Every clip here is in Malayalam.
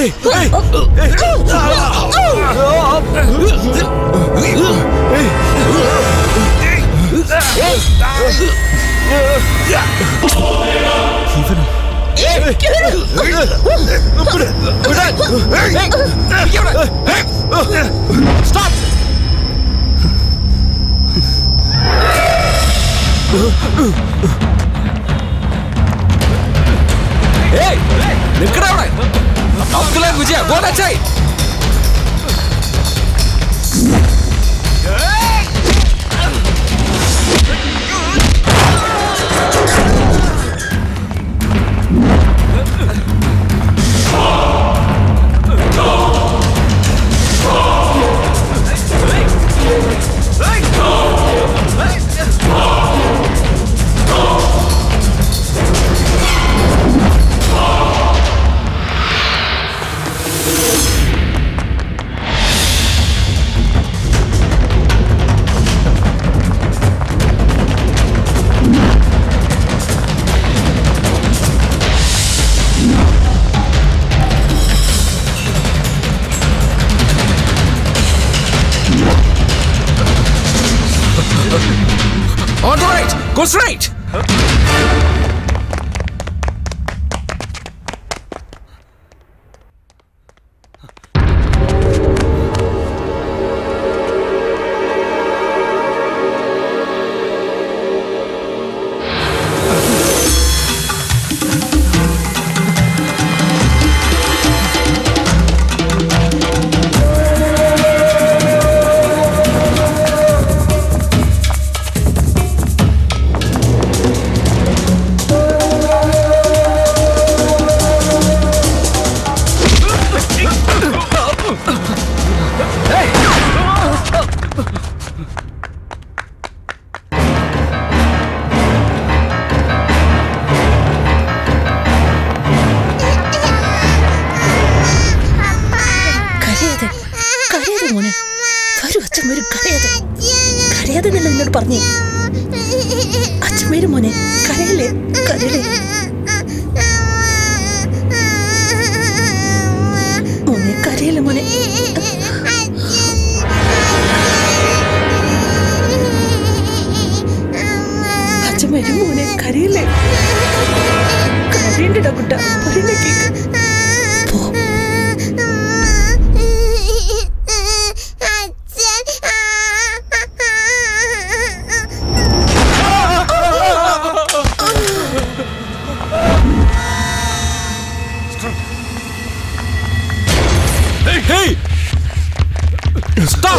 ഏയ് നിക്കടാ അവിടെ Abdulla Vijaya go that side On the right! Go straight! കരയാതെ കരയാതെ മോനെ വരൂ അച്ഛൻ വരും കരയാതെ കരയാതെ എന്നല്ല എന്നോട് പറഞ്ഞേ അച്ഛൻ വരും മോനെ കരയല്ലേ കരയല്ലേ മോനെ കരയല്ലേ മോനെ അച്ഛൻ വരും മോനെ കരയല്ലേ കരയണ്ടടാ കുട്ട പറയുന്ന കേക്ക് പോ Hey! Stop!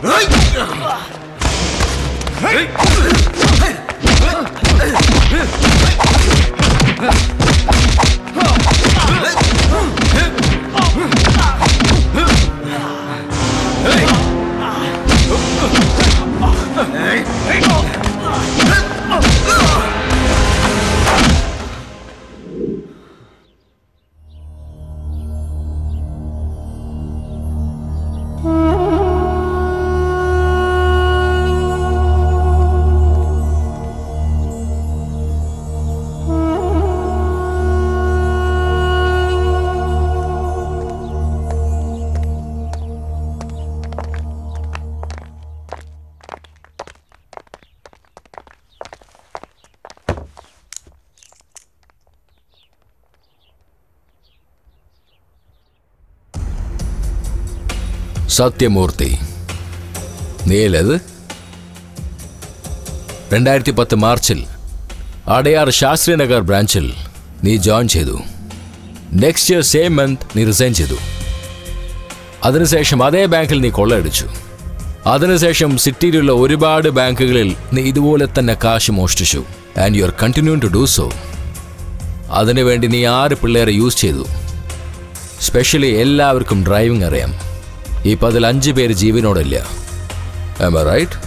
സത്യമൂർത്തി നീലത് രണ്ടായിരത്തി പത്ത് മാർച്ചിൽ അടയാർ ശാസ്ത്രിനഗർ ബ്രാഞ്ചിൽ നീ ജോയിൻ ചെയ്തു നെക്സ്റ്റ് ഇയർ സെയിം മന്ത് നീ റിസൈൻ ചെയ്തു അതിനുശേഷം അതേ ബാങ്കിൽ നീ കൊള്ളയടിച്ചു അതിനുശേഷം സിറ്റിയിലുള്ള ഒരുപാട് ബാങ്കുകളിൽ നീ ഇതുപോലെ തന്നെ കാശ് മോഷ്ടിച്ചു and you are continue to do so അതിനുവേണ്ടി നീ ആറ് പിള്ളേരെ യൂസ് ചെയ്തു സ്പെഷ്യലി എല്ലാവർക്കും ഡ്രൈവിംഗ് അറിയാം ഇപ്പം അതിൽ അഞ്ച് പേര് ജീവനോടില്ല റൈറ്റ്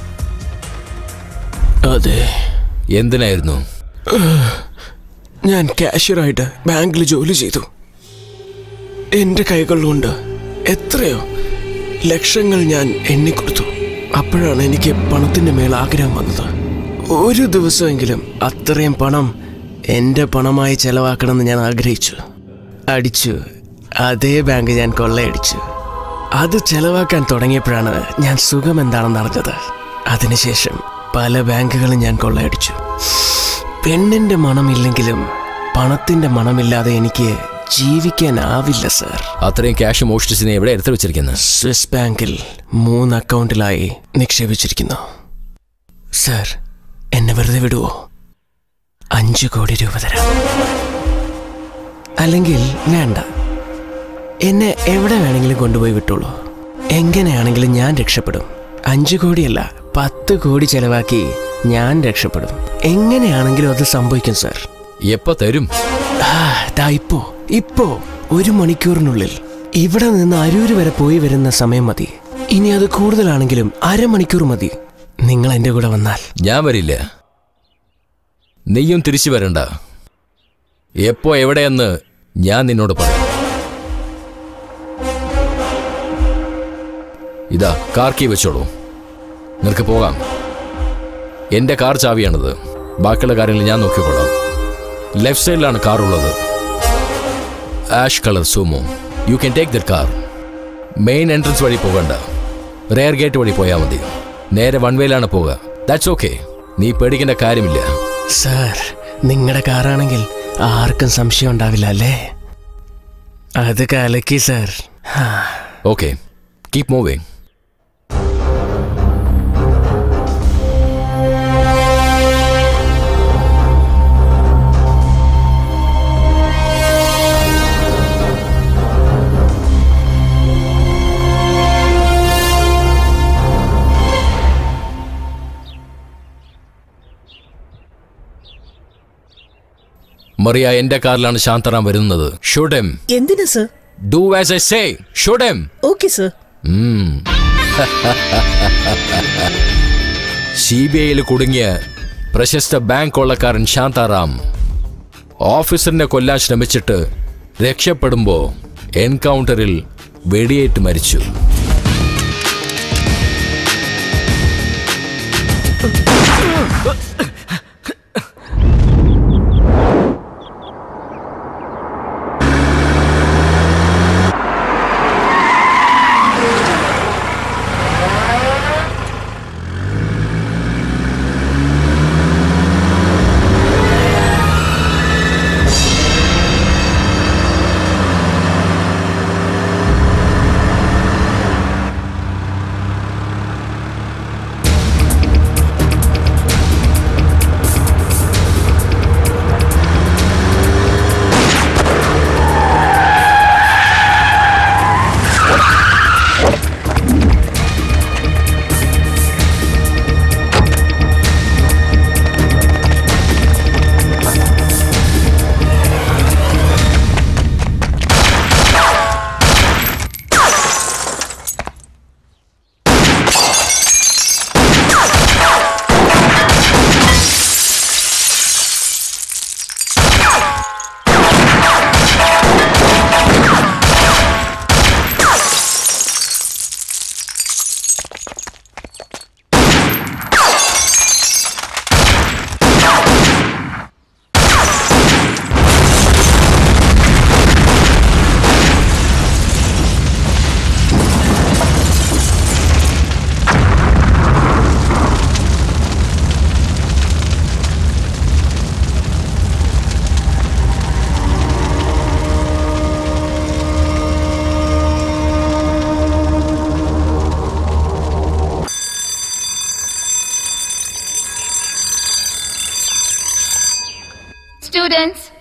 അതെ എന്തിനായിരുന്നു ഞാൻ കാഷ്യറായിട്ട് ബാങ്കിൽ ജോലി ചെയ്തു എൻ്റെ കൈകൾ കൊണ്ട് എത്രയോ ലക്ഷങ്ങൾ ഞാൻ എണ്ണിക്കൊടുത്തു അപ്പോഴാണ് എനിക്ക് പണത്തിൻ്റെ മേൽ ആഗ്രഹം വന്നത് ഒരു ദിവസമെങ്കിലും അത്രയും പണം എൻ്റെ പണമായി ചെലവാക്കണമെന്ന് ഞാൻ ആഗ്രഹിച്ചു അടിച്ചു അതേ ബാങ്ക് ഞാൻ കൊള്ളയടിച്ചു അത് ചെലവാക്കാൻ തുടങ്ങിയപ്പോഴാണ് ഞാൻ സുഖം എന്താണെന്ന് അറിഞ്ഞത് അതിനുശേഷം പല ബാങ്കുകളും ഞാൻ കൊള്ളയടിച്ചു പെണ്ണിന്റെ മണമില്ലെങ്കിലും പണത്തിന്റെ മണമില്ലാതെ എനിക്ക് ജീവിക്കാനാവില്ല സർ അത്രയും ക്യാഷ് മോഷ്ടിച്ച് നീ എവിടെ എടുത്തു വെച്ചിരിക്കുന്നത് സ്വിസ് ബാങ്കിൽ മൂന്ന് അക്കൗണ്ടിലായി നിക്ഷേപിച്ചിരിക്കുന്നു സർ എന്നെ വെറുതെ വിടുവോ അഞ്ചു കോടി രൂപ തരാം അല്ലെങ്കിൽ വേണ്ട എന്നെ എവിടെ വേണമെങ്കിലും കൊണ്ടുപോയി വിട്ടോളൂ എങ്ങനെയാണെങ്കിലും ഞാൻ രക്ഷപ്പെടും അഞ്ചു കോടിയല്ല പത്ത് കോടി ചെലവാക്കി ഞാൻ രക്ഷപ്പെടും എങ്ങനെയാണെങ്കിലും അത് സംഭവിക്കും സർ എപ്പോ തരും ആ, ദാ ഇപ്പോ ഇപ്പോ ഒരു മണിക്കൂറിനുള്ളിൽ ഇവിടെ നിന്ന് അരൂര് വരെ പോയി വരുന്ന സമയം മതി ഇനി അത് കൂടുതലാണെങ്കിലും അരമണിക്കൂർ മതി നിങ്ങൾ എൻ്റെ കൂടെ വന്നാൽ ഞാൻ വരില്ല നീയും തിരിച്ചു വരണ്ട എപ്പോ എവിടെയെന്ന് ഞാൻ നിന്നോട് പറയാം ഇതാ കാർ കീ വെച്ചോളൂ നിനക്ക് പോകാം എന്റെ കാർ ചാവിയാണിത് ബാക്കിയുള്ള കാര്യങ്ങൾ ഞാൻ നോക്കിക്കൊള്ളാം ലെഫ്റ്റ് സൈഡിലാണ് കാർ ഉള്ളത് ash colour Sumo you can take the car main entrance വഴി പോകണ്ട റെയർ ഗേറ്റ് വഴി പോയാൽ മതി നേരെ വൺ വേയിലാണ് പോവുക ദാറ്റ്സ് ഓക്കെ നീ പേടിക്കേണ്ട കാര്യമില്ല സാർ നിങ്ങളുടെ കാറാണെങ്കിൽ ആർക്കും സംശയം ഉണ്ടാവില്ല അല്ലേ അത് കലക്കി സാർ ഹാ. ഓക്കെ കീപ് മൂവിങ് മറിയ എന്റെ കാറിലാണ് ശാന്തറാം വരുന്നത് ഷുഡ് എം എന്തിനാ sir do as I say shoot him okay sir C B ഐയിൽ കുടുങ്ങിയ പ്രശസ്ത ബാങ്ക് കൊള്ളക്കാരൻ ശാന്താറാം ഓഫീസറിനെ കൊല്ലാൻ ശ്രമിച്ചിട്ട് രക്ഷപ്പെടുമ്പോ എൻകൗണ്ടറിൽ വെടിയേറ്റ് മരിച്ചു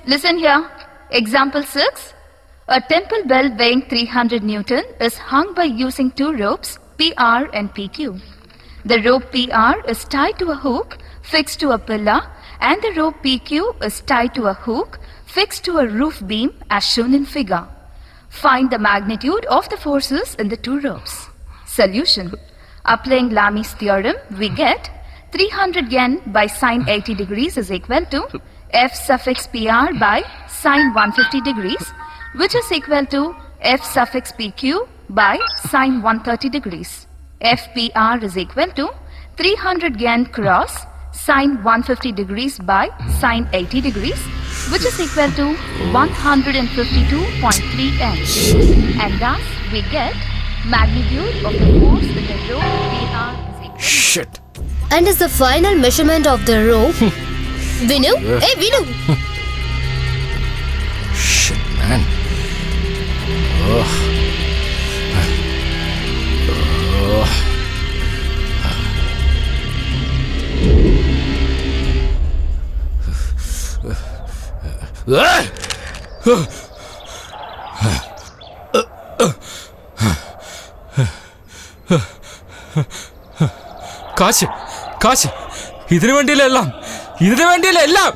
Listen here. Example 6. A temple bell weighing 300 Newton is hung by using two ropes, PR and PQ. The rope PR is tied to a hook fixed to a pillar and the rope PQ is tied to a hook fixed to a roof beam as shown in figure. Find the magnitude of the forces in the two ropes. Solution. Applying Lami's theorem, we get 300 yen by sine 80 degrees is equal to F suffix PR by sine 150 degrees, which is equal to F suffix PQ by sine 130 degrees. FPR is equal to 300 yen cross sine 150 degrees by sine 80 degrees, which is equal to 152.3 n. And thus we get magnitude of the force in the rope PR is equal ഷെറ്റ് And is the final measurement of the rope? Vinu? Hey, Vinu! ഷെറ്റ് മാൻ കാശ് കാശ് ഇതിനു വേണ്ടിയല്ല എല്ലാം ഇതിനു വേണ്ടിയല്ല എല്ലാം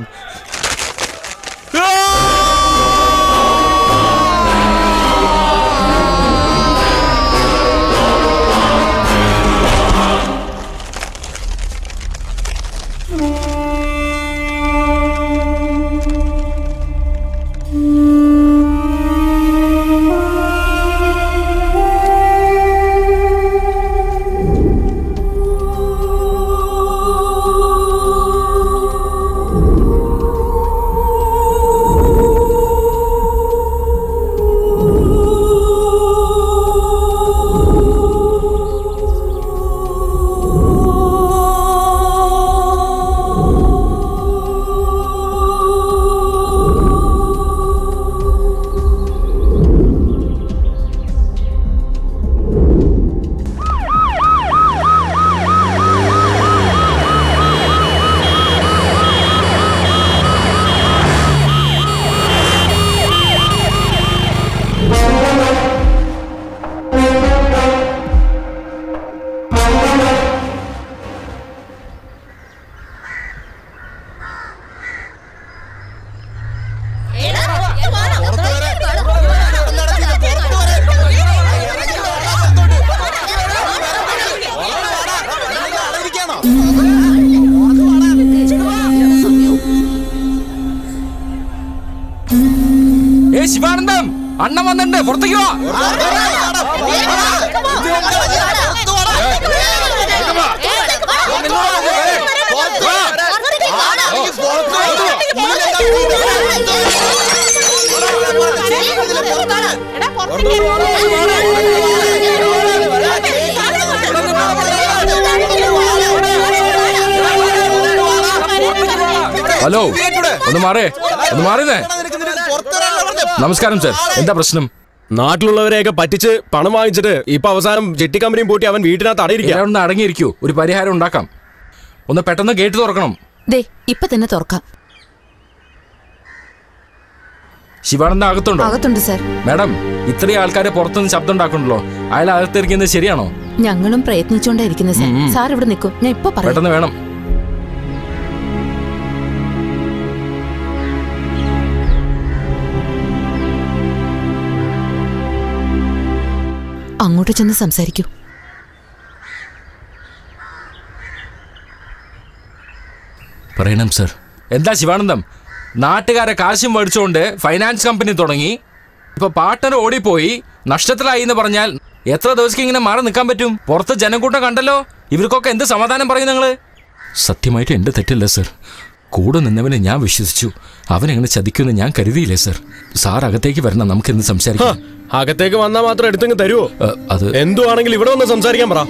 ഏ ശിവാനന്ദം അണ്ണൻ വന്നിട്ടുണ്ട് പുറത്തേക്ക് വാ ഹലോ ഒന്ന് മാറേ ഒന്ന് മാറിയേ നമസ്കാരം സർ എന്താ പ്രശ്നം നാട്ടിലുള്ളവരെയൊക്കെ പറ്റിച്ച് പണം വാങ്ങിച്ചിട്ട് ഇപ്പൊ അവസാനം ചെട്ടി കമ്പനിയും പൂട്ടി അവൻ വീട്ടിനകത്ത് അടയിരിക്കുക എല്ലാവരും ഒന്ന് അടങ്ങിയിരിക്കൂ ഒരു പരിഹാരം ഉണ്ടാക്കാം ഒന്ന് പെട്ടെന്ന് ഗേറ്റ് തുറക്കണം ദേ ഇപ്പൊ തന്നെ തുറക്കാം ശിവാനന്ദ അകത്തുണ്ടോ അകത്തുണ്ട് സർ മാഡം ഇത്രയും ആൾക്കാരെ പുറത്തുനിന്ന് ശബ്ദം ഉണ്ടാക്കണ്ടല്ലോ അയാൾ അകത്തിരിക്കുന്നത് ശരിയാണോ ഞങ്ങളും പ്രയത്നിച്ചുകൊണ്ടേ ഇരിക്കുന്നത് സർ സാർ ഇവിടെ നിൽക്കും ഞാൻ ഇപ്പൊ പറയാം പെട്ടെന്ന് വേണം അങ്ങോട്ട് ചെന്ന് സംസാരിക്കൂ പറയണം സർ എന്താ ശിവാനന്ദം നാട്ടുകാരെ കാശും മേടിച്ചുകൊണ്ട് ഫൈനാൻസ് കമ്പനി തുടങ്ങി ഇപ്പൊ പാർട്ട്ണർ ഓടിപ്പോയി നഷ്ടത്തിലായി എന്ന് പറഞ്ഞാൽ എത്ര ദിവസം ഇങ്ങനെ മാറി നിൽക്കാൻ പറ്റും പുറത്ത് ജനക്കൂട്ടം കണ്ടല്ലോ ഇവർക്കൊക്കെ എന്ത് സമാധാനം പറയും നിങ്ങള് സത്യമായിട്ട് എന്റെ തെറ്റില്ല സർ കൂടെ നിന്നവനെ ഞാൻ വിശ്വസിച്ചു അവൻ എങ്ങനെ ചതിക്കുമെന്ന് ഞാൻ കരുതിയില്ലേ സർ സാർ അകത്തേക്ക് വരണം നമുക്ക് എന്ത് സംസാരിക്കാം അകത്തേക്ക് വന്നാൽ മാത്രം എടുത്തങ്ങ് തരുവോ ഏ, അത് എന്തുവാണെങ്കിൽ ഇവിടെ വന്ന് സംസാരിക്കാൻ പറ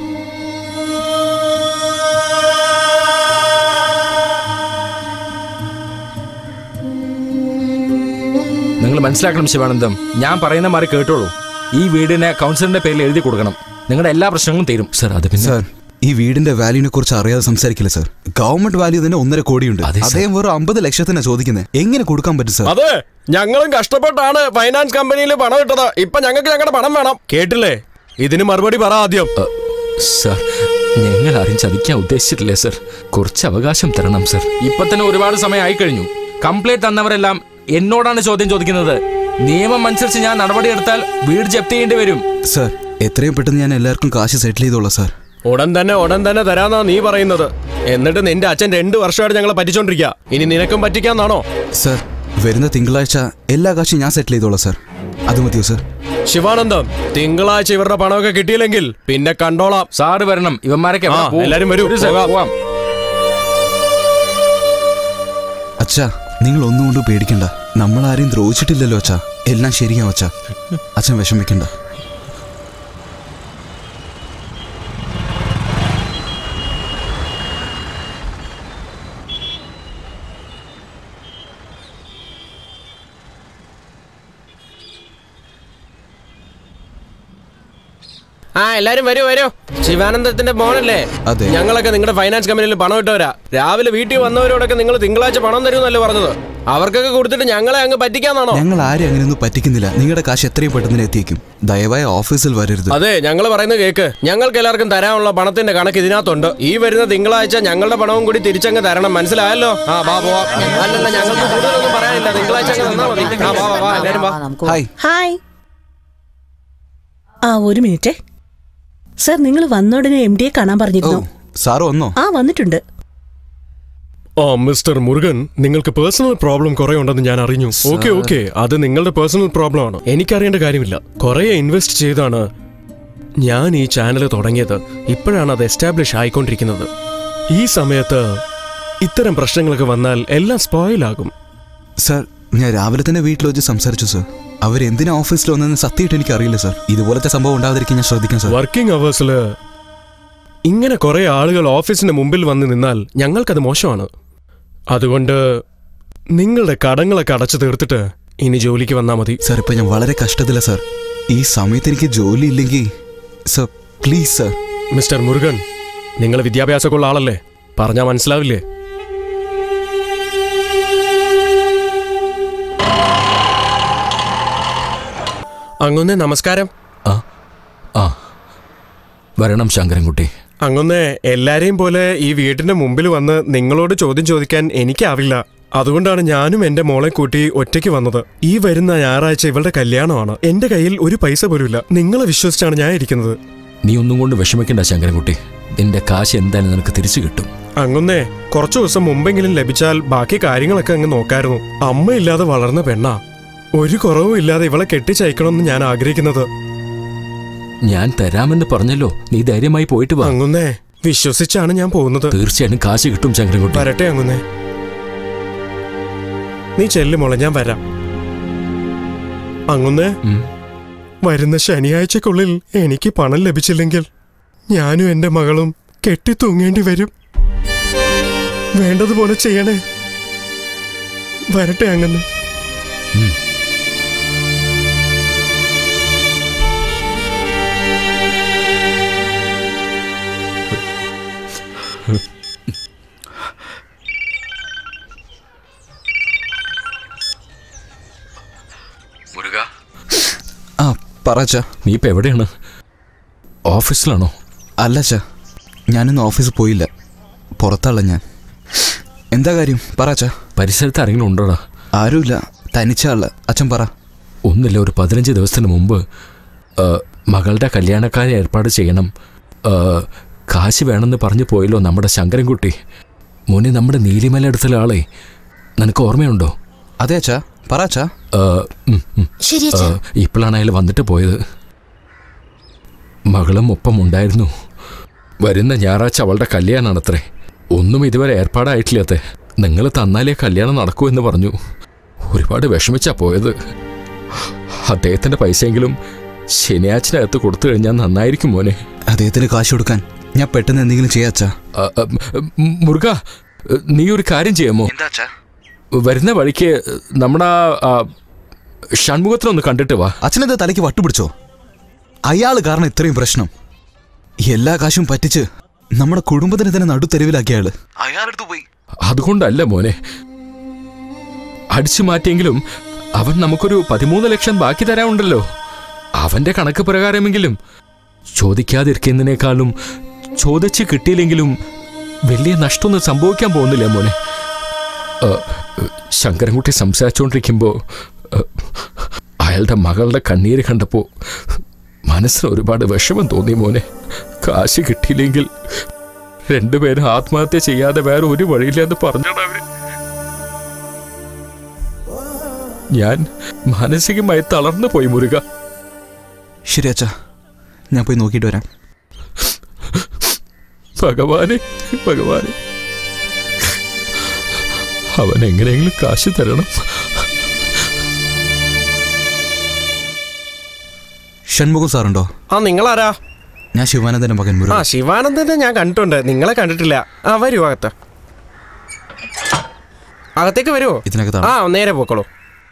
നിങ്ങൾ മനസ്സിലാക്കണം ശിവാനന്ദം ഞാൻ പറയുന്ന മാറി കേട്ടോളൂ ഈ വീടിനെ കൗൺസിലറിന്റെ പേരിൽ എഴുതി കൊടുക്കണം നിങ്ങളുടെ എല്ലാ പ്രശ്നങ്ങളും തീരും സർ അത് പിന്നെ സാർ ഈ വീടിന്റെ വാല്യൂനെ കുറിച്ച് അറിയാതെ സംസാരിക്കില്ല സർ ഗവൺമെന്റ് വാല്യൂ തന്നെ ഒന്നര കോടിയുണ്ട് അതെ, സർ. അദ്ദേഹം വെറും അമ്പത് ലക്ഷത്തിനാണ് ചോദിക്കുന്നത് എങ്ങനെ കൊടുക്കാൻ പറ്റും സർ അതെ ഞങ്ങളും കഷ്ടപ്പെട്ടാണ് ഫൈനാൻസ് കമ്പനിയിൽ പണം ഇട്ടത് ഇപ്പൊ ഞങ്ങൾക്ക് ഞങ്ങളുടെ പണം വേണം കേട്ടില്ലേ ഇതിന് മറുപടി പറ ആദ്യം സർ ഞങ്ങൾ ആരും ചതിക്കാൻ ഉദ്ദേശിച്ചിട്ടില്ലേ സർ കുറച്ച് അവകാശം തരണം സർ ഇപ്പൊ തന്നെ ഒരുപാട് സമയം ആയി കഴിഞ്ഞു കംപ്ലൈന്റ് തന്നവരെല്ലാം എന്നോടാണ് ചോദ്യം ചോദിക്കുന്നത് നിയമം അനുസരിച്ച് ഞാൻ നടപടിയെടുത്താൽ വീട് ജപ്തി ചെയ്യേണ്ടി വരും സർ എത്രയും പെട്ടെന്ന് ഞാൻ എല്ലാവർക്കും കാശ് സെറ്റിൽ ചെയ്തോളാം സർ ഉടൻ തന്നെ ഉടൻ തന്നെ തരാന്നാ നീ പറയുന്നത് എന്നിട്ട് നിന്റെ അച്ഛൻ രണ്ടു വർഷമായിട്ട് ഞങ്ങളെ പറ്റിച്ചോണ്ടിരിക്കുക ഇനി നിനക്കും പറ്റിക്കാന്നാണോ സർ വരുന്ന തിങ്കളാഴ്ച എല്ലാ കാശും ഞാൻ സെറ്റിൽ ചെയ്തോളാം സർ അത് മതിയോ സർ ശിവാനന്ദം തിങ്കളാഴ്ച ഇവരുടെ പണമൊക്കെ കിട്ടിയില്ലെങ്കിൽ പിന്നെ കണ്ടോളാം സാറ് വരണം ഇവന്മാരൊക്കെ എവിടെ ആ, പോവും? എല്ലാരും വരൂ, ഒരു സെ- പോകാം. പോവാം. അച്ഛാ നിങ്ങൾ ഒന്നും കൊണ്ട് പേടിക്കണ്ട നമ്മൾ ആരെയും ദ്രോഹിച്ചിട്ടില്ലല്ലോ അച്ഛാ എല്ലാം ശരിയാവും അച്ഛാ അച്ഛൻ വിഷമിക്കണ്ട ആ എല്ലാരും വരൂ വരൂ ശിവാനന്ദത്തിന്റെ മോനല്ലേ അതെ. ഞങ്ങളൊക്കെ നിങ്ങളുടെ ഫൈനാൻസ് കമ്പനിയിൽ പണം ഇട്ടവരാ രാവിലെ വീട്ടിൽ വന്നവരോടൊക്കെ നിങ്ങൾ തിങ്കളാഴ്ച പണം തരുമെന്നല്ലേ പറഞ്ഞത് അവർക്കൊക്കെ കൊടുത്തിട്ട് ഞങ്ങളെ അങ്ങ് പറ്റിക്കാന്നാണോ ഞങ്ങൾ ആരും അങ്ങനെയൊന്നും പറ്റിക്കുന്നില്ല നിങ്ങളുടെ കാശ് എത്രയും പെട്ടെന്ന് എത്തിയേക്കും ദയവായി ഓഫീസിൽ വരരുത് അതെ ഞങ്ങൾ പറയുന്നത് കേക്ക് ഞങ്ങൾക്ക് എല്ലാവർക്കും തരാനുള്ള പണത്തിന്റെ കണക്ക് ഇതിനകത്തുണ്ട് ഈ വരുന്ന തിങ്കളാഴ്ച ഞങ്ങളുടെ പണവും കൂടി തിരിച്ചങ്ങ് തരണം മനസ്സിലായല്ലോ ആ വാ പോവാം അല്ലല്ല ഞങ്ങൾക്ക് കൂടുതലൊന്നും പറയാനില്ല തിങ്കളാഴ്ച അങ്ങ് തന്നാ മതി ആ വാ വാ, വാ എല്ലാരും വാ ഹായ് ഹായ് ആ ഒരു മിനിറ്റ് സർ നിങ്ങൾ വന്നോടനെ എം ഡിയെ കാണാൻ ഓ പറഞ്ഞിരുന്നു സാറ് വന്നോ ആ വന്നിട്ടുണ്ട് ഓ മിസ്റ്റർ മുരുകൻ നിങ്ങൾക്ക് പേഴ്സണൽ പ്രോബ്ലം കുറെ ഉണ്ടെന്ന് ഞാൻ അറിഞ്ഞു ഓക്കെ ഓക്കെ അത് നിങ്ങളുടെ പേഴ്സണൽ പ്രോബ്ലം ആണ് എനിക്കറിയേണ്ട കാര്യമില്ല കുറെ ഇൻവെസ്റ്റ് ചെയ്താണ് ഞാൻ ഈ ചാനൽ തുടങ്ങിയത് ഇപ്പോഴാണ് അത് എസ്റ്റാബ്ലിഷ് ആയിക്കൊണ്ടിരിക്കുന്നത് ഈ സമയത്ത് ഇത്തരം പ്രശ്നങ്ങളൊക്കെ വന്നാൽ എല്ലാം സ്പോയിൽ ആകും സർ ഞാൻ രാവിലെ തന്നെ വീട്ടിൽ വെച്ച് സംസാരിച്ചു സർ അവരെന്തിനാ ഓഫീസിൽ വന്നതെന്ന് സത്യമായിട്ട് എനിക്ക് അറിയില്ല സർ ഇതുപോലത്തെ സംഭവം ഉണ്ടാകാതിരിക്കാൻ ഞാൻ ശ്രദ്ധിക്കാം സർ വർക്കിംഗ് അവേഴ്സിൽ ഇങ്ങനെ കുറെ ആളുകൾ ഓഫീസിന് മുമ്പിൽ വന്ന് നിന്നാൽ ഞങ്ങൾക്കത് മോശമാണ് അതുകൊണ്ട് നിങ്ങളുടെ കടങ്ങളൊക്കെ അടച്ചു തീർത്തിട്ട് ഇനി ജോലിക്ക് വന്നാൽ മതി സർ ഇപ്പൊ ഞാൻ വളരെ കഷ്ടത്തില്ല സർ ഈ സമയത്ത് എനിക്ക് ജോലി ഇല്ലെങ്കിൽ sir please sir mister Murugan നിങ്ങൾ വിദ്യാഭ്യാസമൊക്കെ ഉള്ള ആളല്ലേ പറഞ്ഞാൽ മനസ്സിലാവില്ലേ അങ്ങൊന്നേ നമസ്കാരം ആ ആ വരണം ശങ്കരൻകുട്ടി അങ്ങൊന്നേ എല്ലാരെയും പോലെ ഈ വീടിന്റെ മുമ്പിൽ വന്ന് നിങ്ങളോട് ചോദ്യം ചോദിക്കാൻ എനിക്കാവില്ല അതുകൊണ്ടാണ് ഞാനും എന്റെ മോളെ കൂട്ടി ഒറ്റയ്ക്ക് വന്നത് ഈ വരുന്ന ഞായറാഴ്ച ഇവളുടെ കല്യാണമാണ് എന്റെ കയ്യിൽ ഒരു പൈസ പോലുമില്ല നിങ്ങളെ വിശ്വസിച്ചാണ് ഞാൻ ഇരിക്കുന്നത് നീ ഒന്നും കൊണ്ട് വിഷമിക്കണ്ട ശങ്കരൻകുട്ടി നിന്റെ കാശ് എന്തായാലും നിനക്ക് തിരിച്ചു കിട്ടും അങ്ങൊന്നേ കുറച്ചു ദിവസം മുമ്പെങ്കിലും ലഭിച്ചാൽ ബാക്കി കാര്യങ്ങളൊക്കെ അങ്ങ് നോക്കായിരുന്നു അമ്മയില്ലാതെ വളർന്ന പെണ്ണാ ഒരു കുറവും ഇല്ലാതെ ഇവളെ കെട്ടിച്ചയക്കണമെന്ന് ഞാൻ ആഗ്രഹിക്കുന്നത് ഞാൻ തരാമെന്ന് പറഞ്ഞല്ലോ നീ ധൈര്യമായി പോയിട്ട് വാ അങ്ങുന്നേ വിശ്വസിച്ചാണ് ഞാൻ പോകുന്നത് തീർച്ചയായിട്ടും കാശ് കിട്ടും ശങ്കരൻകുട്ടി വരട്ടെ അങ്ങുന്നേ നീ ചെല്ലു മോളെ ഞാൻ വരാം അങ്ങുന്നേ ഉം. വരുന്ന ശനിയാഴ്ചക്കുള്ളിൽ എനിക്ക് പണം ലഭിച്ചില്ലെങ്കിൽ ഞാനും എന്റെ മകളും കെട്ടി തൂങ്ങേണ്ടി വരും വേണ്ടതുപോലെ ചെയ്യണേ വരട്ടെ അങ്ങനെ മുരുക ആ പറ അച്ഛാ നീ ഇപ്പൊ എവിടെയാണ് ഓഫീസിലാണോ അല്ല അച്ഛാ ഞാനിന്ന് ഓഫീസിൽ പോയില്ല പുറത്താള്ള ഞാൻ എന്താ കാര്യം പറ അച്ഛാ പരിസരത്ത് ആരെങ്കിലും ഉണ്ടോടാ ആരുമില്ല തനിച്ചാള് അച്ഛൻ പറ ഒന്നില്ല ഒരു പതിനഞ്ച് ദിവസത്തിന് മുമ്പ് ആ, മകളുടെ കല്യാണക്കാരെ ഏർപ്പാട് ചെയ്യണം ആ, കാശ് വേണമെന്ന് പറഞ്ഞു പോയല്ലോ നമ്മുടെ ശങ്കരൻകുട്ടി മോനെ നമ്മുടെ നീലിമല അടുത്തുള്ള ആളെ നിനക്ക് ഓർമ്മയുണ്ടോ അതെ അച്ഛാ പറ അച്ഛാ ആ, ഉം, ഉം. ശരി ആ, ഇപ്പോഴാണ് അയാൾ വന്നിട്ട് പോയത് മകളും ഒപ്പം ഉണ്ടായിരുന്നു വരുന്ന ഞായറാഴ്ച അവളുടെ കല്യാണമാണത്രേ ഒന്നും ഇതുവരെ ഏർപ്പാടായിട്ടില്ലത്തെ നിങ്ങൾ തന്നാലേ കല്യാണം നടക്കൂ എന്ന് പറഞ്ഞു ഒരുപാട് വിഷമിച്ചാ പോയത് അദ്ദേഹത്തിന്റെ പൈസയെങ്കിലും ശനിയാഴ്ചനകത്ത് കൊടുത്തു കഴിഞ്ഞാൽ നന്നായിരിക്കും മോനെ അദ്ദേഹത്തിന് കാശ് കൊടുക്കാൻ ഞാൻ പെട്ടെന്ന് എന്തെങ്കിലും ചെയ്യാ അച്ഛാ ആ, ആ, ഉം, മുരുക നീ ഒരു കാര്യം ചെയ്യാമോ എന്താ അച്ഛാ വരുന്ന വഴിക്ക് നമ്മുടെ ആ, ആ, ഷൺമുഖത്തിനൊന്ന് കണ്ടിട്ട് വാ അച്ഛനെന്താ തലയ്ക്ക് വട്ടുപിടിച്ചോ അയാൾ കാരണം ഇത്രയും പ്രശ്നം എല്ലാ കാശും പറ്റിച്ച് നമ്മുടെ കുടുംബത്തിന് തന്നെ നടുത്തെരുവിലാക്കിയ ആള് അയാളടുത്ത് പോയി അതുകൊണ്ടല്ല മോനെ അടിച്ചു മാറ്റിയെങ്കിലും അവൻ നമുക്കൊരു പതിമൂന്ന് ലക്ഷം ബാക്കി തരാനുണ്ടല്ലോ അവന്റെ കണക്ക് പ്രകാരമെങ്കിലും ചോദിക്കാതിരിക്കുന്നതിനേക്കാളും ചോദിച്ച് കിട്ടിയില്ലെങ്കിലും വലിയ നഷ്ടമൊന്നും സംഭവിക്കാൻ പോകുന്നില്ല മോനെ ഏ, ശങ്കരൻകുട്ടി സംസാരിച്ചുകൊണ്ടിരിക്കുമ്പോൾ അയാളുടെ മകളുടെ കണ്ണീര് കണ്ടപ്പോൾ മനസ്സിന് ഒരുപാട് വിഷമം തോന്നി മോനെ കാശ് കിട്ടിയില്ലെങ്കിൽ രണ്ടുപേരും ആത്മഹത്യ ചെയ്യാതെ വേറെ ഒരു വഴിയില്ല എന്ന് പറഞ്ഞാണ് അവര് ഞാൻ മാനസികമായി തളർന്നു പോയി മുരുക ശരി അച്ഛാ ഞാൻ പോയി നോക്കിയിട്ട് വരാം ഭഗവാനെ ഭഗവാനെ അവൻ എങ്ങനെയെങ്കിലും കാശ് തരണം ഷൺമുഖം സാറുണ്ടോ ആ നിങ്ങളാരാ ഞാൻ ശിവാനന്ദന്റെ മകൻ ആ മുരുകൻ ശിവാനന്ദനെ ഞാൻ കണ്ടിട്ടുണ്ട് നിങ്ങളെ കണ്ടിട്ടില്ല ആ വരൂ അകത്ത് അകത്തേക്ക് വരുമോ ഇതിനകത്താണ്. ആ നേരെ പോക്കോളൂ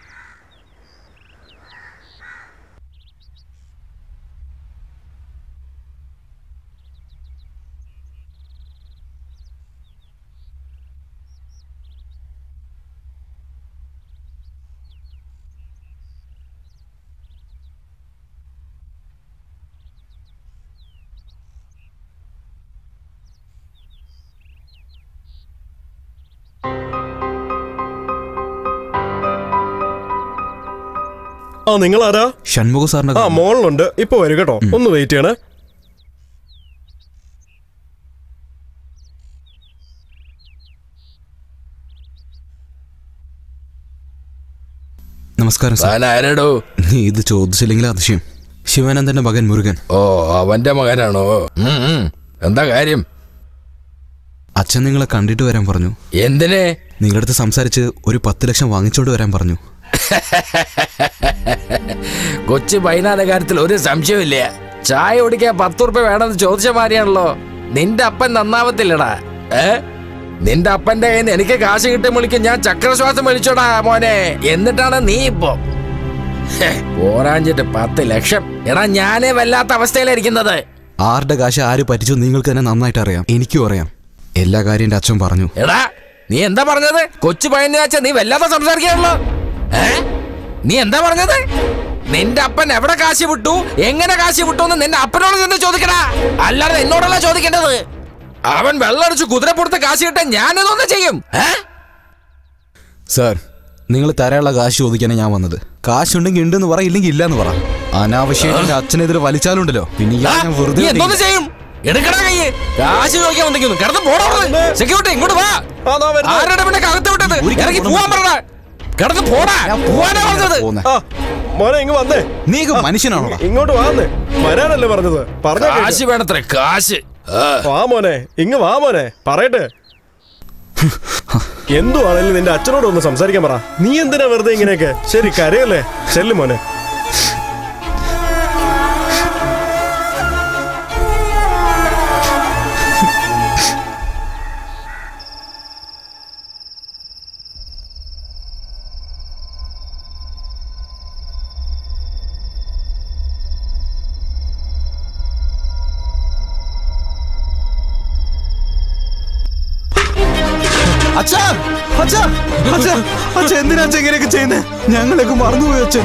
ആ നിങ്ങളാരാ ഷൺമുഖം സാറിന്റെ ആ മോളിലുണ്ട് ഇപ്പൊ വരും കേട്ടോ ഒന്ന് വെയിറ്റ് ചെയ്യണേ നമസ്കാരം സാർ താൻ ആരാടോ നീ ഇത് ചോദിച്ചില്ലെങ്കിൽ അതിശയം ശിവാനന്ദന്റെ മകൻ മുരുകൻ ഓ അവന്റെ മകനാണോ ഉം, ഉം. എന്താ കാര്യം അച്ഛൻ നിങ്ങളെ കണ്ടിട്ട് വരാൻ പറഞ്ഞു എന്തിനെ നിങ്ങളുടെ അടുത്ത് സംസാരിച്ച് ഒരു പത്ത് ലക്ഷം വാങ്ങിച്ചോണ്ട് വരാൻ പറഞ്ഞു കൊച്ചു പൈനാന്റെ കാര്യത്തിൽ ഒരു സംശയമില്ല ചായ കുടിക്കാൻ പത്ത് ഉറുപ്പ വേണമെന്ന് ചോദിച്ച മാതിരിയാണല്ലോ നിന്റെ അപ്പൻ നന്നാവത്തില്ലടാ ഏ നിന്റെ അപ്പന്റെ കയ്യിൽ നിന്ന് എനിക്ക് കാശ് കിട്ടും വിളിക്കും ഞാൻ ചക്രശ്വാസം വലിച്ചോടാ മോനെ എന്നിട്ടാണ് നീ ഇപ്പോ ഹെ, പോരാഞ്ചിട്ട് പത്ത് ലക്ഷം എടാ ഞാനേ വല്ലാത്ത അവസ്ഥയിലായിരിക്കുന്നത് ആരുടെ കാശ് ആര് പറ്റിച്ചു നിങ്ങൾക്ക് തന്നെ നന്നായിട്ട് അറിയാം എനിക്കും അറിയാം എല്ലാ കാര്യം എൻ്റെ അച്ഛൻ പറഞ്ഞു എടാ നീ എന്താ പറഞ്ഞത് കൊച്ചു പയ്യനെ വെച്ച നീ വല്ലാതെ സംസാരിക്കാണല്ലോ ഏ നീ എന്താ പറഞ്ഞത് നിന്റെ അപ്പൻ എവിടെ കാശ് വിട്ടു എങ്ങനെ കാശ് വിട്ടു എന്ന് നിന്റെ അപ്പനോട് നിന്ന് ചോദിക്കടാ അല്ലാതെ എന്നോടല്ല ചോദിക്കേണ്ടത് അവൻ വെള്ളടിച്ച് കുതിരപ്പുറത്ത് കാശ് കിട്ടാൻ ഞാനിതൊന്നും ചെയ്യും ഏ സാർ നിങ്ങൾ തരാനുള്ള കാശ് ചോദിക്കാനാണ് ഞാൻ വന്നത് കാശുണ്ടെങ്കിൽ ഉണ്ടെന്ന് പറ ഇല്ലെങ്കിൽ ഇല്ലെന്ന് പറ അനാവശ്യം എൻ്റെ അച്ഛനെതിരെ വലിച്ചാലുണ്ടല്ലോ പിന്നെ ആ, ഇയാളെ ഞാൻ വെറുതെ നീ എന്തോന്ന് വിടില്ല. ചെയ്യും എടുക്കടാ കയ്യ് കാശ് ചോദിക്കാൻ വന്നിരിക്കുന്നു കിടന്ന് പോടാ സെക്യൂരിറ്റി ഇങ്ങോട്ട് വാ ആ, ദാ വരുന്നു. ആരുടെ പിന്നെ അകത്ത് വിട്ടത് ഒരിക്കലും ഇറങ്ങി പോണം. പോവാൻ പറഞ്ഞ കിടന്ന് പോടാ ഞാൻ പോവാനാ പറഞ്ഞത് പോന്നെ. ആ മോനെ ഇങ്ങ് വന്നേ നീ ഒക്കെ മനുഷ്യനാണോടാ ഇങ്ങോട്ട് വാന്നേ വരാനല്ലേ പറഞ്ഞത് പറഞ്ഞ കാശ് വേണത്രേ കാശ് ആ. വാ മോനെ ഇങ്ങ് വാ മോനെ പറയട്ടെ എന്തുവാണേലും നിന്റെ അച്ഛനോട് ഒന്ന് സംസാരിക്കാൻ പറ നീ എന്തിനാ വെറുതെ ഇങ്ങനെയൊക്കെ ശരി കരയല്ലേ ചെല്ലു മോനെ അച്ഛാ അച്ഛാ അച്ഛാ അച്ഛൻ എന്തിനാ അച്ഛൻ ഇങ്ങനെയൊക്കെ ചെയ്യുന്നത് ഞങ്ങളൊക്കെ മറന്നുപോയി അച്ഛൻ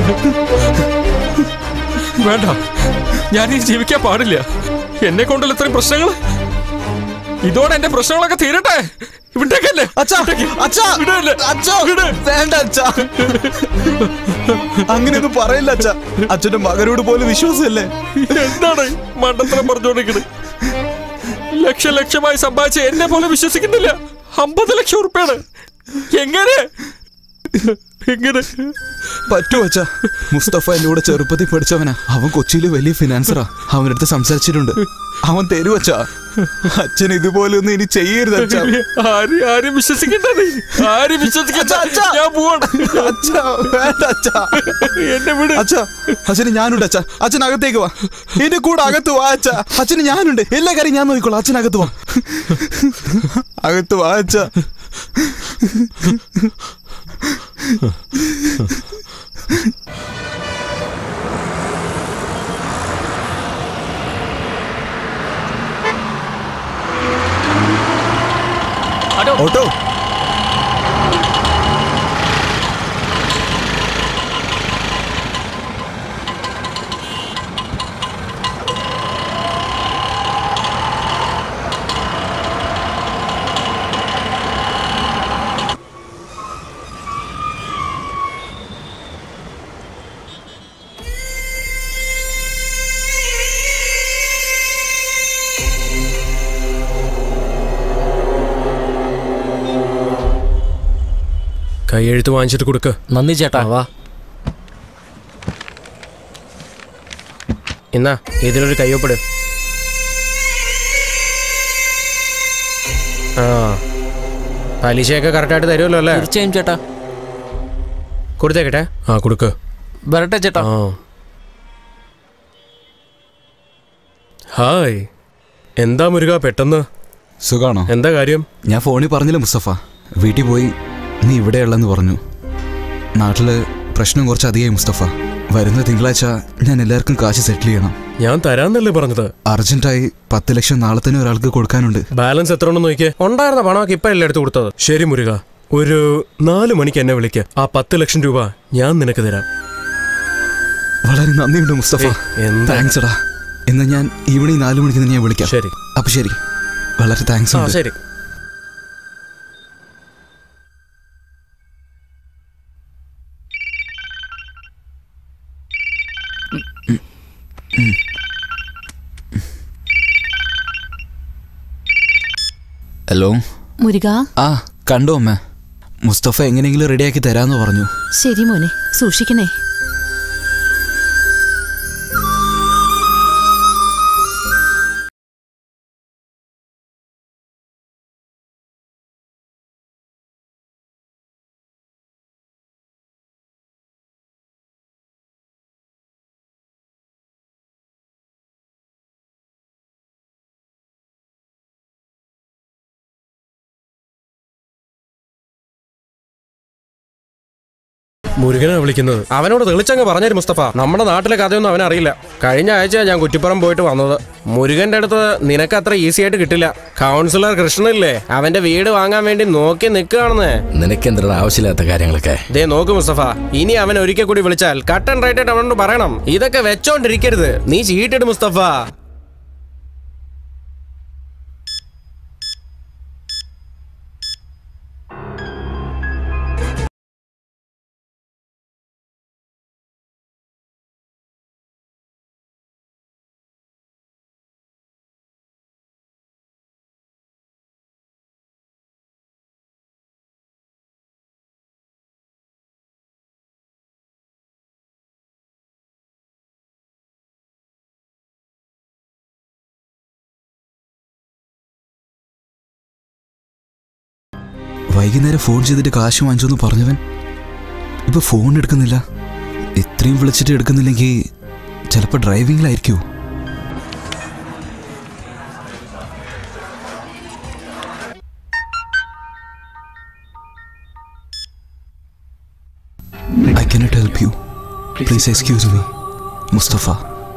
വേണ്ട ഞാൻ ഈ ജീവിക്കാൻ പാടില്ല എന്നെ കൊണ്ടല്ല ഇത്രയും പ്രശ്നങ്ങൾ ഇതോടെ എന്റെ പ്രശ്നങ്ങളൊക്കെ തീരട്ടെ വിട്ടേക്കല്ലേ അച്ഛാ അച്ഛാ വിടല്ലേ? അച്ഛാ വിട്. വേണ്ട അച്ഛാ അങ്ങനെയൊന്നും പറയില്ല അച്ഛാ അച്ഛന്റെ മകനോട് പോലും വിശ്വാസമല്ലേ എന്താണ് മണ്ടത്തരം പറഞ്ഞോണ്ടിരിക്കുന്നത് ലക്ഷം ലക്ഷമായി സമ്പാദിച്ച എന്നെ പോലെ വിശ്വസിക്കുന്നില്ല അമ്പത് ലക്ഷം ഉറുപ്പാണ് എങ്ങനെ എങ്ങനെ പറ്റുമോ അച്ഛാ മുസ്തഫ എന്റെ കൂടെ ചെറുപ്പത്തിൽ പഠിച്ചവനാ അവൻ കൊച്ചിയിൽ വലിയ ഫിനാൻസറാ അവനടുത്ത് സംസാരിച്ചിട്ടുണ്ട് അവൻ തരൂ അച്ഛാ അച്ഛൻ ഇതുപോലെ ഒന്നും ഇനി ചെയ്യരുത് അച്ഛാ ആരും ആരും വിശ്വസിക്കണ്ടത് ആരും വിശ്വസിക്കണ്ട അച്ഛാ, അച്ഛാ. ഞാൻ പോവാണ് അച്ഛാ വേണ്ട അച്ഛാ എന്നെ വിട് അച്ഛാ അച്ഛന് ഞാനുണ്ട് അച്ഛാ അച്ഛൻ അകത്തേക്ക് വാ എന്റെ കൂടെ അകത്ത് വാ അച്ഛാ അച്ഛന് ഞാനുണ്ട് എല്ലാ കാര്യം ഞാൻ നോക്കിക്കോളാം അച്ഛൻ അകത്ത് വാ അകത്ത് വാ അച്ഛാ ഓട്ടോ കൈയെഴുത്ത് വാങ്ങിച്ചിട്ട് കൊടുക്ക നന്ദി ചേട്ടാ വാ എന്നാ ഇതിലൊരു കയ്യൊപ്പിട് ആ പലിശയൊക്കെ കറക്റ്റായിട്ട് തരുമല്ലോ അല്ലേ തീർച്ചയായും ചേട്ടാ കൊടുത്തേക്കട്ടെ ആ കൊടുക്ക വരട്ടെ ചേട്ടാ ആ ഹായ് എന്താ മുരുക പെട്ടെന്ന് സുഖാണോ എന്താ കാര്യം ഞാൻ ഫോണിൽ പറഞ്ഞില്ല മുസ്തഫ വീട്ടിൽ പോയി നീ ഇവിടെയുള്ളെന്ന് പറഞ്ഞു നാട്ടില് പ്രശ്നം കുറച്ച് അധികമായി മുസ്തഫ വരുന്ന തിങ്കളാഴ്ച ഞാൻ എല്ലാവർക്കും കാശ് സെറ്റിൽ ചെയ്യണം ഞാൻ തരാന്നല്ലേ പറഞ്ഞത് അർജന്റായി പത്ത് ലക്ഷം നാളെ തന്നെ ഒരാൾക്ക് കൊടുക്കാനുണ്ട് ബാലൻസ് എത്ര ഉണ്ടെന്ന് നോക്കിയേ ഉണ്ടായിരുന്ന പണമൊക്കെ ഇപ്പൊ എല്ലാം എടുത്ത് കൊടുത്തത് ശരി മുരുക ഒരു നാല് മണിക്ക് എന്നെ വിളിക്ക ആ പത്ത് ലക്ഷം രൂപ ഞാൻ നിനക്ക് തരാം വളരെ നന്ദിയുണ്ട് മുസ്തഫ ഏയ്, എന്താ? താങ്ക്സ് എടാ എന്നാ ഞാൻ ഈവനിങ് നാല് മണിക്ക് തന്നെ ഞാൻ വിളിക്കാം ശരി അപ്പൊ ശരി വളരെ താങ്ക്സ് ആ ഉണ്ട് ശരി ഹലോ മുരുക ആ കണ്ടോ അമ്മ മുസ്തഫ എങ്ങനെയെങ്കിലും റെഡിയാക്കി തരാന്ന് പറഞ്ഞു ശരി മോനെ സൂക്ഷിക്കണേ മുരുകനാ വിളിക്കുന്നത് അവനോട് തെളിച്ചങ്ങ് പറഞ്ഞേരും മുസ്തഫ നമ്മുടെ നാട്ടിലെ കഥയൊന്നും അവനറിയില്ല കഴിഞ്ഞ ആഴ്ച ഞാൻ കുറ്റിപ്പുറം പോയിട്ട് വന്നത് മുരുകന്റെ അടുത്ത് നിനക്ക് അത്ര ഈസി ആയിട്ട് കിട്ടില്ല കൗൺസിലർ കൃഷ്ണനില്ലേ അവന്റെ വീട് വാങ്ങാൻ വേണ്ടി നോക്കി നിൽക്കുകയാണെന്ന് നിനക്കെന്താണ് ആവശ്യമില്ലാത്ത കാര്യങ്ങളൊക്കെ ദേ നോക്ക് മുസ്തഫ ഇനി അവൻ ഒരിക്കൽ കൂടി വിളിച്ചാൽ കട്ട് ആൻഡ് റൈറ്റ് ആയിട്ട് അവനോട് പറയണം ഇതൊക്കെ വെച്ചോണ്ടിരിക്കരുത് നീ ചീട്ടിട് മുസ്തഫ വൈകുന്നേരം ഫോൺ ചെയ്തിട്ട് കാശ് വാങ്ങിച്ചെന്ന് പറഞ്ഞവൻ ഇപ്പൊ ഫോൺ എടുക്കുന്നില്ല ഇത്രയും വിളിച്ചിട്ട് എടുക്കുന്നില്ലെങ്കിൽ ചിലപ്പോൾ ഡ്രൈവിംഗിലായിരിക്കുമോ I cannot help you please excuse me Mustafa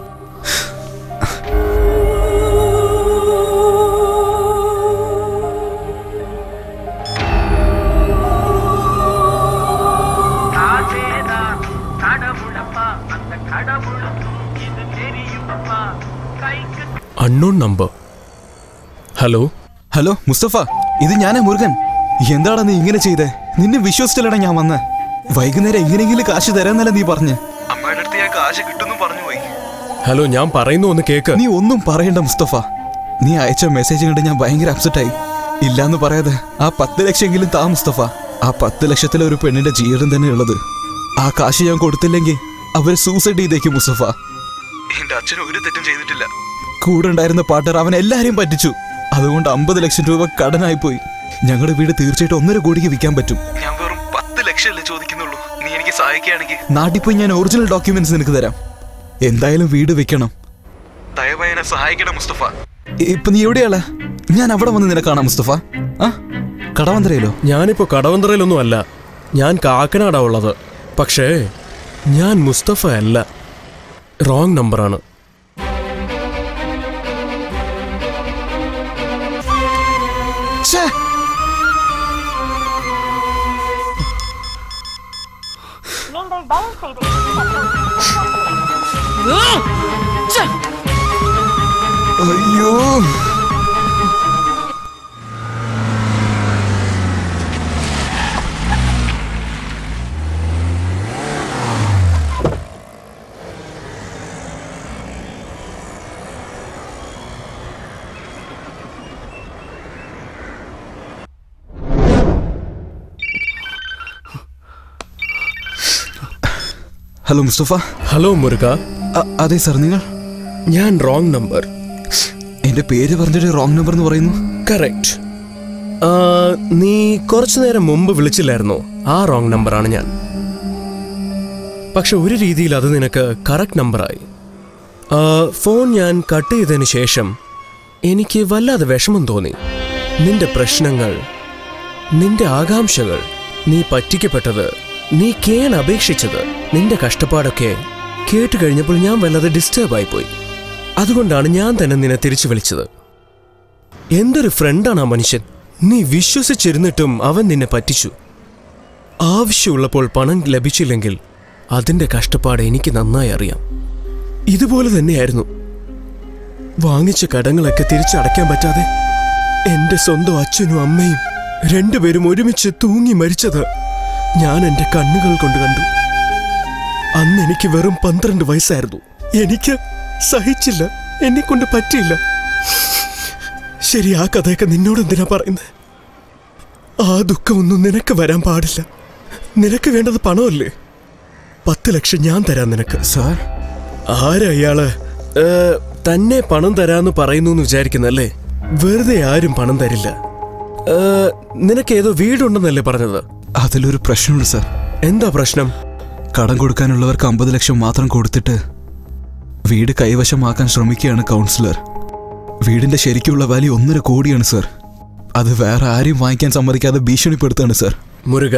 காசேதான் கடவுளப்பா அந்த கடவுளுக்கும் இது தெரியுமப்பா கைக்கு unknown number hello hello Mustafa ഇത് ഞാനാ മുരുകൻ എന്താടാ നീ ഇങ്ങനെ ചെയ്തേ നിന്നെ വിശ്വസിച്ചില്ലടാ ഞാൻ വന്ന് വൈകുന്നേരം എങ്ങനെയെങ്കിലും കാശ് തരാന്നല്ല നീ പറഞ്ഞ് അമ്മയുടെ അടുത്ത് ഞാൻ കാശ് കിട്ടുന്നു പറഞ്ഞു പോയി ഹലോ ഞാൻ പറയുന്നു ഒന്ന് കേക്ക് നീ ഒന്നും പറയണ്ട മുസ്തഫ നീ അയച്ച മെസ്സേജ് കണ്ട് ഞാൻ ഭയങ്കര അപ്സെറ്റ് ആയി ഇല്ലാന്ന് പറയാതെ ആ പത്ത് ലക്ഷമെങ്കിലും താ മുസ്തഫ ആ പത്ത് ലക്ഷത്തിലെ ഒരു പെണ്ണിന്റെ ജീവൻ തന്നെ ഉള്ളത് ആ കാശ് ഞാൻ കൊടുത്തില്ലെങ്കിൽ അവര് സൂസൈഡ് ചെയ്തേക്കും മുസ്തഫ എന്റെ അച്ഛൻ ഒരു തെറ്റും ചെയ്തിട്ടില്ല കൂടെ ഉണ്ടായിരുന്ന പാർട്ണർ അവൻ എല്ലാരെയും പറ്റിച്ചു അതുകൊണ്ട് അമ്പത് ലക്ഷം രൂപ കടനായി പോയി ഞങ്ങളുടെ വീട് തീർച്ചയായിട്ടും ഒന്നര കോടിക്ക് വിൽക്കാൻ പറ്റും ഞാൻ വെറും പത്ത് ലക്ഷമല്ലേ ചോദിക്കുന്നുള്ളൂ നീ എനിക്ക് സഹായിക്കുകയാണെങ്കിൽ നാട്ടിൽ പോയി ഞാൻ ഒറിജിനൽ ഡോക്യുമെന്റ്സ് നിനക്ക് തരാം എന്തായാലും വീട് വെക്കണം ദയവായി എന്നെ സഹായിക്കണം മുസ്തഫ ഇപ്പൊ നീ എവിടെയാളെ ഞാൻ അവിടെ വന്ന് നിന്നെ കാണാം മുസ്തഫ ആ കടവന്തരയിലോ ഞാനിപ്പോ കടവന്തറയിലൊന്നും അല്ല ഞാൻ കാക്കനാടാ ഉള്ളത് പക്ഷേ ഞാൻ മുസ്തഫ അല്ല റോങ് നമ്പറാണ് ഛേ! അയ്യോ ഹലോ മുസ്തഫ ഹലോ മുരുക അ- അതെ സാർ നിങ്ങൾ ഞാൻ റോങ് നമ്പർ എന്റെ പേര് പറഞ്ഞിട്ട് റോങ് നമ്പർ എന്ന് പറയുന്നു കറക്റ്റ് നീ കുറച്ചു നേരം മുമ്പ് വിളിച്ചില്ലായിരുന്നോ ആ റോങ് നമ്പറാണ് ഞാൻ പക്ഷെ ഒരു രീതിയിൽ അത് നിനക്ക് കറക്റ്റ് നമ്പറായി ആ, ഫോൺ ഞാൻ കട്ട് ചെയ്തതിന് ശേഷം എനിക്ക് വല്ലാതെ വിഷമം തോന്നി നിന്റെ പ്രശ്നങ്ങൾ നിന്റെ ആകാംക്ഷകൾ നീ പറ്റിക്കപ്പെട്ടത് നീ കേൺ അപേക്ഷിച്ചത് നിന്റെ കഷ്ടപ്പാടൊക്കെ കേട്ട് കഴിഞ്ഞപ്പോൾ ഞാൻ വല്ലാതെ ഡിസ്റ്റർബ് ആയിപ്പോയി അതുകൊണ്ടാണ് ഞാൻ തന്നെ നിന്നെ തിരിച്ചു വിളിച്ചത് എന്തൊരു ഫ്രണ്ടാണ് ആ മനുഷ്യൻ നീ വിശ്വസിച്ചിരുന്നിട്ടും അവൻ നിന്നെ പറ്റിച്ചു ആവശ്യമുള്ളപ്പോൾ പണം ലഭിച്ചില്ലെങ്കിൽ അതിന്റെ കഷ്ടപ്പാട് എനിക്ക് നന്നായി അറിയാം ഇതുപോലെ തന്നെയായിരുന്നു വാങ്ങിച്ച കടങ്ങളൊക്കെ തിരിച്ചടയ്ക്കാൻ പറ്റാതെ എന്റെ സ്വന്തം അച്ഛനും അമ്മയും രണ്ടുപേരും ഒരുമിച്ച് തൂങ്ങി മരിച്ചത് ഞാൻ എന്റെ കണ്ണുകൾ കൊണ്ട് കണ്ടു അന്ന് എനിക്ക് വെറും പന്ത്രണ്ട് വയസ്സായിരുന്നു എനിക്ക് സഹിച്ചില്ല എന്നെ കൊണ്ട് പറ്റിയില്ല ശരി ആ കഥയൊക്കെ നിന്നോട് എന്തിനാ പറയുന്നത് ആ ദുഃഖമൊന്നും നിനക്ക് വരാൻ പാടില്ല നിനക്ക് വേണ്ടത് പണമല്ലേ പത്ത് ലക്ഷം ഞാൻ തരാം നിനക്ക് സാർ ആരാ ഇയാള് ഏ, തന്നെ പണം തരാന്ന് പറയുന്നു എന്ന് വിചാരിക്കുന്നല്ലേ വെറുതെ ആരും പണം തരില്ല ഏ, നിനക്ക് ഏതോ വീടുണ്ടെന്നല്ലേ പറഞ്ഞത് അതിലൊരു പ്രശ്നമുണ്ട് സാർ എന്താ പ്രശ്നം കടം കൊടുക്കാനുള്ളവർക്ക് അമ്പത് ലക്ഷം മാത്രം കൊടുത്തിട്ട് വീട് കൈവശമാക്കാൻ ശ്രമിക്കുകയാണ് കൗൺസിലർ വീടിന്റെ ശരിക്കുള്ള വാല്യൂ ഒന്നര കോടിയാണ് സാർ അത് വേറെ ആരെയും വാങ്ങിക്കാൻ സമ്മതിക്കാതെ ഭീഷണിപ്പെടുത്താണ് സാർ മുരുക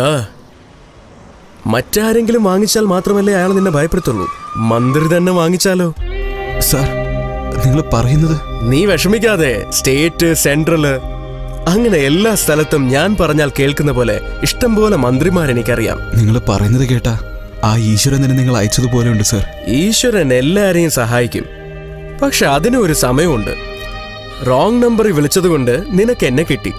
മറ്റാരെങ്കിലും വാങ്ങിച്ചാൽ മാത്രമല്ലേ അയാൾ നിന്നെ ഭയപ്പെടുത്തുള്ളൂ മന്ത്രി തന്നെ വാങ്ങിച്ചാലോ സാർ നിങ്ങൾ പറയുന്നത് നീ വിഷമിക്കാതെ സ്റ്റേറ്റ് സെൻട്രല് അങ്ങനെ എല്ലാ സ്ഥലത്തും ഞാൻ പറഞ്ഞാൽ കേൾക്കുന്ന പോലെ ഇഷ്ടം പോലെ മന്ത്രിമാർ എനിക്കറിയാം നിങ്ങൾ പറയുന്നത് കേട്ടാ ആ ഈശ്വരൻ തന്നെ നിങ്ങൾ അയച്ചതുപോലെയുണ്ട് സാർ ഈശ്വരൻ എല്ലാരെയും സഹായിക്കും പക്ഷെ അതിന് ഒരു സമയമുണ്ട് റോങ് നമ്പറിൽ വിളിച്ചതുകൊണ്ട് നിനക്ക് എന്നെ കിട്ടി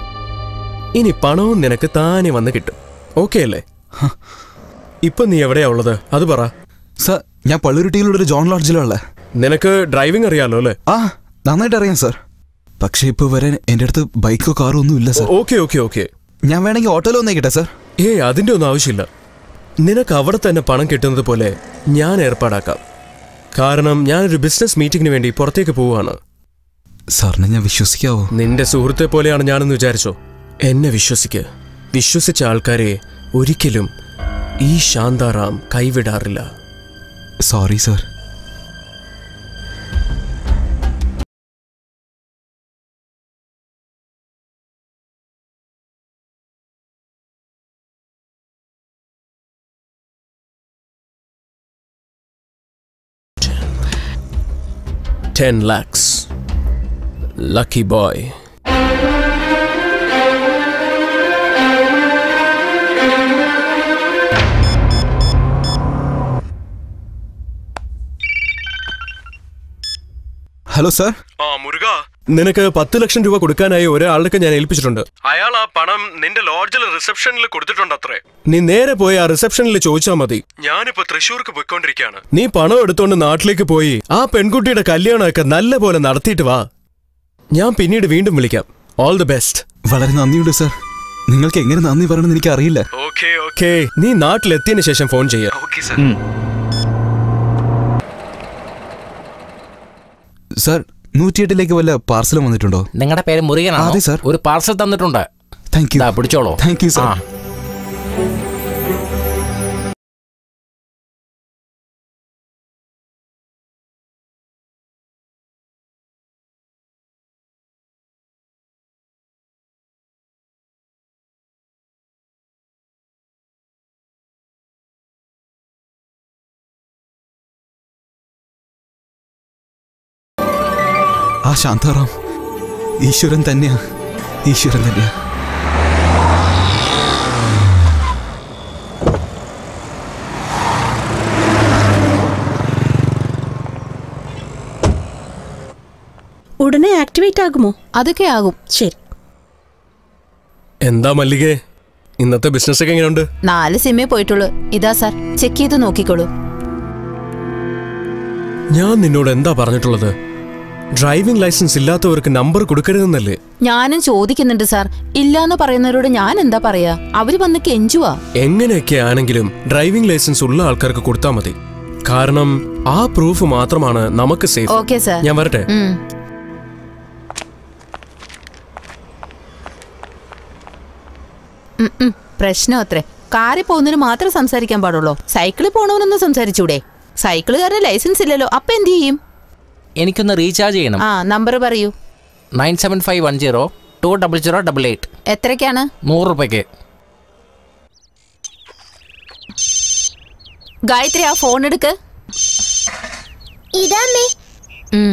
ഇനി പണവും നിനക്ക് താനെ വന്ന് കിട്ടും ഓക്കെ അല്ലേ ഇപ്പൊ നീ എവിടെയാ ഉള്ളത് അത് പറ സാർ ഞാൻ പള്ളുരുട്ടിയിലുള്ള ഒരു ജോൺ ലോഡ്ജിലുള്ള നിനക്ക് ഡ്രൈവിംഗ് അറിയാലോ അല്ലേ ആ നന്നായിട്ട് അറിയാം സാർ പക്ഷെ ഇപ്പൊ വരാൻ എൻ്റെ അടുത്ത് ബൈക്കോ കാറോ ഒന്നും ഇല്ല സാർ ഓക്കെ ഓക്കെ ഓക്കെ ഞാൻ വേണമെങ്കിൽ ഓട്ടോയിൽ വന്നേക്കട്ടെ സാർ ഏയ് അതിന്റെ ഒന്നും ആവശ്യമില്ല നിനക്ക് അവിടെ തന്നെ പണം കിട്ടുന്നത് പോലെ ഞാൻ ഏർപ്പാടാക്കാം കാരണം ഞാനൊരു ബിസിനസ് മീറ്റിംഗിന് വേണ്ടി പുറത്തേക്ക് പോവുകയാണ് സാറിനെ ഞാൻ വിശ്വസിക്കാവോ നിന്റെ സുഹൃത്തെ പോലെയാണ് ഞാനെന്ന് വിചാരിച്ചോ എന്നെ വിശ്വസിക്ക് വിശ്വസിച്ച ആൾക്കാരെ ഒരിക്കലും ഈ ശാന്താറാം കൈവിടാറില്ല sorry sir ten lakhs lucky boy hello sir ആ മുരുക നിനക്ക് പത്ത് ലക്ഷം രൂപ കൊടുക്കാനായി ഒരാളുടെ ഞാൻ ഏൽപ്പിച്ചിട്ടുണ്ട് അയാൾ ആ പണം നിന്റെ ലോഡ്ജിൽ റിസപ്ഷനിൽ കൊടുത്തിട്ടുണ്ട് അത്രേ നീ നേരെ പോയി ആ റിസപ്ഷനിൽ ചോദിച്ചാൽ മതി ഞാനിപ്പോ തൃശ്ശൂർക്ക് പോയിക്കൊണ്ടിരിക്കുകയാണ് നീ പണം എടുത്തോണ്ട് നാട്ടിലേക്ക് പോയി ആ പെൺകുട്ടിയുടെ കല്യാണമൊക്കെ നല്ല പോലെ നടത്തിയിട്ട് വാ ഞാൻ പിന്നീട് വീണ്ടും വിളിക്കാം ഓൾ ദി ബെസ്റ്റ് വളരെ നന്ദിയുണ്ട് സാർ നിങ്ങൾക്ക് എങ്ങനെ നന്ദി പറയണമെന്ന് എനിക്ക് അറിയില്ല ഓക്കെ ഓക്കെ നീ നാട്ടിലെത്തിയതിനു ശേഷം ഫോൺ ചെയ്യാം സാർ നൂറ്റിയെട്ടിലേക്ക് വല്ല പാർസലും വന്നിട്ടുണ്ടോ നിങ്ങളുടെ പേര് മുരുകനാണോ അതെ, സർ. ഒരു പാർസൽ തന്നിട്ടുണ്ട് താങ്ക് യു ദാ, പിടിച്ചോളൂ താങ്ക് യു സാർ ആ. ആ ശാന്താറാം ഈശ്വരൻ തന്നെയാ ഈശ്വരൻ തന്നെയാ ഉടനെ ആക്ടിവേറ്റ് ആകുമോ അതൊക്കെ ആകും ശരി എന്താ മല്ലികേ ഇന്നത്തെ ബിസിനസ് ഒക്കെ എങ്ങനെയുണ്ട് നാല് സിമ്മേ പോയിട്ടുള്ളൂ ഇതാ സാർ ചെക്ക് ചെയ്ത് നോക്കിക്കോളൂ ഞാൻ നിന്നോട് എന്താ പറഞ്ഞിട്ടുള്ളത് ഡ്രൈവിംഗ് ലൈസൻസ് ഇല്ലാത്തവർക്ക് നമ്പർ കൊടുക്കരുതെന്നല്ലേ ഞാനും ചോദിക്കുന്നുണ്ട് സാർ ഇല്ലാന്ന് പറയുന്നവരോട് ഞാൻ എന്താ പറയാ അവര് വന്ന് കെഞ്ചുവാ എങ്ങനെയൊക്കെ ആണെങ്കിലും ഡ്രൈവിംഗ് ലൈസൻസ് ഉള്ള ആൾക്കാർക്ക് കൊടുത്താൽ മതി കാരണം ആ പ്രൂഫ് മാത്രമാണ് നമുക്ക് സേഫ് ഓക്കെ സാർ ഞാൻ വരട്ടെ ഉം. ഉം, ഉം. പ്രശ്നം അത്രേ കാറിൽ പോകുന്നതിന് മാത്രം സംസാരിക്കാൻ പാടുള്ളൂ സൈക്കിളിൽ പോണവനൊന്നും സംസാരിച്ചൂടെ സൈക്കിളുകാരന് ലൈസൻസ് ഇല്ലല്ലോ അപ്പൊ എന്ത് ചെയ്യും എനിക്കൊന്ന് റീചാർജ് ചെയ്യണം ആ നമ്പർ പറയൂ nine seven five one zero two double zero double eight എത്രയ്ക്കാണ് നൂറ് രൂപയ്ക്ക് ഗായത്രി ആ ഫോൺ എടുക്ക് ഇതാമ്മേ ഉം.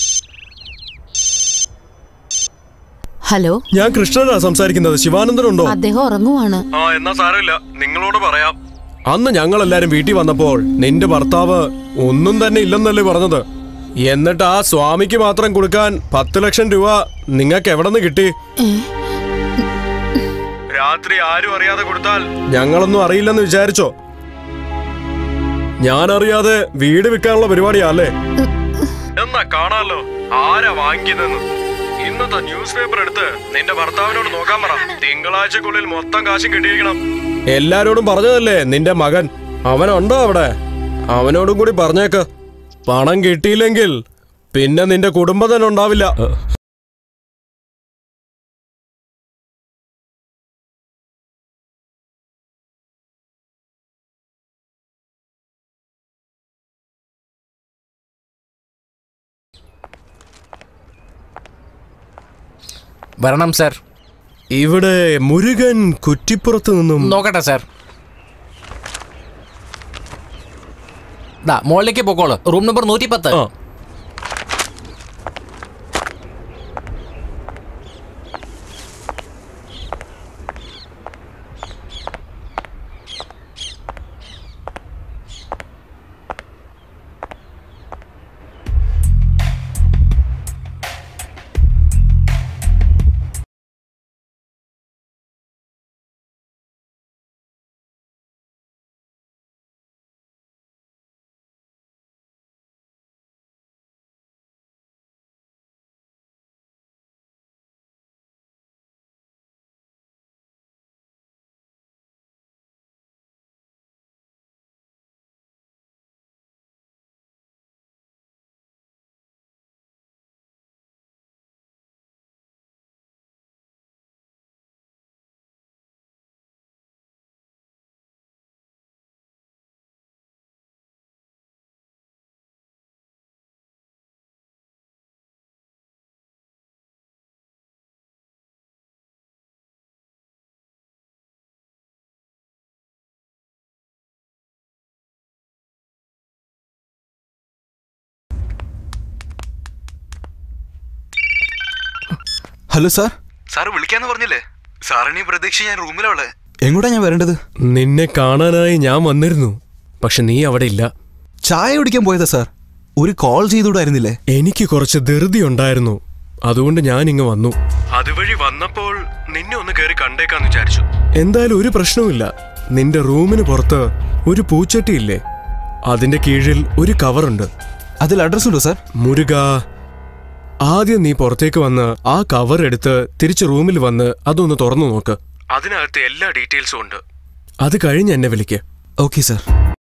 ഹലോ ഞാൻ കൃഷ്ണനാ സംസാരിക്കുന്നത് ശിവാനന്ദനുണ്ടോ അദ്ദേഹം ഉറങ്ങുവാണ് ആ എന്നാ സാരമില്ല നിങ്ങളോട് പറയാം അന്ന് ഞങ്ങൾ എല്ലാരും വീട്ടിൽ വന്നപ്പോൾ നിന്റെ ഭർത്താവ് ഒന്നും തന്നെ ഇല്ലെന്നല്ലേ പറഞ്ഞത് എന്നിട്ട് ആ സ്വാമിക്ക് മാത്രം കൊടുക്കാൻ പത്ത് ലക്ഷം രൂപ നിങ്ങൾക്ക് എവിടെ നിന്ന് കിട്ടി രാത്രി ആരും അറിയാതെ കൊടുത്താൽ ഞങ്ങളൊന്നും അറിയില്ലെന്ന് വിചാരിച്ചോ ഞാൻ അറിയാതെ വീട് വിൽക്കാനുള്ള പരിപാടിയാ അല്ലേ എന്നാ കാണാലോ ആരാ വാങ്ങിക്കുന്നെന്ന് ഇന്നത്തെ ന്യൂസ് പേപ്പർ എടുത്ത് നിന്റെ ഭർത്താവിനോട് നോക്കാൻ പറ തിങ്കളാഴ്ചക്കുള്ളിൽ മൊത്തം കാശും കിട്ടിയിരിക്കണം എല്ലാരോടും പറഞ്ഞതല്ലേ നിന്റെ മകൻ അവനുണ്ടോ അവിടെ അവനോടും കൂടി പറഞ്ഞേക്ക് പണം കിട്ടിയില്ലെങ്കിൽ പിന്നെ നിന്റെ കുടുംബം തന്നെ ഉണ്ടാവില്ല വരണം സർ ഇവിടെ മുരുകൻ കുറ്റിപ്പുറത്ത് നിന്നും നോക്കട്ടെ സർ ദാ മുകളിലേക്ക് പൊക്കോളൂ റൂം നമ്പർ നൂറ്റി പത്ത് ആ. ഹലോ സാർ സാറ് വിളിക്കാന്ന് പറഞ്ഞില്ലേ സാറിനെ പ്രതീക്ഷ ഞാൻ റൂമിലുള്ള എങ്ങോട്ടാ ഞാൻ വരേണ്ടത് നിന്നെ കാണാനായി ഞാൻ വന്നിരുന്നു പക്ഷെ നീ അവിടെ ഇല്ല ചായ കുടിക്കാൻ പോയതാ സാർ ഒരു കോൾ ചെയ്തുകൂടായിരുന്നില്ലേ എനിക്ക് കുറച്ച് ധൃതി ഉണ്ടായിരുന്നു അതുകൊണ്ട് ഞാൻ ഇങ്ങ് വന്നു അതുവഴി വന്നപ്പോൾ നിന്നെ ഒന്ന് കയറി കണ്ടേക്കാന്ന് വിചാരിച്ചു എന്തായാലും ഒരു പ്രശ്നവുമില്ല നിന്റെ റൂമിന് പുറത്ത് ഒരു പൂച്ചട്ടിയില്ലേ അതിന്റെ കീഴിൽ ഒരു കവറുണ്ട് അതിൽ അഡ്രസ് ഉണ്ടോ സാർ മുരുക ആദ്യം നീ പുറത്തേക്ക് വന്ന് ആ കവർ എടുത്ത് തിരിച്ച് റൂമിൽ വന്ന് അതൊന്ന് തുറന്നു നോക്ക് അതിനകത്ത് എല്ലാ ഡീറ്റെയിൽസും ഉണ്ട് അത് കഴിഞ്ഞ് എന്നെ വിളിക്ക് okay sir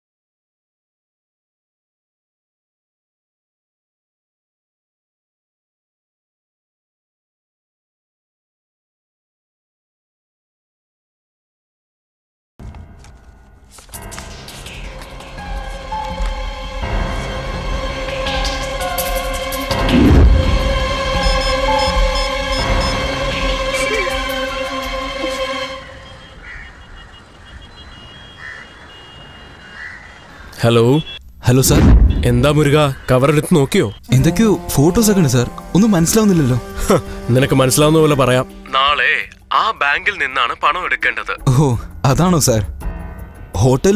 hello hello sir എന്താ മുരുക കവർ എടുത്ത് നോക്കിയോ എന്തൊക്കെയോ ഫോട്ടോസ് ഒക്കെ ഉണ്ട് സാർ ഒന്നും മനസ്സിലാവുന്നില്ലല്ലോ ഹ, നിനക്ക് മനസ്സിലാവുന്ന പോലെ പറയാം നാളെ ആ ബാങ്കിൽ നിന്നാണ് പണം എടുക്കേണ്ടത് ഓ അതാണോ സാർ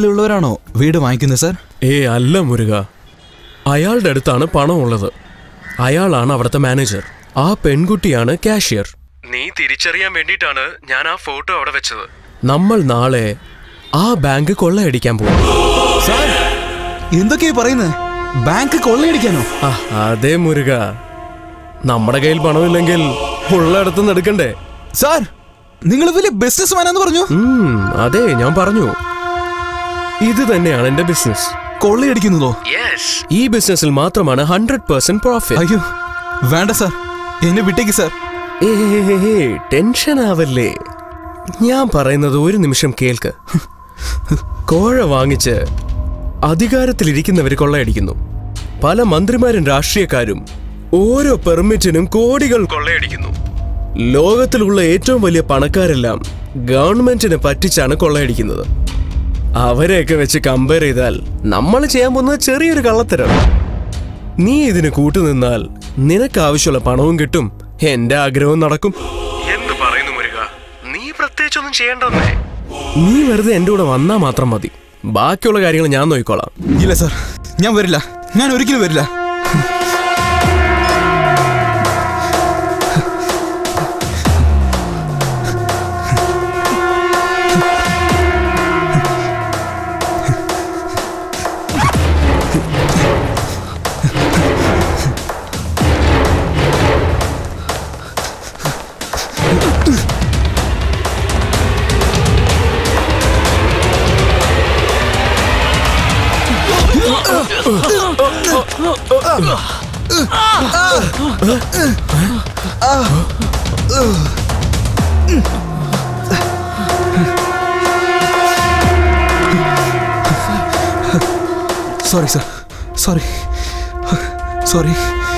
ഹോട്ടലിലുള്ളവരാണോ വീട് വാങ്ങിക്കുന്നത് സാർ ഏ അല്ല മുരുക അയാളുടെ അടുത്താണ് പണം ഉള്ളത് അയാളാണ് അവിടുത്തെ മാനേജർ ആ പെൺകുട്ടിയാണ് കാഷ്യർ നീ തിരിച്ചറിയാൻ വേണ്ടിയിട്ടാണ് ഞാൻ ആ ഫോട്ടോ അവിടെ വെച്ചത് നമ്മൾ നാളെ ആ ബാങ്ക് കൊള്ളയടിക്കാൻ പോകും എന്തൊക്കെയാ പറയുന്നത് ബാങ്ക് കൊള്ളയടിക്കാനോ ആ, അതേ മുരുക നമ്മുടെ കയ്യിൽ പണമില്ലെങ്കിൽ ഉള്ളയിടത്തുനിന്ന് എടുക്കണ്ടേ സാർ നിങ്ങൾ വലിയ ബിസിനസ് മാനാന്ന് പറഞ്ഞു ഉം, അതെ ഞാൻ പറഞ്ഞു ഇത് തന്നെയാണ് എന്റെ ബിസിനസ് കൊള്ളയടിക്കുന്നതോ ഈ ബിസിനസ്സിൽ മാത്രമാണ് ഹൺഡ്രഡ് പെർസെന്റ് പ്രോഫിറ്റ് അയ്യോ വേണ്ട സാർ എന്നെ വിട്ടേക്ക് സാർ ടെൻഷൻ ആവല്ലേ ഞാൻ പറയുന്നത് ഒരു നിമിഷം കേൾക്ക് കോഴ വാങ്ങിച്ച് അധികാരത്തിലിരിക്കുന്നവർ കൊള്ളയടിക്കുന്നു പല മന്ത്രിമാരും രാഷ്ട്രീയക്കാരും ഓരോ പെർമിറ്റിനും കോടികൾ കൊള്ളയടിക്കുന്നു ലോകത്തിലുള്ള ഏറ്റവും വലിയ പണക്കാരെല്ലാം ഗവൺമെന്റിനെ പറ്റിച്ചാണ് കൊള്ളയടിക്കുന്നത് അവരെയൊക്കെ വെച്ച് കമ്പയർ ചെയ്താൽ നമ്മൾ ചെയ്യാൻ പോകുന്നത് ചെറിയൊരു കള്ളത്തരം നീ ഇതിന് കൂട്ടുനിന്നാൽ നിനക്ക് ആവശ്യമുള്ള പണവും കിട്ടും എന്റെ ആഗ്രഹവും നടക്കും എന്ത് പറയുന്നു മുരുക നീ പ്രത്യേകിച്ചൊന്നും ചെയ്യേണ്ടെന്നേ നീ വെറുതെ എന്റെ കൂടെ വന്നാ മാത്രം മതി ബാക്കിയുള്ള കാര്യങ്ങൾ ഞാൻ നോക്കിക്കോളാം ഇല്ല സാർ ഞാൻ വരില്ല ഞാൻ ഒരിക്കലും വരില്ല sorry sir sorry sorry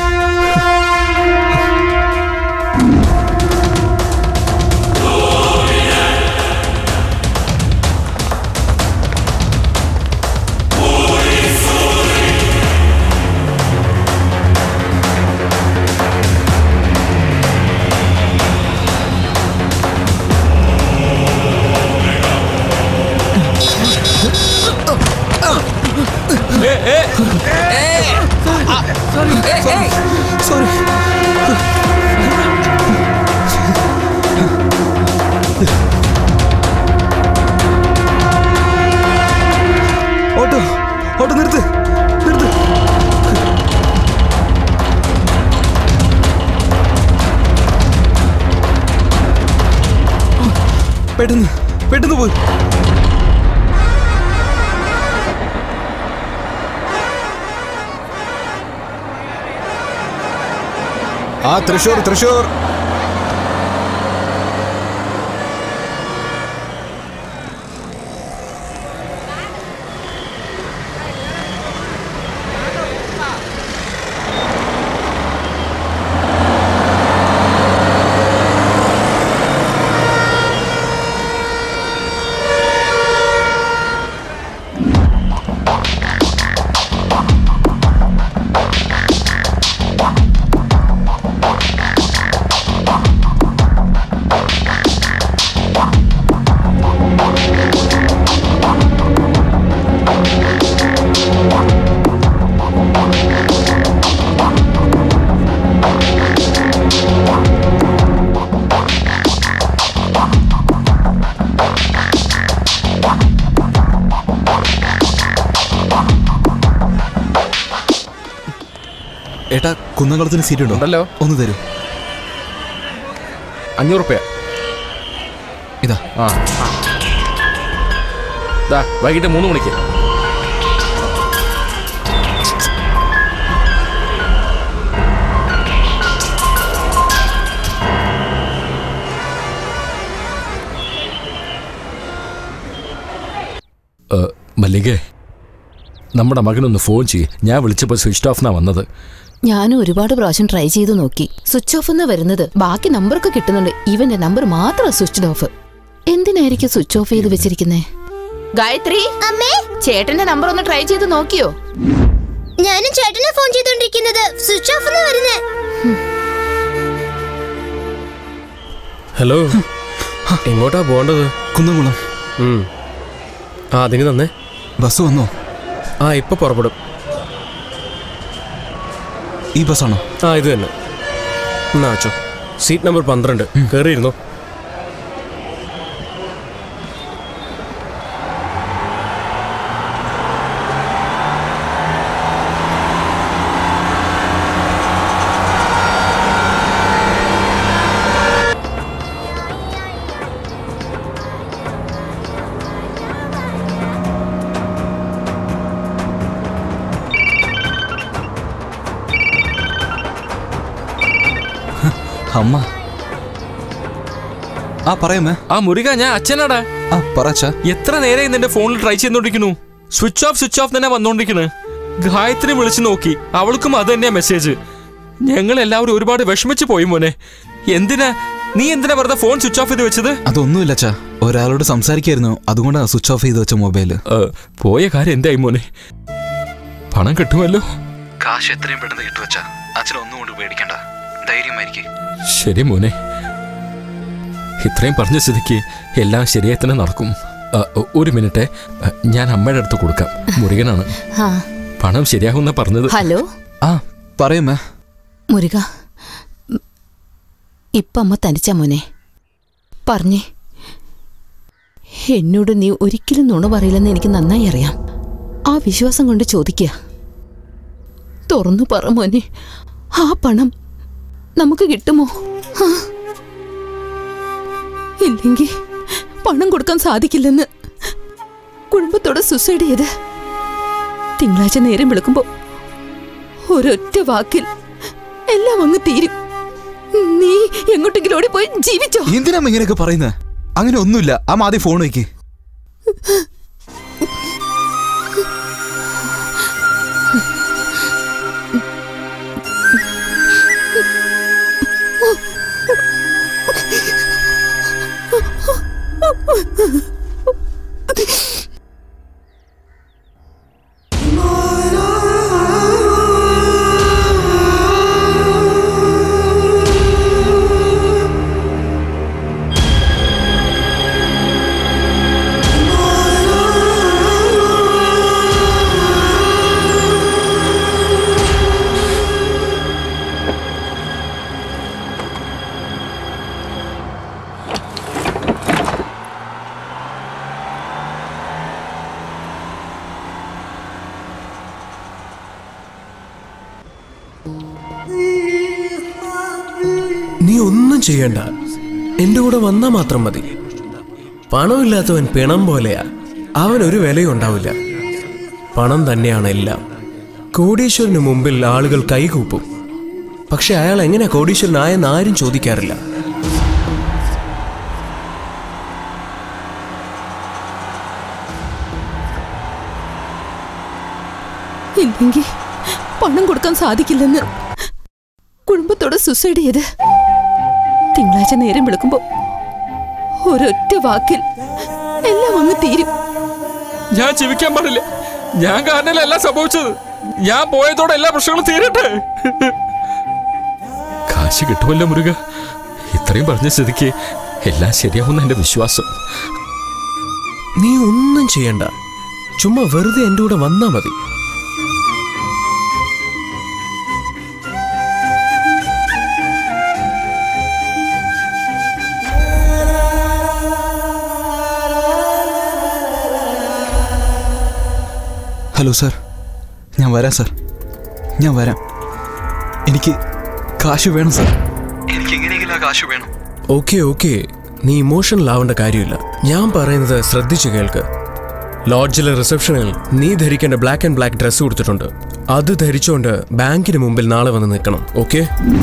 sorry auto auto നിർത്ത് നിർത്ത് പെട്ടെന്ന് പെട്ടെന്ന് പോയി ആ തൃശൂർ തൃശൂർ ഏട്ടാ കുന്നംകുളത്തിന് സീറ്റ് ഉണ്ടോ ഉണ്ടല്ലോ ഒന്ന് തരൂ അഞ്ഞൂറ് റുപ്യ ഇതാ ആ ദാ വൈകിട്ട് മൂന്ന് മണിക്ക് ഏ, മല്ലികേ നമ്മുടെ മകനൊന്ന് ഫോൺ ചെയ്യ് ഞാൻ വിളിച്ചപ്പോൾ സ്വിച്ച് ഓഫ് എന്നാ വന്നത് ഞാനും ഒരുപാട് പ്രാവശ്യം ട്രൈ ചെയ്ത് നോക്കി സ്വിച്ച് ഓഫ് എന്നാ വരുന്നത് ബാക്കി നമ്പറൊക്കെ കിട്ടുന്നുണ്ട് ഇവന്റെ നമ്പർ മാത്രം സ്വിച്ച് ഓഫ് എന്തിനായിരിക്കും സ്വിച്ച് ഓഫ് ചെയ്ത് വെച്ചിരിക്കുന്നേ ഗായത്രി അമ്മേ ചേട്ടന്റെ നമ്പർ ഒന്ന് ട്രൈ ചെയ്ത് നോക്കിയോ ഞാനും ചേട്ടനെ ഫോൺ ചെയ്തോണ്ടിരിക്കുന്നത് സ്വിച്ച് ഓഫ് എന്ന് വരുന്നേ ഹലോ എങ്ങോട്ടാ പോകേണ്ടത് കുന്നംകുളം ഉം. ആ അതിന് തന്നെ ബസ് വന്നോ ആ ഇപ്പൊ പുറപ്പെടും ഈ ബസ്സാണോ ആ ഇത് തന്നെ എന്നാ അച്ചോ സീറ്റ് നമ്പർ പന്ത്രണ്ട് കയറിയിരുന്നോ അമ്മ ആ പറയാമേ ആ മുരുക ഞാൻ അച്ഛനാടാ ആ പറച്ചാ എത്ര നേരം നിന്റെ ഫോണിൽ ട്രൈ ചെയ്തോണ്ടിരിക്കുന്നു സ്വിച്ച് ഓഫ് സ്വിച്ച് ഓഫ് തന്നെ വന്നോണ്ടിരിക്കണ് ഗായത്രി വിളിച്ചു നോക്കി അവൾക്കും അത് തന്നെയാ മെസ്സേജ് ഞങ്ങൾ എല്ലാവരും ഒരുപാട് വിഷമിച്ചു പോയി മോനെ എന്തിനാ നീ എന്തിനാ വെറുതെ ഫോൺ സ്വിച്ച് ഓഫ് ചെയ്ത് വെച്ചത് അതൊന്നുമില്ല അച്ഛാ ഒരാളോട് സംസാരിക്കായിരുന്നു അതുകൊണ്ടാണ് സ്വിച്ച് ഓഫ് ചെയ്ത് വെച്ച മൊബൈല് ഏ, പോയ കാര്യം എന്തായി മോനെ പണം കിട്ടുമല്ലോ കാശ് എത്രയും പെട്ടെന്ന് കിട്ടുവച്ചാ അച്ഛൻ ഒന്നും കൊണ്ട് പേടിക്കണ്ട ധൈര്യമായിരിക്കും ശരി മോനെ ഇത്രയും പറഞ്ഞ സ്ഥിതിക്ക് എല്ലാം ശരിയായി തന്നെ നടക്കും ആ, ഒ- ഒരു മിനിറ്റ് ആ, ഞാൻ അമ്മയുടെ അടുത്ത് കൊടുക്കാം മുരുകനാണ് ആ പണം ശരിയാകുന്ന പറഞ്ഞത് ഹലോ ആ പറയുമേ മുരുക ഉം, ഇപ്പം അമ്മ തനിച്ച മോനെ പറഞ്ഞേ എന്നോട് നീ ഒരിക്കലും നുണ പറയില്ലെന്ന് എനിക്ക് നന്നായി അറിയാം ആ വിശ്വാസം കൊണ്ട് ചോദിക്കുക തുറന്നു പറ മോനെ ആ പണം നമുക്ക് കിട്ടുമോ ആ. ഇല്ലെങ്കിൽ പണം കൊടുക്കാൻ സാധിക്കില്ലെന്ന് കുടുംബത്തോടെ സുസൈഡ് ചെയ്ത് തിങ്കളാഴ്ച നേരം വിളിക്കുമ്പോ ഒരൊറ്റ വാക്കിൽ എല്ലാം അങ്ങ് തീരും നീ എങ്ങോട്ടെങ്കിലും ഓടിപ്പോയി ജീവിച്ചോ എന്തിനാ അമ്മ ഇങ്ങനെയൊക്കെ പറയുന്നത് അങ്ങനെ ഒന്നുമില്ല അമ്മ ആദ്യം ഫോൺ വയ്ക്ക് നീ ഒന്നും ചെയ്യണ്ട എന്റെ കൂടെ വന്നാൽ മാത്രം മതി പണമില്ലാത്തവൻ പിണം പോലെയാ അവൻ ഒരു വിലയും ഉണ്ടാവില്ല പണം തന്നെയാണ് എല്ലാം കോടീശ്വരന് മുമ്പിൽ ആളുകൾ കൈകൂപ്പും പക്ഷെ അയാൾ എങ്ങനെ കോടീശ്വരനായെന്ന് ആരും ചോദിക്കാറില്ല ഇല്ലെങ്കിൽ പണം കൊടുക്കാൻ സാധിക്കില്ലെന്ന് കുടുംബത്തോടെ സുസൈഡ് ചെയ്ത് തിങ്കളാഴ്ച നേരം വിളിക്കുമ്പോ ഒരൊറ്റ വാക്കിൽ എല്ലാം അങ്ങ് തീരും ഞാൻ ജീവിക്കാൻ പാടില്ല ഞാൻ കാരണമല്ല എല്ലാം സംഭവിച്ചത് ഞാൻ പോയതോടെ എല്ലാ പ്രശ്നങ്ങളും തീരട്ടെ കാശ് കിട്ടുമല്ലോ മുരുക ഇത്രയും പറഞ്ഞ സ്ഥിതിക്ക് എല്ലാം ശരിയാവുന്ന എന്റെ വിശ്വാസം നീ ഒന്നും ചെയ്യണ്ട ചുമ്മാ വെറുതെ എൻ്റെ കൂടെ വന്നാ മതി ഹലോ സാർ ഞാൻ വരാം സാർ ഞാൻ വരാം എനിക്ക് കാശ് വേണം സാർ എനിക്ക് എങ്ങനെയെങ്കിലും ആ കാശ് വേണം ഓക്കെ ഓക്കെ നീ ഇമോഷണൽ ആവേണ്ട കാര്യമില്ല ഞാൻ പറയുന്നത് ശ്രദ്ധിച്ചു കേൾക്ക് ലോഡ്ജിലെ റിസപ്ഷനിൽ നീ ധരിക്കേണ്ട ബ്ലാക്ക് ആൻഡ് ബ്ലാക്ക് ഡ്രസ്സ് കൊടുത്തിട്ടുണ്ട് അത് ധരിച്ചുകൊണ്ട് ബാങ്കിന് മുമ്പിൽ നാളെ വന്ന് നിൽക്കണം okay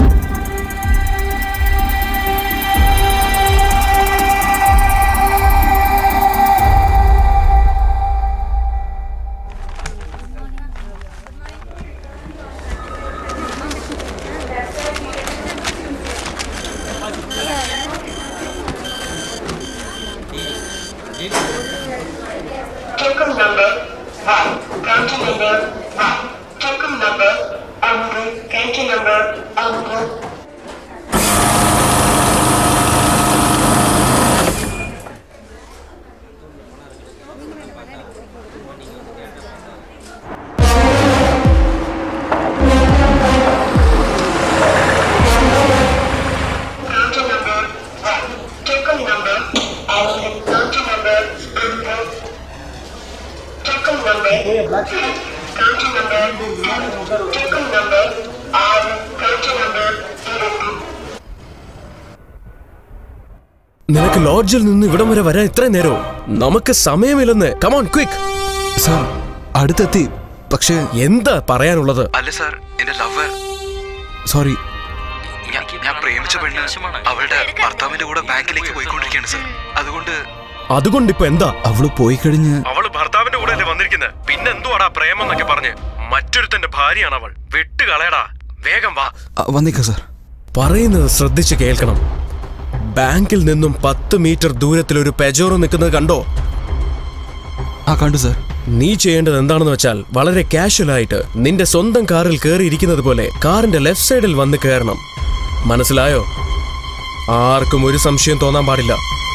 Token number one. County number one. Token number Amru. County number Amru. നിനക്ക് ലോഡ്ജിൽ നിന്ന് ഇവിടം വരെ വരാൻ ഇത്രയും നേരോ നമുക്ക് സമയമില്ലെന്ന് കമോൺ ക്വിക്ക് സാർ അടുത്തെത്തി പക്ഷേ എന്താ പറയാനുള്ളത് അല്ല സാർ എന്റെ ലവർ സോറി ഞാൻ ഞാൻ പ്രേമിച്ച പെണ്ണ് അവളുടെ ഭർത്താവിന്റെ കൂടെ ബാങ്കിലേക്ക് പോയിക്കൊണ്ടിരിക്കുകയാണ് സാർ അതുകൊണ്ട് അതുകൊണ്ട് ഇപ്പൊ എന്താ അവള് പോയി കഴിഞ്ഞ് അവള് ഭർത്താവിന്റെ കൂടെ അല്ലേ വന്നിരിക്കുന്നത് പിന്നെ എന്തുവാടാ പ്രേമം എന്നൊക്കെ പറഞ്ഞ് മറ്റൊരുത്തന്റെ ഭാര്യയാണ് അവൾ വിട്ട് കളയടാ വേഗം വാ ആ, വന്നേക്കാം സാർ പറയുന്നത് ശ്രദ്ധിച്ച് കേൾക്കണം ബാങ്കിൽ നിന്നും പത്ത് മീറ്റർ ദൂരത്തിൽ ഒരു പെജോറോ നിൽക്കുന്നത് കണ്ടോ ആ കണ്ടു സാർ നീ ചെയ്യേണ്ടത് എന്താണെന്ന് വെച്ചാൽ വളരെ കാഷ്വൽ ആയിട്ട് നിന്റെ സ്വന്തം കാറിൽ കയറിയിരിക്കുന്നത് പോലെ കാറിന്റെ ലെഫ്റ്റ് സൈഡിൽ വന്ന് കയറണം മനസ്സിലായോ ആർക്കും ഒരു സംശയം തോന്നാൻ പാടില്ല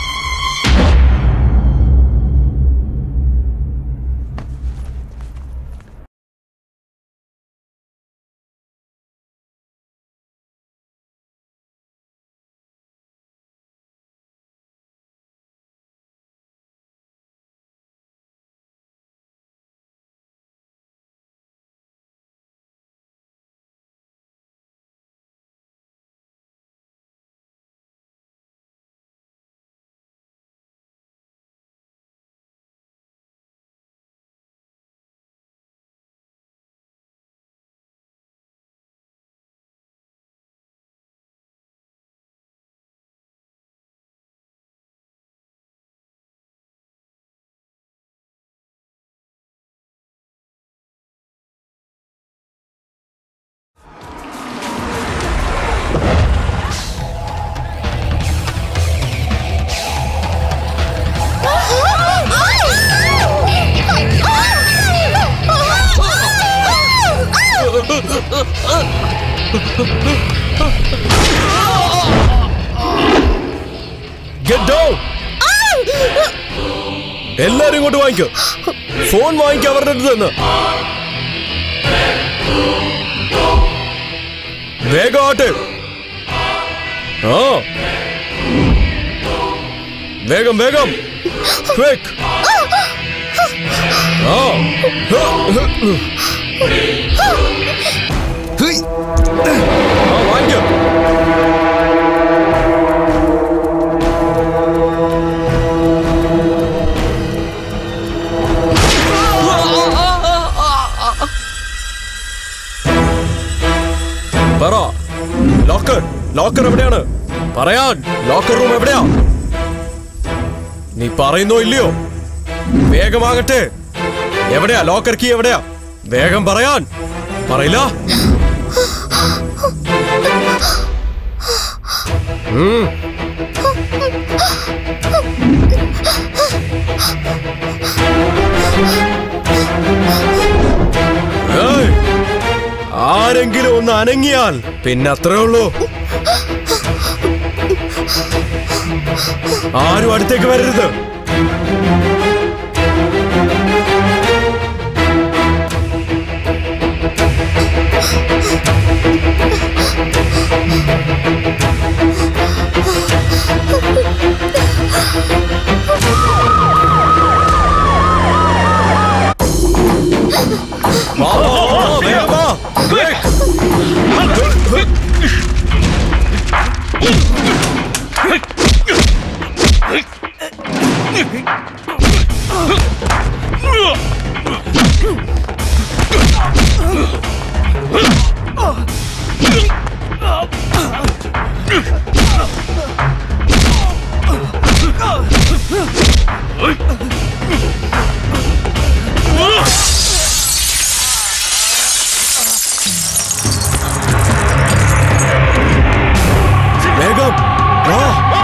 Get down! എല്ലാരും ഇങ്ങോട്ട് വാങ്ങിക്കോ ഫോൺ വാങ്ങിക്കോ അവരുടെ അടുത്ത് നിന്ന് വേഗം ആട്ടെ ആ വേഗം വേഗം ക്വിക്ക് ആ ആ വാങ്ങിക്കോ പറ ലോക്കർ ലോക്കർ എവിടെയാണ് പറയാൻ ലോക്കർ റൂം എവിടെയാ നീ പറയുന്നോ ഇല്ലയോ വേഗമാകട്ടെ എവിടെയാ ലോക്കർ കീ എവിടെയാ വേഗം പറയാൻ പറയില്ല ഉം. ഏയ്, ആരെങ്കിലും ഒന്ന് അനങ്ങിയാൽ പിന്നെ അത്രേ ഉള്ളൂ ആരും അടുത്തേക്ക് വരരുത് വാ, വാ, വാ, വേഗം വാ. Quick. വേഗം വാ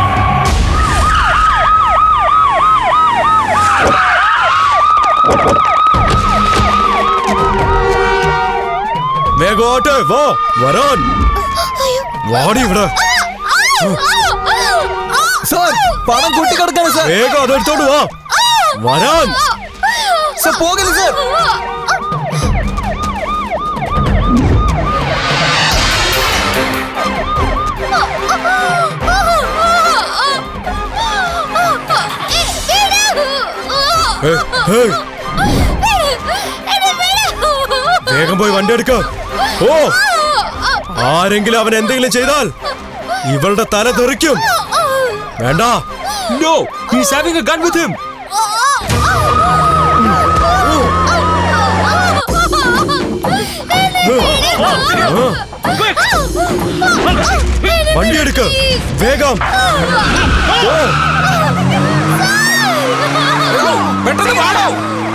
വേഗം ആട്ടെ വാ വരാൻ വാടി ഇവിടെ സാർ പണം കൂട്ടിക്കിടക്കാണ് സാർ വേഗം അതെടുത്തോണ്ട് വാ വരാൻ സാർ പോകരുത് സാർ ഏയ്, ഏയ്, വേഗം പോയി വണ്ടി എടുക്ക ഓ ആരെങ്കിലും അവൻ എന്തെങ്കിലും ചെയ്താൽ ഇവളുടെ തല തെറിക്കും വേണ്ട No, he's having a gun with him. വണ്ടി എടുക്ക വേഗം പെട്ടെന്ന് വാടോ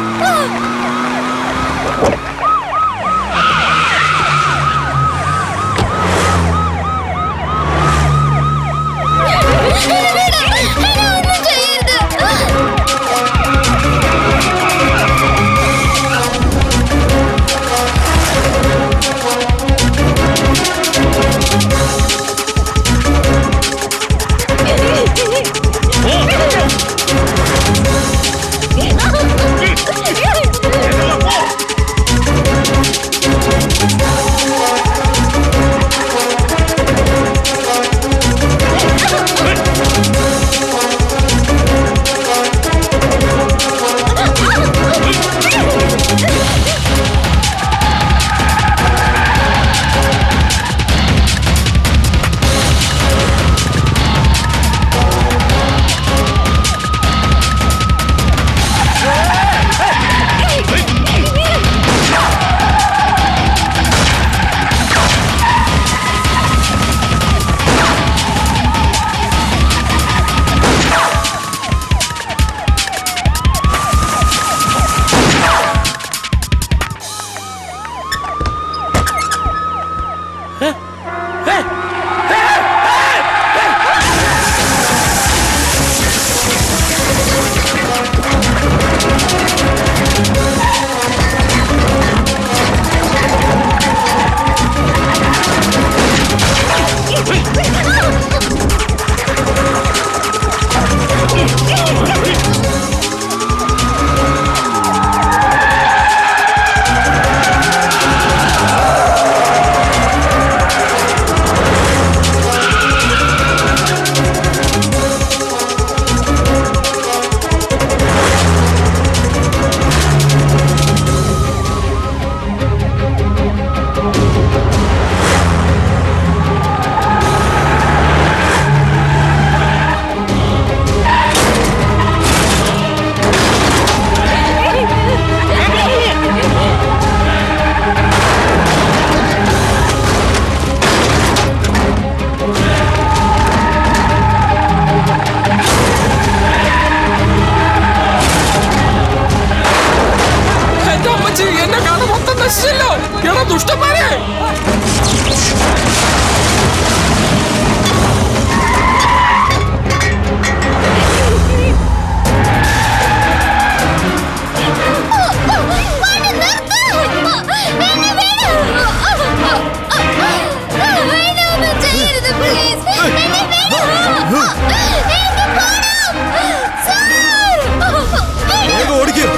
എന്റെ അമ്മച്ചി എന്നെ കാണാൻ മൊത്തം നശിച്ചല്ലോ എടാ ദുഷ്ടന്മാരെ വേഗം ഓടിക്കും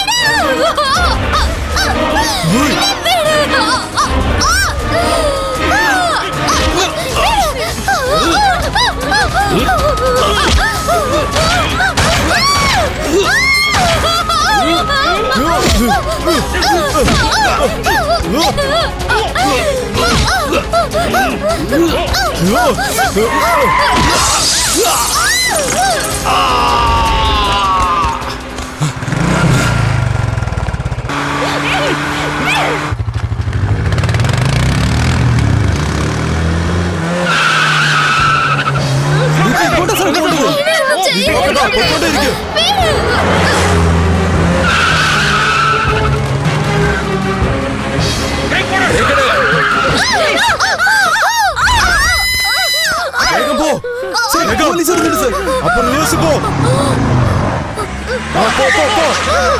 വേഗം പോ വേഗം. അപ്പൊ റിവേഴ്സ് പോ ആ, പോ പോ പോ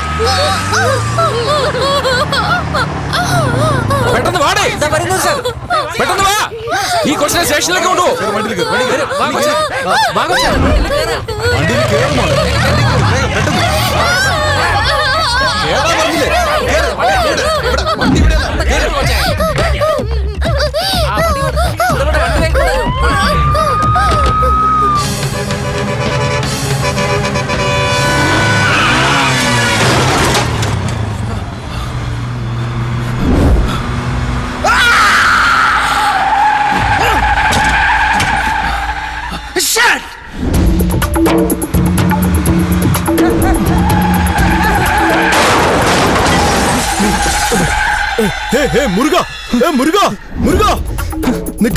പെട്ടെന്ന് വാടേ വരുന്നു സർ പെട്ടെന്ന് വാ ഈ കൊച്ചിനെ സ്റ്റേഷനിലേക്ക് കൊണ്ടുപോ വാ കൊച്ചേ. വാ കൊച്ചേ. വണ്ടിയിൽ കേറും മോനെ. പെട്ടെന്ന്. കേറാൻ പറഞ്ഞില്ലേ? കേറ്. കേറ്. ഇവിടെ വണ്ടി ഇവിടെ അല്ല. കേറ്. Shut! ഹേ ഹേ മുരുക ഏ മുരുക മുരുക നിക്ക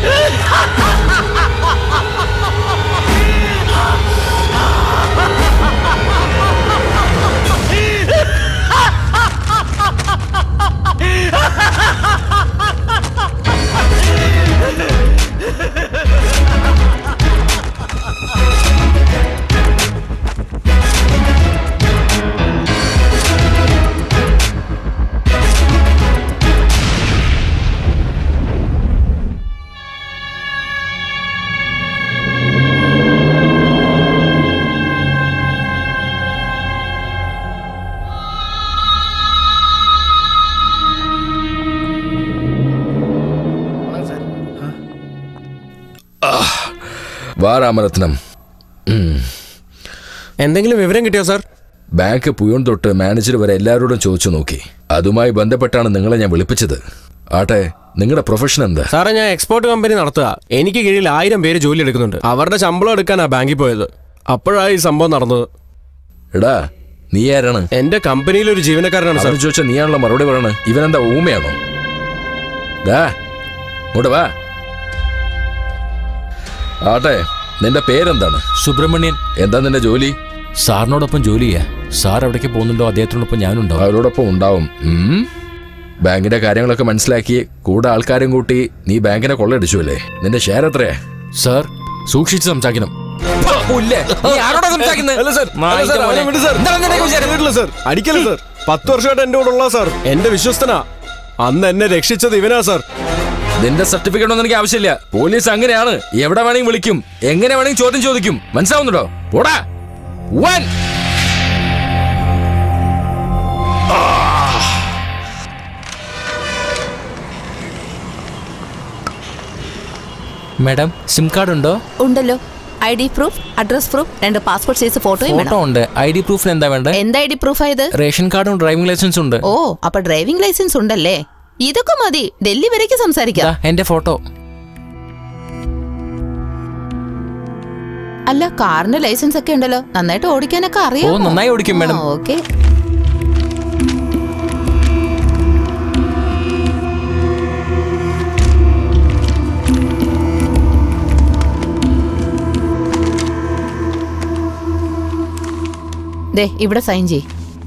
Ha വാ രാമരത്നം ഉം. എന്തെങ്കിലും വിവരം കിട്ടിയോ സാർ ബാങ്ക് പുയോൺ തൊട്ട് മാനേജർ വരെ എല്ലാവരോടും ചോദിച്ചു നോക്കി അതുമായി ബന്ധപ്പെട്ടാണ് നിങ്ങളെ ഞാൻ വിളിപ്പിച്ചത് ആട്ടെ നിങ്ങളുടെ പ്രൊഫഷൻ എന്താ സാറേ ഞാൻ എക്സ്പോർട്ട് കമ്പനി നടത്തുക എനിക്ക് കീഴിൽ ആയിരം പേര് ജോലി എടുക്കുന്നുണ്ട് അവരുടെ ശമ്പളം എടുക്കാനാ ബാങ്കിൽ പോയത് അപ്പോഴാണ് ഈ സംഭവം നടന്നത് എടാ നീ ആരാണ് എന്റെ കമ്പനിയിൽ ഒരു ജീവനക്കാരനാണ് സാർ അവര് ചോദിച്ചാൽ നീയാണല്ലോ മറുപടി പറയണത് ഇവനെന്താ ഊമയാണോ ഡാ ഇങ്ങോട്ട് വാ ആട്ടെ നിന്റെ പേരെന്താണ് സുബ്രഹ്മണ്യൻ എന്താ നിന്റെ ജോലി സാറിനോടൊപ്പം ജോലി ചെയ്യാ സാർ എവിടേക്ക് പോകുന്നുണ്ടോ അദ്ദേഹത്തിനോടൊപ്പം ഞാനുണ്ടാവും അവരോടൊപ്പം ഉണ്ടാവും ഉം. ബാങ്കിന്റെ കാര്യങ്ങളൊക്കെ മനസ്സിലാക്കി കൂടെ ആൾക്കാരും കൂട്ടി നീ ബാങ്കിനെ കൊള്ളയടിച്ചു അല്ലേ നിന്റെ ഷെയർ എത്രയാ സാർ സൂക്ഷിച്ച് സംസാരിക്കണം അല്ല സാർ, അല്ല സാർ, അവനെ വിട് സാർ. വീട്ടില് സാർ, അടിക്കല് സാർ പത്ത് വർഷമായിട്ട് എന്റെ കൂടെ ഉള്ള സാർ എന്റെ വിശ്വസ്തനാ അന്ന് എന്നെ രക്ഷിച്ചത് ഇവനാ സാർ നിന്റെ സർട്ടിഫിക്കറ്റ് ഒന്നും എനിക്ക് ആവശ്യമില്ല പോലീസ് അങ്ങനെയാണ് എവിടെ വേണമെങ്കിൽ വിളിക്കും എങ്ങനെ വേണമെങ്കിൽ ചോദ്യം ചോദിക്കും മനസ്സിലാവുന്നുണ്ടോ പോടാ വൻ മാഡം സിം കാർഡ് ഉണ്ടോ ഉണ്ടല്ലോ I D proof address proof രണ്ട് പാസ്പോർട്ട് സൈസ് ഫോട്ടോയും ഫോട്ടോ വേണം ഉണ്ട് ഐ ഡി പ്രൂഫിന് എന്താ വേണ്ടത് എന്താ ഐ ഡി പ്രൂഫ് ആയത് റേഷൻ കാർഡും ഡ്രൈവിംഗ് ലൈസൻസും ഉണ്ട് ഓ അപ്പൊ ഡ്രൈവിംഗ് ലൈസൻസ് ഉണ്ടല്ലേ ഇതൊക്കെ മതി ഡൽഹി വരേക്ക് സംസാരിക്കാം ദാ, എന്റെ ഫോട്ടോ അല്ല കാറിന്റെ ലൈസൻസ് ഒക്കെ ഉണ്ടല്ലോ നന്നായിട്ട് ഓടിക്കാനൊക്കെ അറിയാം ഓ, നന്നായി ഓടിക്കും, madam. ഓക്കെ ദേ ഇവിടെ സൈൻ ചെയ്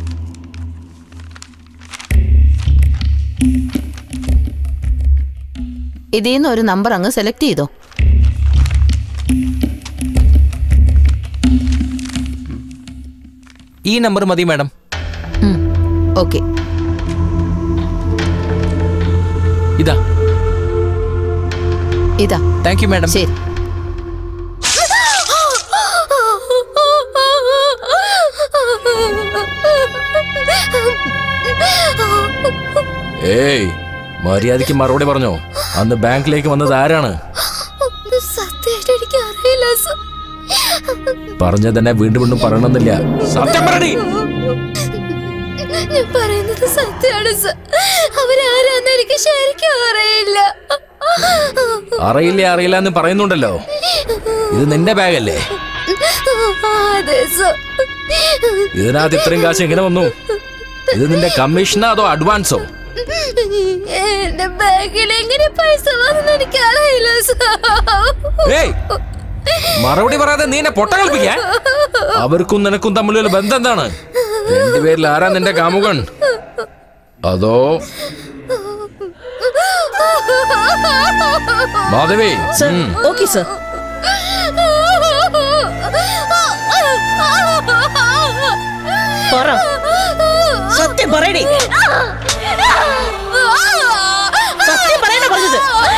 ഇതിൽ നിന്ന് ഒരു നമ്പർ അങ്ങ് സെലക്ട് ചെയ്തോ ഈ നമ്പർ മതി മാഡം ഓക്കെ ഇതാ ഇതാ താങ്ക് യു മാഡം ശരി ഏയ് മര്യാദയ്ക്ക് മറുപടി പറഞ്ഞോ അന്ന് ബാങ്കിലേക്ക് വന്നത് ആരാണ് സത്യമായിട്ട് എനിക്ക് അറിയില്ല സർ പറഞ്ഞത് തന്നെ വീണ്ടും വീണ്ടും പറയണമെന്നില്ല സത്യം പറയടി ഞാൻ പറയുന്നത് സത്യമാണ് സർ അവരാരാന്ന് എനിക്ക് ശരിക്കും അറിയില്ല അറിയില്ല അറിയില്ല എന്ന് പറയുന്നുണ്ടല്ലോ ഇത് നിന്റെ ബാഗല്ലേ അതെ സർ ഇതിനകത്ത് ഇത്രയും കാശ് എങ്ങനെ വന്നു ഇത് നിന്റെ കമ്മീഷനോ അതോ അഡ്വാൻസോ എന്റെ ബാഗിൽ എങ്ങനെ പൈസ വന്നെന്ന് എനിക്ക് അറിയില്ല ഏയ് മറുപടി പറയാതെ നീ എന്നെ പൊട്ട കളിപ്പിക്കാ അവർക്കും നിനക്കും തമ്മിലുള്ള ബന്ധം എന്താണ് രണ്ടുപേരിൽ ആരാ നിന്റെ കാമുകൻ അതോ മാധവി സർ ഉം. ഓക്കെ സർ പറ സത്യം പറയടി സത്യം പറയണ പറഞ്ഞത്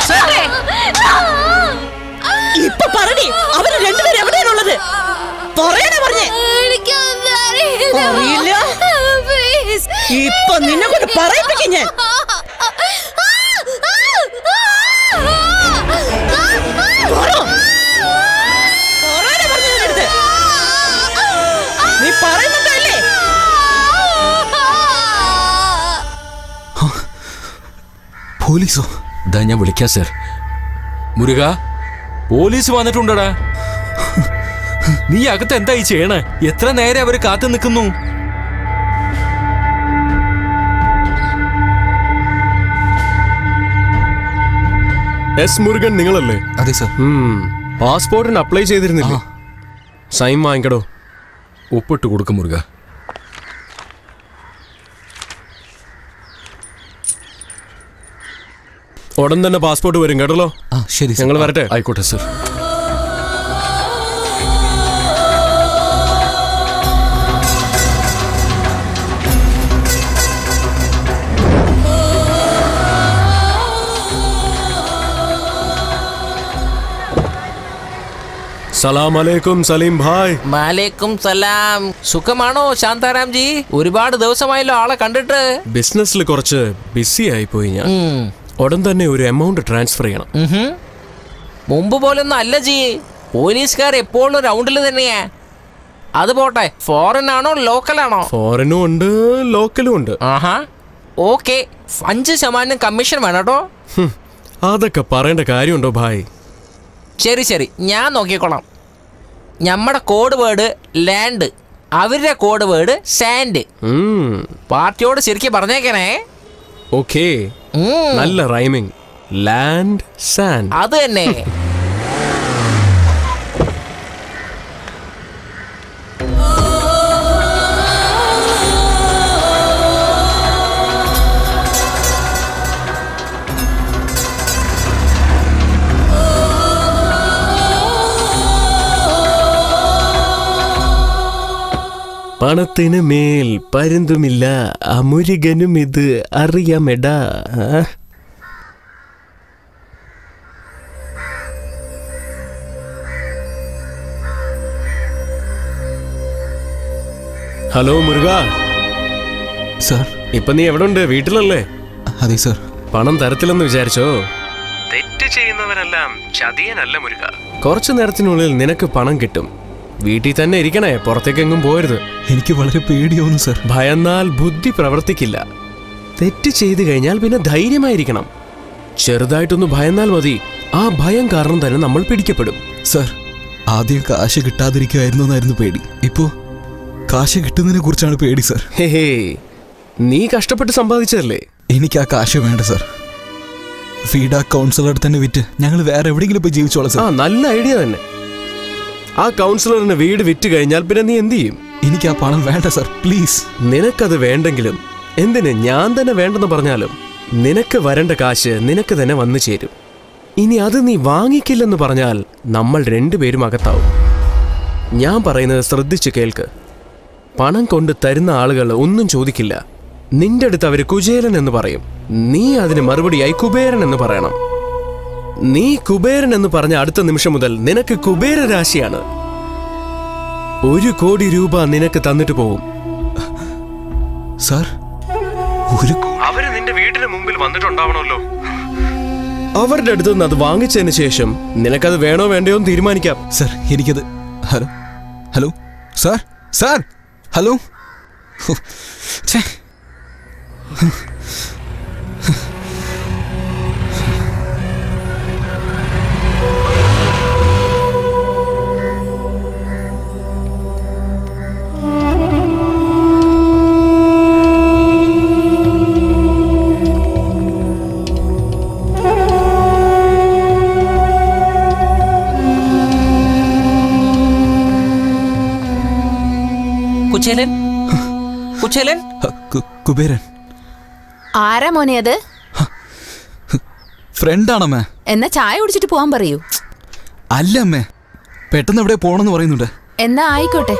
ഇപ്പൊ പറയടി അവര് രണ്ടുപേരും എവിടെയാണുള്ളത് പറയണ പറഞ്ഞേ അറിയില്ല ഇപ്പൊ നിന്നെ കൊണ്ട് പറയിപ്പിക്കും ഞാൻ പറ. പറയാനാ പറഞ്ഞത് നിന്റെ അടുത്ത്. നീ പറയുന്നുണ്ടോ അല്ലേ പോലീസോ ദാ ഞാൻ വിളിക്കാം സർ മുരുക പോലീസ് വന്നിട്ടുണ്ടടാ നീ അകത്ത് എന്തായി ചെയ്യണേ എത്ര നേരം അവര് കാത്തു നിൽക്കുന്നു എസ് മുരുകൻ നിങ്ങളല്ലേ അതെ സർ പാസ്പോർട്ടിന് അപ്ലൈ ചെയ്തിരുന്നില്ലേ സൈൻ വാങ്ങിക്കടോ ഒപ്പിട്ട് കൊടുക്കും മുരുക ഉടൻ തന്നെ പാസ്പോർട്ട് വരും കേട്ടല്ലോ ആ ശരി സർ. ഞങ്ങൾ വരട്ടെ ആയിക്കോട്ടെ സർ സലാം അലൈക്കും സലീം ഭായ് മാലേക്കും സലാം സുഖമാണോ ശാന്താറാം ജി ഒരുപാട് ദിവസമായല്ലോ ആളെ കണ്ടിട്ട് ബിസിനസ്സിൽ കുറച്ച് ബിസി ആയി പോയി ഞാൻ ഉടൻ തന്നെ ഒരു എമൗണ്ട് ട്രാൻസ്ഫർ ചെയ്യണം ഉഹും. മുമ്പ് പോലൊന്നും അല്ല ജി പോലീസുകാർ എപ്പോഴും റൗണ്ടിൽ തന്നെയാ അത് പോട്ടെ ഫോറിൻ ആണോ ലോക്കൽ ആണോ ഫോറിനും ഉണ്ട് ലോക്കലും ഉണ്ട് ആഹാ ഓക്കെ അഞ്ച് ശതമാനം കമ്മീഷൻ വേണം കേട്ടോ ഹും, അതൊക്കെ പറയേണ്ട കാര്യമുണ്ടോ ഭായ് ശരി ശരി ഞാൻ നോക്കിക്കോളാം നമ്മുടെ കോഡ് വേർഡ് ലാൻഡ് അവരുടെ കോഡ് വേർഡ് സാൻഡ് പാർട്ടിയോട് ശരിക്കും പറഞ്ഞേക്കണേ ഓക്കേ നല്ല റൈമിംഗ് ലാൻഡ് സാൻഡ് അത് തന്നെ പണത്തിന് മേൽ പരുന്തുമില്ല അമുരുകനും ഇത് അറിയാമെടാ ആ? ഹലോ മുരുക സാർ ഇപ്പൊ നീ എവിടെ ഉണ്ട് വീട്ടിലല്ലേ അതെ സാർ പണം തരത്തില്ലെന്ന് വിചാരിച്ചോ തെറ്റ് ചെയ്യുന്നവരെല്ലാം ചതിയനല്ല മുരുക കുറച്ചു നേരത്തിനുള്ളിൽ നിനക്ക് പണം കിട്ടും വീട്ടിൽ തന്നെ ഇരിക്കണേ പുറത്തേക്കെങ്ങും പോരുത് എനിക്ക് വളരെ പേടിയാവുന്നു സാർ ഭയന്നാൽ ബുദ്ധി പ്രവർത്തിക്കില്ല തെറ്റ് ചെയ്തു കഴിഞ്ഞാൽ പിന്നെ ധൈര്യമായിരിക്കണം ചെറുതായിട്ടൊന്ന് ഭയന്നാൽ മതി ആ ഭയം കാരണം തന്നെ നമ്മൾ പിടിക്കപ്പെടും സാർ ആദ്യം കാശ് കിട്ടാതിരിക്കുമായിരുന്നു എന്നായിരുന്നു പേടി ഇപ്പോ കാശ് കിട്ടുന്നതിനെ കുറിച്ചാണ് പേടി സാർ ഹേ ഹേ നീ കഷ്ടപ്പെട്ട് സമ്പാദിച്ചതല്ലേ എനിക്ക് ആ കാശ് വേണ്ട സാർ ഫീഡ കൗൺസിലർ തന്നെ വിറ്റ് ഞങ്ങൾ വേറെ എവിടെയെങ്കിലും പോയി ജീവിച്ചോളാം ആ സാർ നല്ല ഐഡിയ തന്നെ ആ കൗൺസിലറിന് വീട് വിറ്റ് കഴിഞ്ഞാൽ പിന്നെ നീ എന്ത് ചെയ്യും എനിക്ക് ആ പണം വേണ്ട സാർ പ്ലീസ് നിനക്കത് വേണ്ടെങ്കിലും എന്തിന് ഞാൻ തന്നെ വേണ്ടെന്ന് പറഞ്ഞാലും നിനക്ക് വരേണ്ട കാശ് നിനക്ക് തന്നെ വന്നു ചേരും ഇനി അത് നീ വാങ്ങിക്കില്ലെന്ന് പറഞ്ഞാൽ നമ്മൾ രണ്ടുപേരും അകത്താവും ഞാൻ പറയുന്നത് ശ്രദ്ധിച്ച് കേൾക്ക് പണം കൊണ്ട് തരുന്ന ആളുകൾ ഒന്നും ചോദിക്കില്ല നിന്റെ അടുത്ത് അവര് കുചേരൻ എന്ന് പറയും നീ അതിന് മറുപടിയായി കുബേരൻ എന്ന് പറയണം നീ കുബേരൻ എന്ന് പറഞ്ഞ അടുത്ത നിമിഷം മുതൽ നിനക്ക് കുബേര രാശിയാണ് ഒരു കോടി രൂപ നിനക്ക് തന്നിട്ട് പോവും സാർ ഒരു അവര് നിന്റെ വീടിന് മുമ്പിൽ വന്നിട്ടുണ്ടാവണമല്ലോ അവരുടെ അടുത്ത് നിന്ന് അത് വാങ്ങിച്ചതിന് ശേഷം നിനക്കത് വേണോ വേണ്ടയോ എന്ന് തീരുമാനിക്കാം സാർ എനിക്കത് hello hello sir sir hello ഹോ, ഛേ. കുചേലൻ കുചേലൻ ഹ, കു- കുബേരൻ ആരാ മോനെ അത് ഫ്രണ്ടാണമ്മേ എന്നാ ചായ കുടിച്ചിട്ട് പോവാൻ പറയൂ അല്ല അമ്മേ പെട്ടെന്ന് എവിടെ പോണെന്ന് പറയുന്നുണ്ട് എന്നാ ആയിക്കോട്ടെ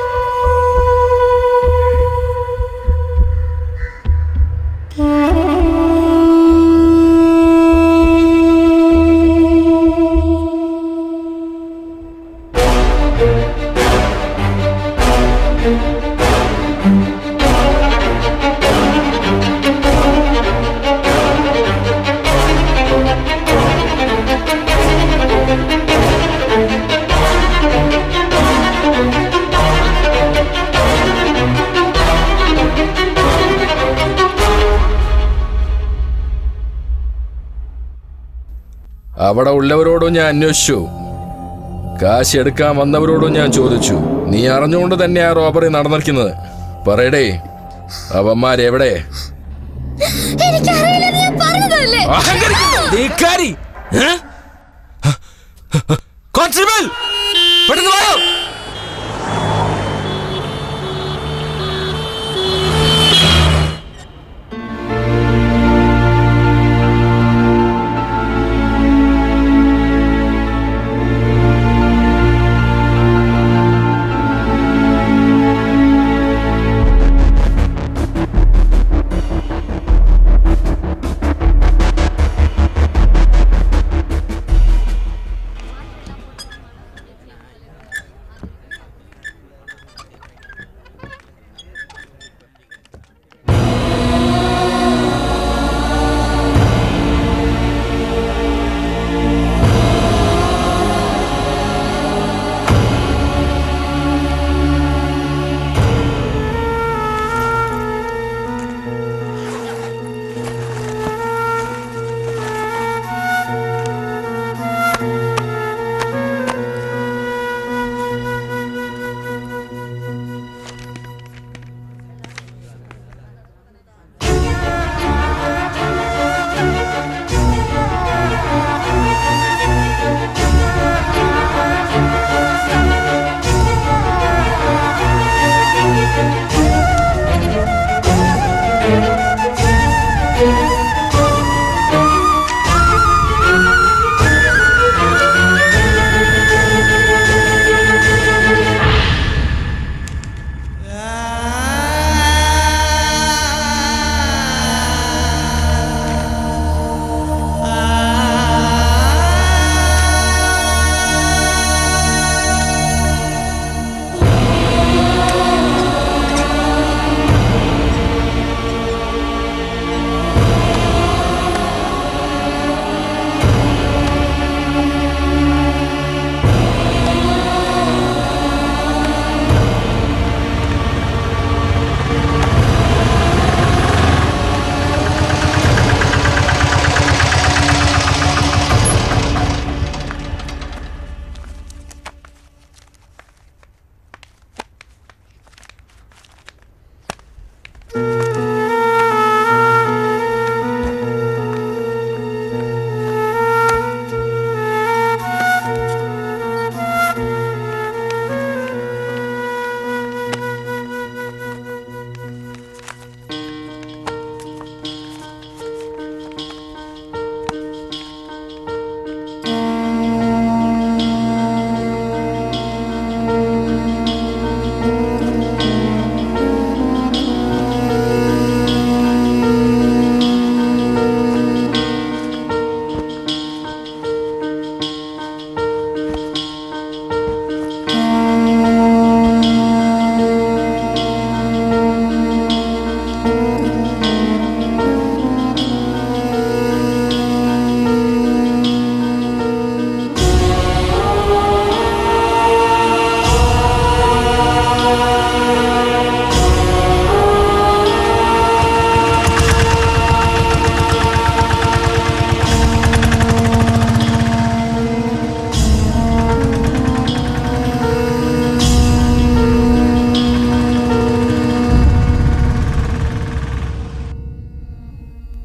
അവിടെ ഉള്ളവരോടും ഞാൻ അന്വേഷിച്ചു കാശ് എടുക്കാൻ വന്നവരോടും ഞാൻ ചോദിച്ചു നീ അറിഞ്ഞുകൊണ്ട് തന്നെ ആ റോബറി നടന്നിരിക്കുന്നത് പറയടേ അവന്മാരെവിടെ എനിക്കറിയില്ല നീ പറഞ്ഞതല്ലേ ധിക്കാരി! ഏ? കോൺസ്റ്റബിൾ പെട്ടെന്ന് വായോ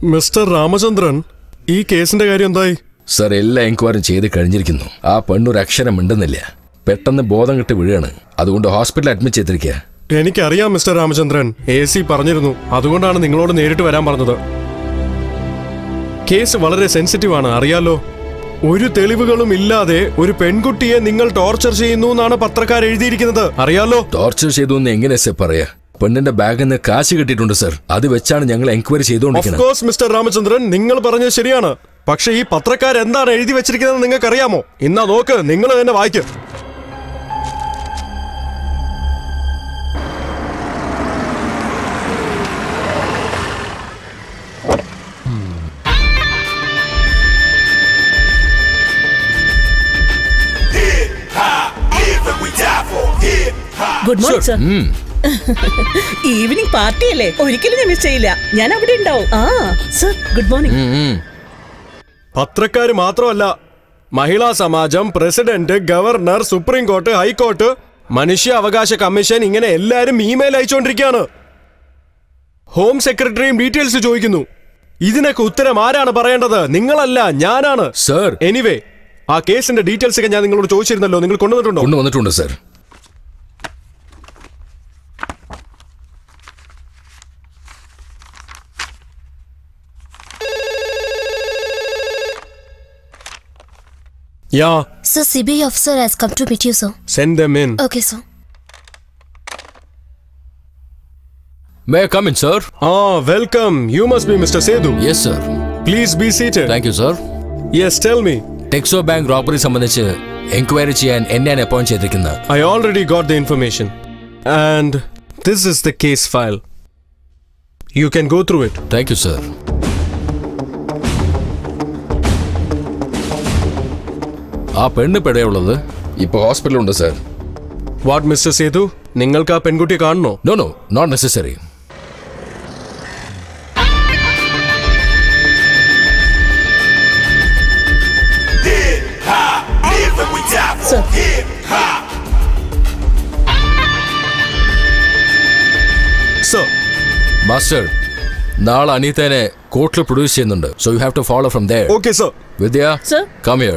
മിസ്റ്റർ രാമചന്ദ്രൻ ഈ കേസിന്റെ കാര്യം എന്തായി സർ എല്ലാ എൻക്വയറിയും ചെയ്ത് കഴിഞ്ഞിരിക്കുന്നു ആ പെണ്ണൊരു അക്ഷരം മിണ്ടുന്നില്ല പെട്ടെന്ന് ബോധം കെട്ട് വീഴാണ് അതുകൊണ്ട് ഹോസ്പിറ്റലിൽ അഡ്മിറ്റ് ചെയ്തിരിക്കുക എനിക്കറിയാം മിസ്റ്റർ രാമചന്ദ്രൻ എ സി പറഞ്ഞിരുന്നു അതുകൊണ്ടാണ് നിങ്ങളോട് നേരിട്ട് വരാൻ പറഞ്ഞത് കേസ് വളരെ സെൻസിറ്റീവ് ആണ് അറിയാലോ ഒരു തെളിവുകളും ഇല്ലാതെ ഒരു പെൺകുട്ടിയെ നിങ്ങൾ ടോർച്ചർ ചെയ്യുന്നു എന്നാണ് പത്രക്കാർ എഴുതിയിരിക്കുന്നത് അറിയാലോ ടോർച്ചർ ചെയ്തു എന്ന് എങ്ങനെ സർ പറയാ പെണ്ണിന്റെ ബാഗിൽ നിന്ന് കാശ് കിട്ടിയിട്ടുണ്ട് സർ അത് വെച്ചാണ് ഞങ്ങൾ എൻക്വയറി ഓഫ് ചെയ്തുകൊണ്ടിരിക്കുന്നത് കോഴ്സ് മിസ്റ്റർ രാമചന്ദ്രൻ നിങ്ങൾ പറഞ്ഞത് ശരിയാണ് പക്ഷേ ഈ പത്രക്കാർ എന്താണ് എഴുതി വെച്ചിരിക്കുന്നത് നിങ്ങൾക്ക് അറിയാമോ ഇന്നാ നോക്ക് നിങ്ങൾ തന്നെ വായിക്കും good morning sir evening party അല്ലേ ഒരിക്കലും ഞാൻ മിസ് ചെയ്യില്ല ഞാൻ അവിടെ ഉണ്ടാവും ആ സർ ഗുഡ് മോർണിംഗ് പത്രക്കാര് മാത്രമല്ല Mahila Samajam president governor supreme court high court മനുഷ്യ അവകാശ കമ്മീഷൻ ഇങ്ങനെ എല്ലാരും ഇമെയിൽ അയച്ചുകൊണ്ടിരിക്കുകയാണ് ഹോം സെക്രട്ടറിയും ഡീറ്റെയിൽസ് ചോദിക്കുന്നു ഇതിനൊക്കെ ഉത്തരം ആരാണ് പറയേണ്ടത് നിങ്ങളല്ല ഞാനാണ് സർ എനിവേ ആ കേസിന്റെ ഡീറ്റെയിൽസ് ഒക്കെ ഞാൻ നിങ്ങളോട് ചോദിച്ചിരുന്നല്ലോ നിങ്ങൾ കൊണ്ടുവന്നിട്ടുണ്ടോ കൊണ്ടുവന്നിട്ടുണ്ട് sir yeah Sir, CBI officer has come to meet you, sir. Send them in Okay, sir. May come in sir ആ welcome you must be mister Sethu yes sir please be seated thank you sir yes tell me Texo bank robbery സംബന്ധിച്ച് എൻക്വയറി ചെയ്യാൻ എന്നെയാണ് അപ്പോയിന്റ് ചെയ്തിരിക്കുന്നത് I already got the information. And this is the case file. You can go through it. Thank you sir ആ പെണ്ണ് പെടയുള്ളത് ഇപ്പൊ ഹോസ്പിറ്റലുണ്ട് സർ വാട്ട് മിസ്റ്റർ സേതു നിങ്ങൾക്ക് ആ പെൺകുട്ടിയെ കാണണോ no no not necessary sir sir master നാളെ അനീതനെ കോർട്ടിൽ പ്രൊഡ്യൂസ് ചെയ്യുന്നുണ്ട് so you have to follow from there okay sir Vidya sir come here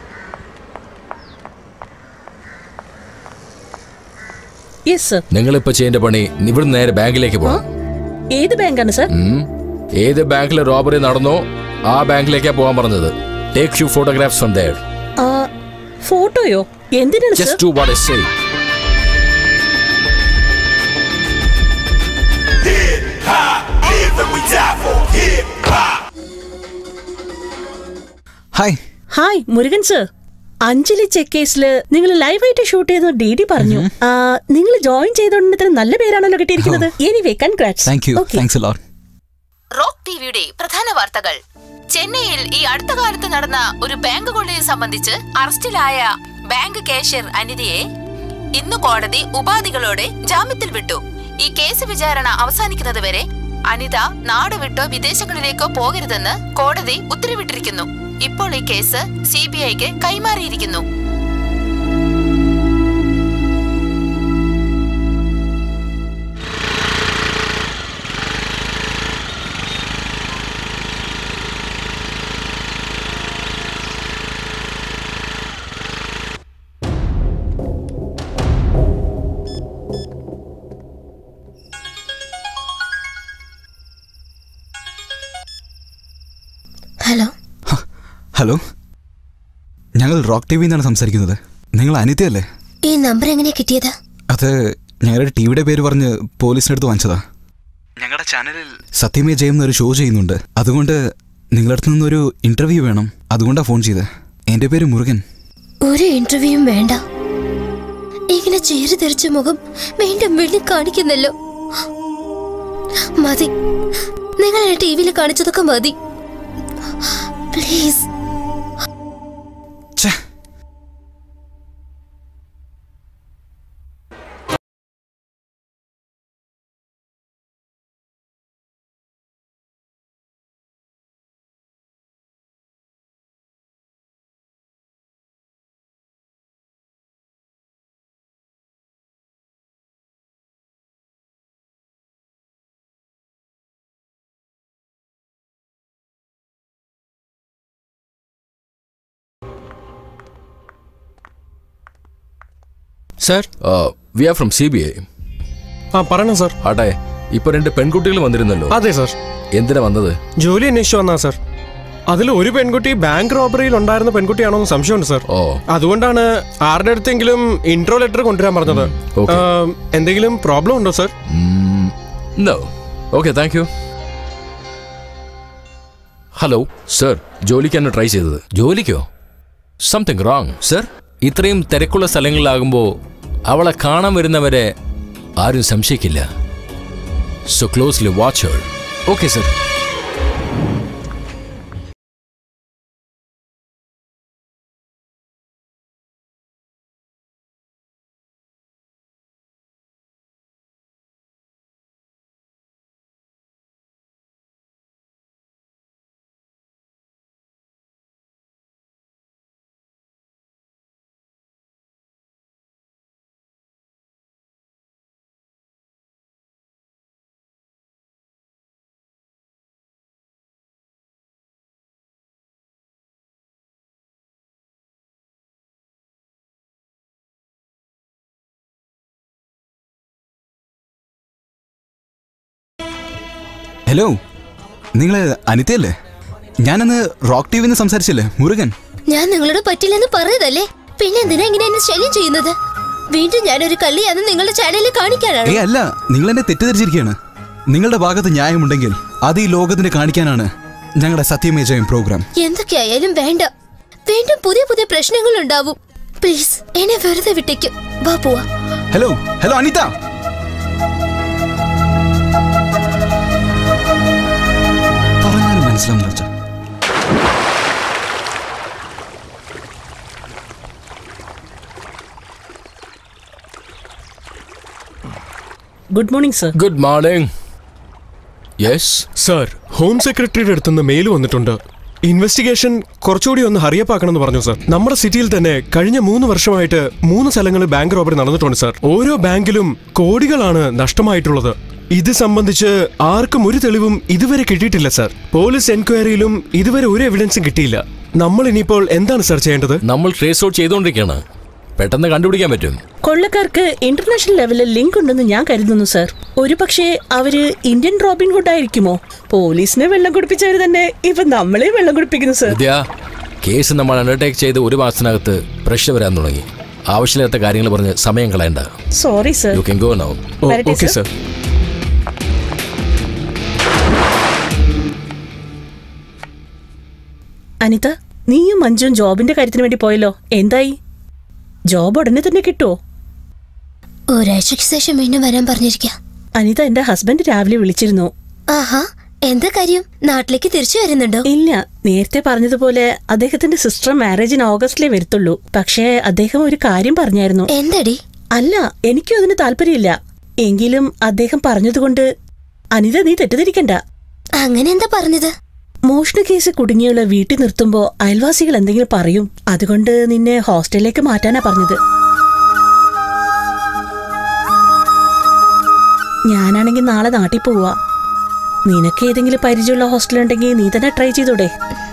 yes sir നിങ്ങളിപ്പോ ചെയ്യേണ്ട പണി ഇവിടുന്ന് നേരെ ബാങ്കിലേക്ക് പോകണം ഏത് ബാങ്കാണ് സർ ഉം. ഏത് ബാങ്കിൽ റോബറി നടന്നോ ആ ബാങ്കിലേക്കാ പോകാൻ പറഞ്ഞത് take you photographs from there ആ ഫോട്ടോയോ എന്തിനാണ് sir just do what I say hi hi Murugan sir Anjali check കേസിൽ നിങ്ങൾ ലൈവായിട്ട് ഷൂട്ട് ചെയ്ത ഡി ഡി പറഞ്ഞു നിങ്ങൾ ജോയിൻ ചെയ്തോണ്ട് ഇത്ര നല്ല പേരാണല്ലോ കിട്ടിയിരിക്കുന്നത് anyway congrats thank you thanks a lot Rock ടിവിയുടെ പ്രധാന വാർത്തകൾ ചെന്നൈയിൽ ഈ അടുത്ത കാലത്ത് നടന്ന ഒരു ബാങ്ക് കൊള്ളയെ സംബന്ധിച്ച് അറസ്റ്റിലായ ബാങ്ക് കാഷ്യർ അനിതയെ ഇന്ന് കോടതി ഉപാധികളോടെ ജാമ്യത്തിൽ വിട്ടു ഈ കേസ് വിചാരണ അവസാനിക്കുന്നത് വരെ അനിത നാട് വിട്ടോ വിദേശങ്ങളിലേക്കോ പോകരുതെന്ന് കോടതി ഉത്തരവിട്ടിരിക്കുന്നു ഇപ്പോൾ ഈ കേസ് സി ബി ഐക്ക് കൈമാറിയിരിക്കുന്നു ഹലോ ഹലോ ഞങ്ങൾ റോക്ക് ടി വിയിൽ നിന്നാണ് സംസാരിക്കുന്നത് നിങ്ങൾ അനിതയല്ലേ ഈ നമ്പർ എങ്ങനെയാ കിട്ടിയത് അത് ഞങ്ങളുടെ ടി വിയുടെ പേര് പറഞ്ഞ് പോലീസിനടുത്ത് വാങ്ങിച്ചതാ ഞങ്ങളുടെ ചാനലിൽ സത്യമേ ജയം എന്നൊരു ഷോ ചെയ്യുന്നുണ്ട് അതുകൊണ്ട് നിങ്ങളുടെ അടുത്ത് നിന്നൊരു ഇന്റർവ്യൂ വേണം അതുകൊണ്ടാണ് ഫോൺ ചെയ്തത് എൻ്റെ പേര് മുരുകൻ ഒരു ഇന്റർവ്യൂവും വേണ്ട ഇങ്ങനെ ചേരി തെറിച്ച മുഖം വീണ്ടും വീണ്ടും കാണിക്കുന്നല്ലോ മതി നിങ്ങൾ എന്നെ ടി വിയിൽ കാണിച്ചതൊക്കെ മതി please sir we are from C B I ആ പറയണം സർ ആട്ടെ ഇപ്പൊ രണ്ട് പെൺകുട്ടികൾ വന്നിരുന്നല്ലോ അതെ സർ എന്തിനാ വന്നത് ജോലി അന്വേഷിച്ചു വന്നാ സർ അതിൽ ഒരു പെൺകുട്ടി ബാങ്ക് റോബറിയിൽ ഉണ്ടായിരുന്ന പെൺകുട്ടിയാണോ എന്ന് സംശയമുണ്ട് സർ ഓ അതുകൊണ്ടാണ് ആരുടെ അടുത്തെങ്കിലും ഇൻട്രോ ലെറ്റർ കൊണ്ടുവരാൻ പറഞ്ഞത് okay. ആ, എന്തെങ്കിലും പ്രോബ്ലം ഉണ്ടോ sir no okay thank you hello sir ജോലിക്കാണ് ട്രൈ ചെയ്തത് ജോലിക്കോ സംതിങ് റോങ് സർ ഇത്രയും തിരക്കുള്ള സ്ഥലങ്ങളിലാകുമ്പോൾ അവളെ കാണാൻ വരുന്നവരെ ആരും സംശയിക്കില്ല so closely watch her okay sir hello നിങ്ങൾ അനിതയല്ലേ ഞാനന്ന് റോക്ക് ടി വിന്ന് സംസാരിച്ചില്ലേ മുരുകൻ ഞാൻ നിങ്ങളോട് പറ്റില്ലെന്ന് പറഞ്ഞതല്ലേ പിന്നെ എന്തിനാ ഇങ്ങനെ എന്നെ ശല്യം ചെയ്യുന്നത് വീണ്ടും ഞാനൊരു കള്ളിയാന്ന് നിങ്ങളുടെ ചാനലിൽ ഏ കാണിക്കാനാണ് അല്ല നിങ്ങൾ എന്നെ തെറ്റിദ്ധരിച്ചിരിക്കുകയാണ് നിങ്ങളുടെ ഭാഗത്ത് ന്യായമുണ്ടെങ്കിൽ അത് ഈ ലോകത്തിന് കാണിക്കാനാണ് ഞങ്ങളുടെ സത്യമേ ജയം പ്രോഗ്രാം എന്തൊക്കെയായാലും വേണ്ട വീണ്ടും പുതിയ പുതിയ പ്രശ്നങ്ങൾ ഉണ്ടാവും പ്ലീസ് എന്നെ വെറുതെ വിട്ടേക്കും വാ പോവാ ഹലോ ഹലോ അനിത പറഞ്ഞാലും മനസ്സിലാവില്ല അച്ഛാ. Good morning sir good morning yes sir home സെക്രട്ടറിയുടെ അടുത്തുനിന്ന് മെയിൽ വന്നിട്ടുണ്ട് ഇൻവെസ്റ്റിഗേഷൻ കുറച്ചുകൂടി ഒന്ന് ഹറിയപ്പാക്കണമെന്ന് പറഞ്ഞു സർ നമ്മുടെ സിറ്റിയിൽ തന്നെ കഴിഞ്ഞ മൂന്ന് വർഷമായിട്ട് മൂന്ന് സ്ഥലങ്ങളിൽ ബാങ്ക് റോബറി നടന്നിട്ടുണ്ട് സർ ഓരോ ബാങ്കിലും കോടികളാണ് നഷ്ടമായിട്ടുള്ളത് ഇത് സംബന്ധിച്ച് ആർക്കും ഒരു തെളിവും ഇതുവരെ കിട്ടിയിട്ടില്ല സർ പോലീസ് എൻക്വയറിയിലും ഇതുവരെ ഒരു എവിഡൻസും കിട്ടിയില്ല നമ്മൾ ഇനിയിപ്പോൾ എന്താണ് സർ ചെയ്യേണ്ടത് നമ്മൾ ട്രേസ് ഔട്ട് ചെയ്തുകൊണ്ടിരിക്കുകയാണ് പെട്ടെന്ന് കണ്ടുപിടിക്കാൻ പറ്റും കൊള്ളക്കാർക്ക് ഇന്റർനാഷണൽ ലെവലിൽ ലിങ്ക് ഉണ്ടെന്ന് ഞാൻ കരുതുന്നു സർ ഒരു പക്ഷേ അവര് ഇന്ത്യൻ റോബിൻ ഹുഡ് ആയിരിക്കുമോ പോലീസിനെ വെള്ളം കുടിപ്പിച്ചവര് തന്നെ ഇപ്പൊ നമ്മളെ വെള്ളം കുടിപ്പിക്കുന്നു സർ വിദ്യ കേസ് നമ്മൾ അണ്ടർടേക്ക് ചെയ്ത് ഒരു മാസത്തിനകത്ത് പ്രഷർ വരാൻ തുടങ്ങി ആവശ്യമില്ലാത്ത കാര്യങ്ങൾ പറഞ്ഞ് സമയം കളയണ്ട sorry sir you can go now വരട്ടെ, ഓക്കെ സർ. സർ അനിത നീയും മഞ്ജുവും ജോബിന്റെ കാര്യത്തിന് വേണ്ടി പോയല്ലോ എന്തായി ജോബ് ഉടനെ തന്നെ കിട്ടുമോ ഒരാഴ്ചയ്ക്ക് ശേഷം വീണ്ടും വരാൻ പറഞ്ഞിരിക്കാം അനിത എന്റെ ഹസ്ബൻഡ് രാവിലെ വിളിച്ചിരുന്നു ആഹാ എന്താ കാര്യം നാട്ടിലേക്ക് തിരിച്ചു വരുന്നുണ്ടോ ഇല്ല നേരത്തെ പറഞ്ഞതുപോലെ അദ്ദേഹത്തിന്റെ സിസ്റ്റർ മാരേജിന് ഓഗസ്റ്റിലേ വരത്തുള്ളൂ പക്ഷേ അദ്ദേഹം ഒരു കാര്യം പറഞ്ഞായിരുന്നു എന്തടി അല്ല എനിക്കും അതിന് താല്പര്യമില്ല എങ്കിലും അദ്ദേഹം പറഞ്ഞതുകൊണ്ട് അനിത നീ തെറ്റിദ്ധരിക്കണ്ട അങ്ങനെ എന്താ പറഞ്ഞത് മോഷണ കേസ് കുടുങ്ങിയുള്ള വീട്ടിൽ നിർത്തുമ്പോ അയൽവാസികൾ എന്തെങ്കിലും പറയും അതുകൊണ്ട് നിന്നെ ഹോസ്റ്റലിലേക്ക് മാറ്റാനാ പറഞ്ഞത് ഞാനാണെങ്കിൽ നാളെ നാട്ടിൽ പോവാ നിനക്ക് ഏതെങ്കിലും പരിചയമുള്ള ഹോസ്റ്റൽ ഉണ്ടെങ്കിൽ നീ തന്നെ ട്രൈ ചെയ്തൂടെ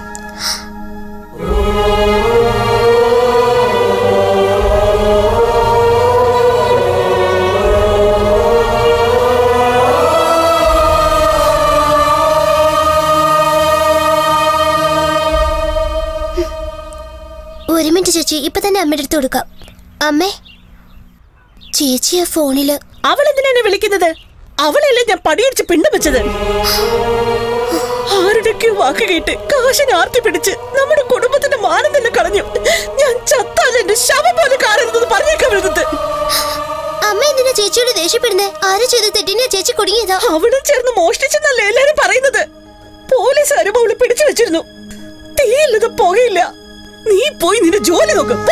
ഒരു മിനിറ്റ് ചേച്ചി ഇപ്പൊ തന്നെ അമ്മയുടെ അടുത്ത് കൊടുക്കാം അമ്മേ ചേച്ചി ആ ഫോണില് അവൾ എന്തിനാണ് വിളിക്കുന്നത് അവളല്ലേ ഞാൻ പടിയടിച്ച് പിണ്ടം വെച്ചത് ആരുടെയൊക്കെയോ വാക്ക് കേട്ട് കാശിന് ആർത്തി പിടിച്ച് നമ്മുടെ കുടുംബത്തിന്റെ മാനം തന്നെ കളഞ്ഞു ഞാൻ ചത്താൽ എന്റെ ശവം പോലെ കാണരുതെന്ന് പറഞ്ഞേക്കാൻ വരുന്നത് അമ്മ എന്തിനാ ചേച്ചിയോട് ദേഷ്യപ്പെടുന്നേ ആര് ചെയ്ത തെറ്റിനെ ചേച്ചി കുടുങ്ങിയതാ അവിടെ ചേർന്ന് മോഷ്ടിച്ചെന്നല്ലേ എല്ലാരും പറയുന്നത് പോലീസുകാരും അവള് പിടിച്ചു വെച്ചിരുന്നു തീയില്ലത് പുകയില്ല നീ പോയി നിന്റെ ജോലി നോക്ക് പോ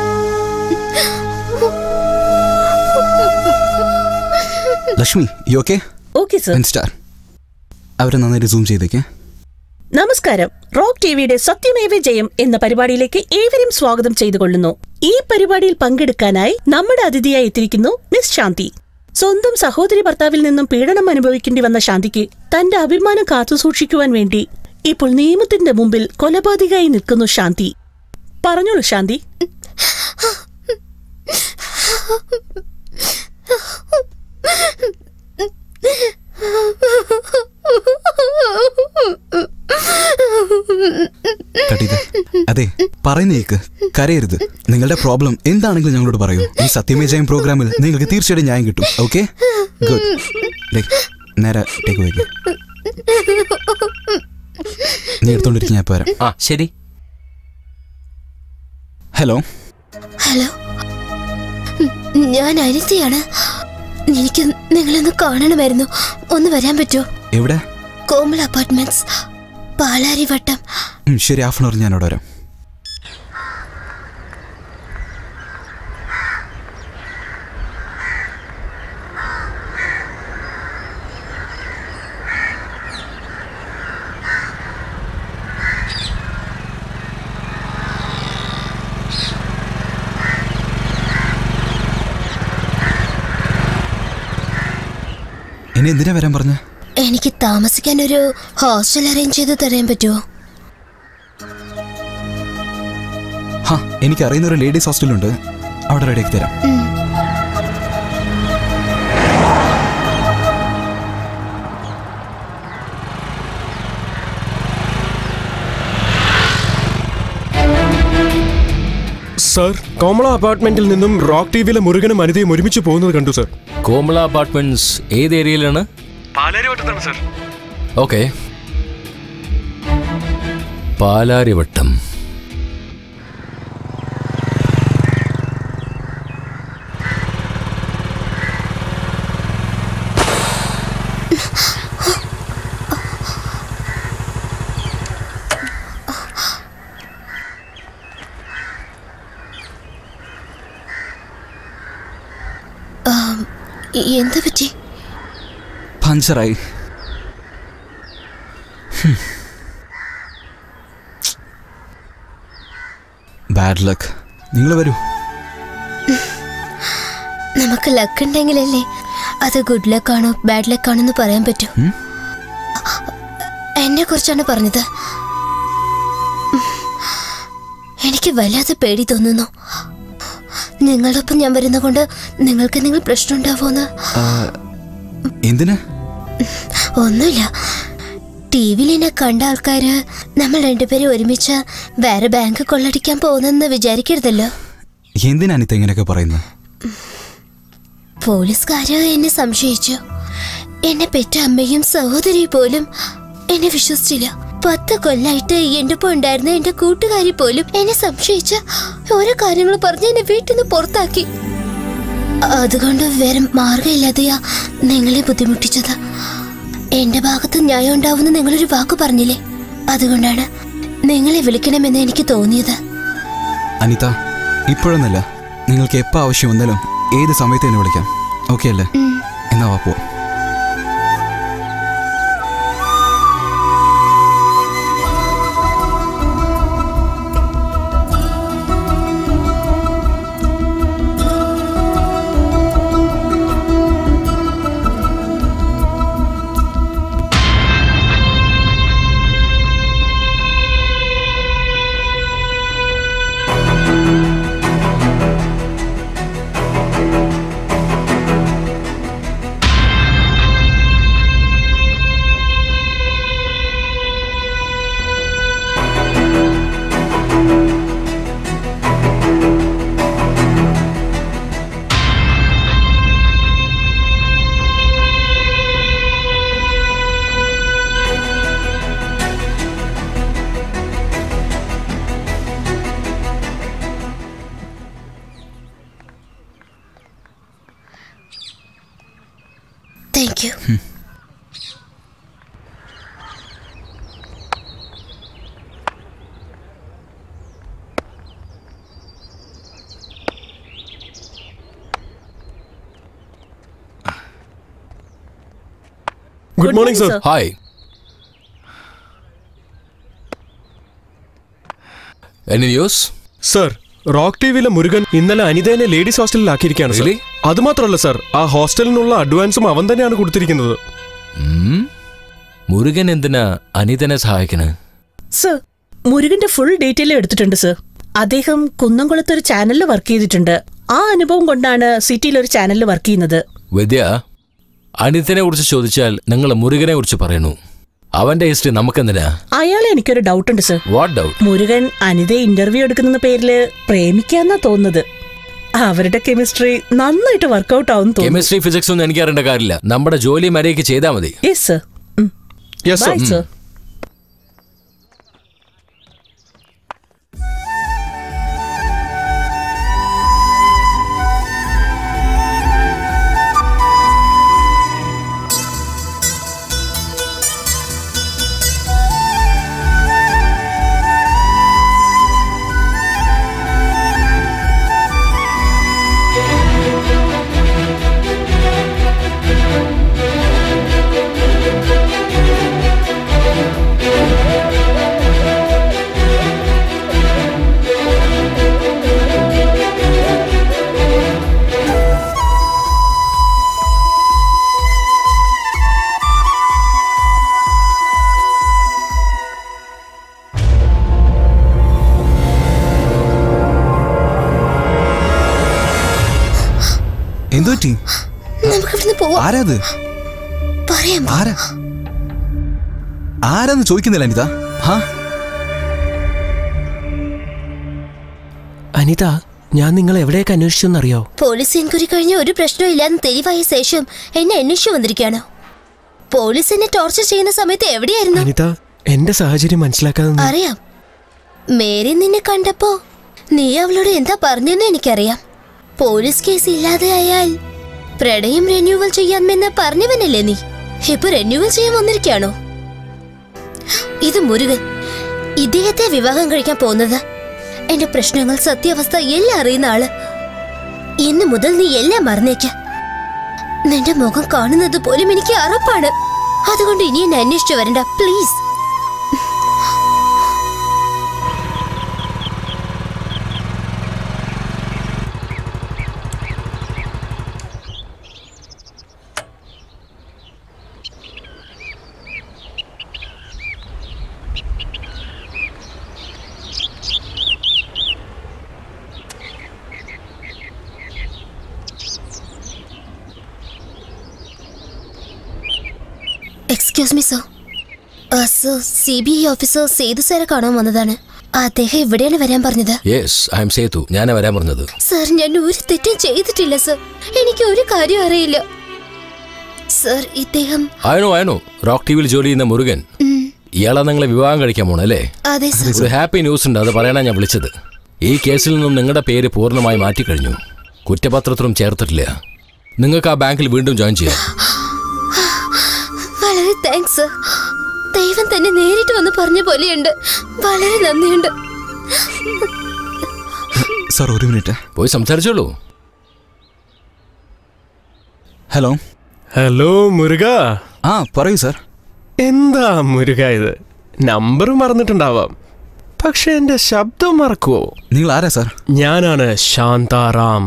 Lakshmi you okay okay sir star അവരെ നന്നായിട്ട് സൂം ചെയ്തേക്കേ നമസ്കാരം റോക്ക് ടിവിയുടെ സത്യമേവ ജയം എന്ന പരിപാടിയിലേക്ക് ഏവരും സ്വാഗതം ചെയ്തുകൊള്ളുന്നു ഈ പരിപാടിയിൽ പങ്കെടുക്കാനായി നമ്മുടെ അതിഥിയായി എത്തിയിരിക്കുന്നു മിസ് ശാന്തി സ്വന്തം സഹോദരി ഭർത്താവിൽ നിന്നും പീഡനം അനുഭവിക്കേണ്ടി വന്ന ശാന്തിക്ക് തന്റെ അഭിമാനം കാത്തുസൂക്ഷിക്കുവാൻ വേണ്ടി ഇപ്പോൾ നിയമത്തിന്റെ മുമ്പിൽ കൊലപാതകയായി നിൽക്കുന്നു ശാന്തി പറഞ്ഞോളൂ ശാന്തി കട്ടീത അതെ പറയുന്ന കേക്ക് കരയരുത് നിങ്ങളുടെ പ്രോബ്ലം എന്താണെങ്കിലും ഞങ്ങളോട് പറയൂ ഈ സത്യമേ ജയം പ്രോഗ്രാമിൽ നിങ്ങൾക്ക് തീർച്ചയായിട്ടും ന്യായം കിട്ടും ഓക്കെ ഗുഡ് നേരെ ടേക്ക് വയ്ക്കും നീ എടുത്തോണ്ടിരിക്കും ഞാൻ പോരാ ആ ശരി ഹലോ ഹലോ ഞാൻ അനിതയാണ് എനിക്ക് നിങ്ങളൊന്ന് കാണണമായിരുന്നു ഒന്ന് വരാൻ പറ്റുമോ എവിടെ കോമൾ അപ്പാർട്ട്മെന്റ്സ് പാലാരിവട്ടം ഉം, ശരി ഹാഫ് ആൻ അവർ ഞാൻ അവിടെ വരാം ഇനി എന്തിനാ വരാൻ പറഞ്ഞ എനിക്ക് താമസിക്കാൻ ഒരു ഹോസ്റ്റൽ അറേഞ്ച് ചെയ്ത് തരാൻ പറ്റുമോ ഹാ എനിക്ക് അറിയുന്ന ഒരു ലേഡീസ് ഹോസ്റ്റലുണ്ട് അവിടെ റെഡിയാക്കി തരാം സർ കോമള അപ്പാർട്ട്മെന്റിൽ നിന്നും റോക്ക് ടിവിയിലെ മുരുകനും അനിതയും ഒരുമിച്ച് പോകുന്നത് കണ്ടു സർ കോമള അപ്പാർട്ട്മെന്റ്സ് ഏത് ഏരിയയിലാണ് പാലാരിവട്ടത്താണ് സർ ഓക്കെ പാലാരിവട്ടം ആം, എന്ത് പറ്റി പഞ്ചറായി ബാഡ് ലക്ക് നിങ്ങൾ വരൂ നമുക്ക് ലക്ക് ഉണ്ടെങ്കിലല്ലേ അത് ഗുഡ് ലക്ക് ആണോ ബാഡ് ലക്ക് ആണോ എന്ന് പറയാൻ പറ്റൂ എന്നെ കുറിച്ചാണ് പറഞ്ഞത് എനിക്ക് വല്ലാതെ പേടി തോന്നുന്നു നിങ്ങളൊപ്പം ഞാൻ വരുന്ന കൊണ്ട് നിങ്ങൾക്ക് നിങ്ങൾ പ്രശ്നം ഉണ്ടാവുമെന്ന് ആ, എന്തിന് ഒന്നുമില്ല ടി വിയിൽ എന്നെ കണ്ട ആൾക്കാര് നമ്മൾ രണ്ടുപേരും ഒരുമിച്ച് വേറെ ബാങ്ക് കൊള്ളടിക്കാൻ പോകുന്നെന്ന് വിചാരിക്കരുതല്ലോ എന്തിനാ അനിത്ത ഇങ്ങനെയൊക്കെ പറയുന്നത് പോലീസുകാര് എന്നെ സംശയിച്ചു എന്നെ പെറ്റ അമ്മയും സഹോദരി പോലും എന്നെ വിശ്വസിച്ചില്ല പത്ത് കൊല്ലായിട്ട് എന്റെ ഒപ്പം ഉണ്ടായിരുന്ന എന്റെ കൂട്ടുകാരി പോലും എന്നെ സംശയിച്ച് ഓരോ കാര്യങ്ങൾ പറഞ്ഞ് എന്നെ വീട്ടിൽ നിന്ന് പുറത്താക്കി അതുകൊണ്ട് വേറെ മാർഗമില്ലാതെയാ നിങ്ങളെ ബുദ്ധിമുട്ടിച്ചത് എന്റെ ഭാഗത്ത് ന്യായം ഉണ്ടാവുന്ന നിങ്ങളൊരു വാക്ക് പറഞ്ഞില്ലേ അതുകൊണ്ടാണ് നിങ്ങളെ വിളിക്കണമെന്ന് എനിക്ക് തോന്നിയത് അനിത ഇപ്പോഴൊന്നല്ല നിങ്ങൾക്ക് എപ്പോൾ ആവശ്യം വന്നാലും ഏത് സമയത്ത് എന്നെ വിളിക്കാം ഓക്കെ അല്ലേ എന്നാ വാ പോ thank you good morning sir hi any news sir Rock ടിവിയിലെ മുരുകൻ ഇന്നലെ അനിതേനെ ലേഡീസ് ഹോസ്റ്റലിൽ ആക്കിയിരിക്കുകയാണ് സർ Really? അത് മാത്രമല്ല സർ ആ ഹോസ്റ്റലിനുള്ള അഡ്വാൻസും അവൻ തന്നെയാണ് കൊടുത്തിരിക്കുന്നത് മുരുകൻ എന്തിനാ അനിതനെ സഹായിക്കണേ സർ മുരുകന്റെ ഫുൾ ഡീറ്റെയിൽ എടുത്തിട്ടുണ്ട് സർ അദ്ദേഹം കുന്നംകുളത്ത് ഒരു ചാനലിൽ വർക്ക് ചെയ്തിട്ടുണ്ട് ആ അനുഭവം കൊണ്ടാണ് സിറ്റിയിൽ ഒരു ചാനലിൽ വർക്ക് ചെയ്യുന്നത് വിദ്യ അനിത്തിനെ കുറിച്ച് ചോദിച്ചാൽ നിങ്ങൾ മുരുകനെ കുറിച്ച് പറയുന്നു അവന്റെ ഹിസ്റ്ററി നമുക്കെന്തിനാ അയാളെ എനിക്കൊരു ഡൗട്ട് ഉണ്ട് സർ വാട്ട് ഡൗട്ട് മുരുകൻ അനിതയെ ഇന്റർവ്യൂ എടുക്കുന്ന പേരില് പ്രേമിക്കാന്നാ തോന്നുന്നത് അവരുടെ കെമിസ്ട്രി നന്നായിട്ട് വർക്കൗട്ട് ആവും തോന്നുന്നു കെമിസ്ട്രി ഫിസിക്സ് ഒന്നും എനിക്ക് അറിയേണ്ട കാര്യമില്ല നമ്മുടെ ജോലി മര്യാദയ്ക്ക് ചെയ്താൽ മതി yes sir yes bye sir എന്തു പറ്റി നമുക്ക് ഇവിടുന്ന് പോവാം ആരാത് പറയാം ആരാ ആരാന്ന് ചോദിക്കുന്നില്ല അനിത ഹാ അനിത ഞാൻ നിങ്ങൾ എവിടെയൊക്കെ അന്വേഷിച്ചെന്നറിയോ പോലീസ് എൻക്വയറി കഴിഞ്ഞ ഒരു പ്രശ്നവും ഇല്ലാന്ന് തെളിവായ ശേഷം എന്നെ അന്വേഷിച്ചു വന്നിരിക്കുകയാണോ പോലീസ് എന്നെ ടോർച്ചർ ചെയ്യുന്ന സമയത്ത് എവിടെയായിരുന്നു അനിത എന്റെ സാഹചര്യം മനസ്സിലാക്കാതെ നീ- അറിയാം മേരി നിന്നെ കണ്ടപ്പോ നീ അവളോട് എന്താ പറഞ്ഞെന്ന് എനിക്കറിയാം പോലീസ് കേസ് ഇല്ലാതെയായാൽ പ്രണയം റിന്യൂവൽ ചെയ്യാമെന്ന് പറഞ്ഞവനല്ലേ നീ ഇപ്പൊ റിന്യൂവൽ ചെയ്യാൻ വന്നിരിക്കുകയാണോ ഇത് മുരുകൻ ഇദ്ദേഹത്തെ വിവാഹം കഴിക്കാൻ പോകുന്നത് എന്റെ പ്രശ്നങ്ങൾ സത്യാവസ്ഥ എല്ലാം അറിയുന്ന ആള് ഇന്ന് മുതൽ നീ എല്ലാം മറന്നേക്ക നിന്റെ മുഖം കാണുന്നത് പോലും എനിക്ക് അറപ്പാണ് അതുകൊണ്ട് ഇനി എന്നെ അന്വേഷിച്ചു വരണ്ട please excuse me sir sir C B I officer Sethu സാറെ കാണാൻ വന്നതാണ് അദ്ദേഹം ഇവിടെയാണ് വരാൻ പറഞ്ഞത് യെസ് ഐ എം സേതു ഞാനാ വരാൻ പറഞ്ഞത് സർ ഞാൻ ഒരു തെറ്റും ചെയ്തിട്ടില്ല സർ എനിക്ക് ഒരു കാര്യം അറിയില്ല സർ ഇദ്ദേഹം ആയനോ ആയനോ റോക്ക് ടി വിയിൽ ജോലി ചെയ്യുന്ന മുരുകൻ ഉം, ഇയാളെ നിങ്ങളെ വിവാഹം കഴിക്കാൻ പോണല്ലേ അതെ സർ ഒരു ഹാപ്പി ന്യൂസ് ഉണ്ട് അത് പറയാനാ ഞാൻ വിളിച്ചത് ഈ കേസിൽ നിന്നും നിങ്ങളുടെ പേര് പൂർണ്ണമായി മാറ്റിക്കഴിഞ്ഞു കുറ്റപത്രത്തിലും ചേർത്തിട്ടില്ല നിങ്ങൾക്ക് ആ ബാങ്കിൽ വീണ്ടും ജോയിൻ ചെയ്യാം വളരെ താങ്ക്സ് സർ ദൈവം തന്നെ നേരിട്ട് വന്ന് പറഞ്ഞ പോലെയുണ്ട് വളരെ നന്ദിയുണ്ട് സാർ ഒരു മിനിറ്റ് പോയി സംസാരിച്ചോളൂ ഹലോ ഹലോ മുരുക ആ പറയൂ സാർ എന്താ മുരുക ഇത് നമ്പർ മറന്നിട്ടുണ്ടാവാം പക്ഷെ എന്റെ ശബ്ദം മറക്കുവോ നിങ്ങൾ ആരാ സാർ ഞാനാണ് ശാന്താറാം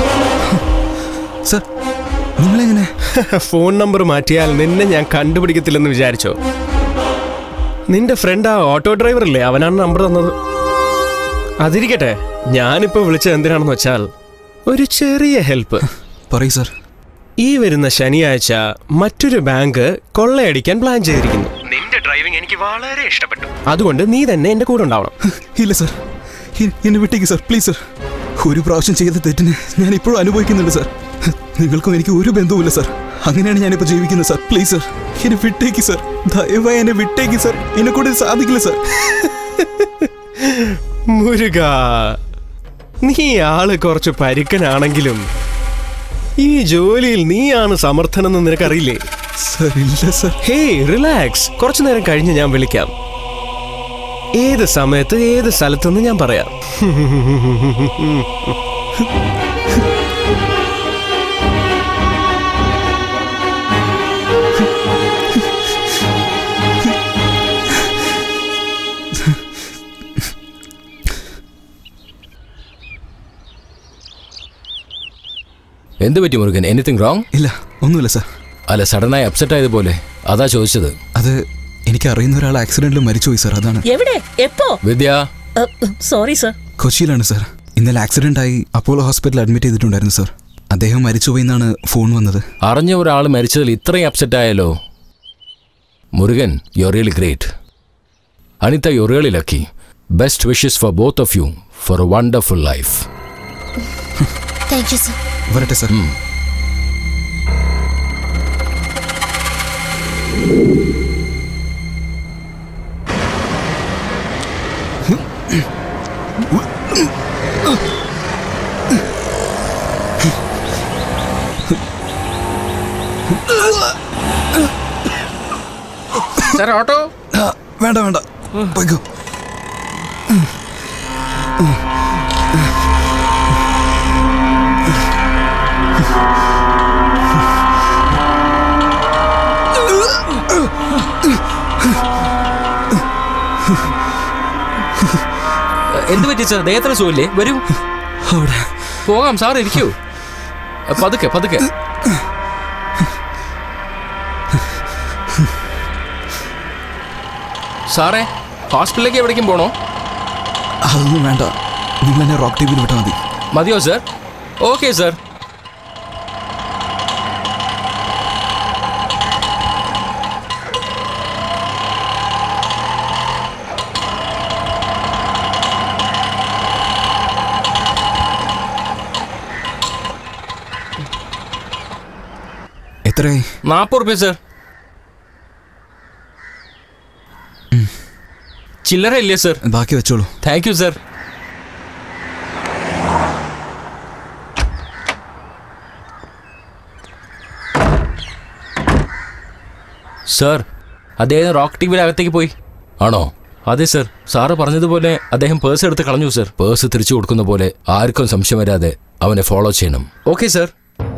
സാർ നിങ്ങളെങ്ങനെ ഫോൺ നമ്പർ മാറ്റിയാൽ നിന്നെ ഞാൻ കണ്ടുപിടിക്കത്തില്ലെന്ന് വിചാരിച്ചോ നിന്റെ ഫ്രണ്ട് ആ ഓട്ടോ ഡ്രൈവർ അല്ലേ അവനാണ് നമ്പർ തന്നത് അതിരിക്കട്ടെ ഞാനിപ്പോ വിളിച്ചത് എന്തിനാണെന്ന് വെച്ചാൽ ഒരു ചെറിയ ഹെൽപ്പ് പറയൂ സാർ ഈ വരുന്ന ശനിയാഴ്ച മറ്റൊരു ബാങ്ക് കൊള്ളയടിക്കാൻ പ്ലാൻ ചെയ്തിരിക്കുന്നു നിന്റെ ഡ്രൈവിംഗ് എനിക്ക് വളരെ ഇഷ്ടപ്പെട്ടു അതുകൊണ്ട് നീ തന്നെ എന്റെ കൂടെ ഉണ്ടാവണം ഇല്ല സാർ എ- എന്നെ വിട്ടേക്ക് സാർ പ്ലീസ് സാർ ഒരു പ്രാവശ്യം ചെയ്ത തെറ്റിന് ഞാൻ ഇപ്പോഴും അനുഭവിക്കുന്നുണ്ട് സാർ നിങ്ങൾക്കും എനിക്ക് ഒരു ബന്ധവുമില്ല സാർ അങ്ങനെയാണ് ഞാനിപ്പോൾ ജീവിക്കുന്നത് സാർ പ്ലീസ് സാർ എന്നെ വിട്ടേക്ക് സാർ ദയവായി എന്നെ വിട്ടേക്ക് സാർ എന്നെ കൂടെ ഇത് സാധിക്കില്ല സാർ മുരുക നീ ആള് കുറച്ച് പരുക്കനാണെങ്കിലും ഈ ജോലിയിൽ നീയാണ് സമർത്ഥനെന്ന് നിനക്കറിയില്ലേ സാർ ഇല്ല സാർ ഹേ റിലാക്സ് കുറച്ചു നേരം കഴിഞ്ഞ് ഞാൻ വിളിക്കാം ഏത് സമയത്ത് ഏത് സ്ഥലത്തെന്ന് ഞാൻ പറയാം എന്ത് പറ്റി മുരുകൻ എനിത്തിങ് റോങ് ഇല്ല ഒന്നുമില്ല സാർ അല്ല സഡനായി അപ്സെറ്റ് ആയതുപോലെ അതാ ചോദിച്ചത് അത് എനിക്ക് അറിയുന്ന ഒരാൾ ആക്സിഡന്റിൽ മരിച്ചുപോയി സാർ അതാണ് എവിടെ എപ്പോ വിദ്യ സോറി സർ കൊച്ചിയിലാണ് സാർ ഇന്നലെ ആക്സിഡന്റ് ആയി അപ്പോളോ ഹോസ്പിറ്റലിൽ അഡ്മിറ്റ് ചെയ്തിട്ടുണ്ടായിരുന്നു സർ അദ്ദേഹം മരിച്ചുപോയി എന്നാണ് ഫോൺ വന്നത് അറിഞ്ഞ ഒരാൾ മരിച്ചതിൽ ഇത്രയും അപ്സെറ്റ് ആയാലോ Murugan you really great Anita you really lucky best wishes for both of you for a wonderful life thank you sir വരട്ടെ സർ സാർ ഓട്ടോ വേണ്ട വേണ്ട പോയിക്കോ എന്ത് പറ്റി സാർ ദേഹത്തിന് സുഖമില്ലേ വരൂ അവിടെ പോകാം സാർ ഇരിക്കൂ പതുക്കെ പതുക്കെ സാറേ ഹോസ്പിറ്റലിലേക്ക് എവിടേക്കും പോണോ അതൊന്നും വേണ്ട നിങ്ങൾ എന്നെ റോക്ക് ടി വിയിൽ വിട്ടാൽ മതി മതിയോ സാർ ഓക്കെ സാർ എത്രയായി നാൽപ്പത് റുപ്യ സാർ ചില്ലറ ഇല്ലേ സാർ ബാക്കി വെച്ചോളൂ താങ്ക് യു സാർ സാർ അദ്ദേഹം റോക്ക് ടി വിയിൽ അകത്തേക്ക് പോയി ആണോ അതെ സർ സാറ് പറഞ്ഞതുപോലെ അദ്ദേഹം പേഴ്സ് എടുത്ത് കളഞ്ഞു സർ പേഴ്സ് തിരിച്ചു കൊടുക്കുന്ന പോലെ ആർക്കും സംശയം വരാതെ അവനെ ഫോളോ ചെയ്യണം ഓക്കെ സർ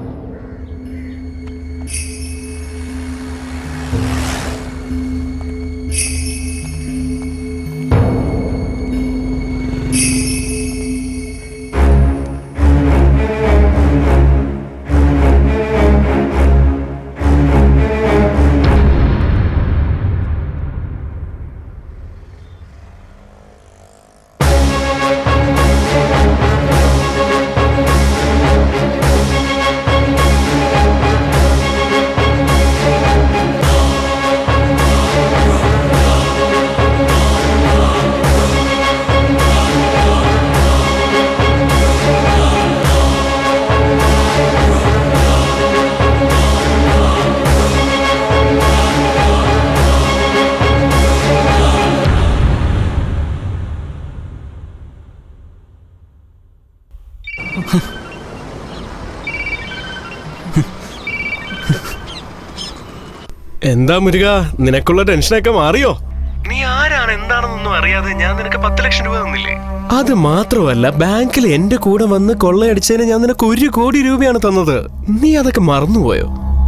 എന്താ മുരുക നിനക്കുള്ള ടെൻഷനൊക്കെ മാറിയോ നീ ആരാണ് എന്താണെന്നൊന്നും അറിയാതെ ഞാൻ നിനക്ക് പത്ത് ലക്ഷം രൂപ തന്നില്ലേ അത് മാത്രമല്ല ബാങ്കിൽ എന്റെ കൂടെ വന്ന് കൊള്ളയടിച്ചതിന് ഞാൻ നിനക്ക് ഒരു കോടി രൂപയാണ് തന്നത് നീ അതൊക്കെ മറന്നുപോയോ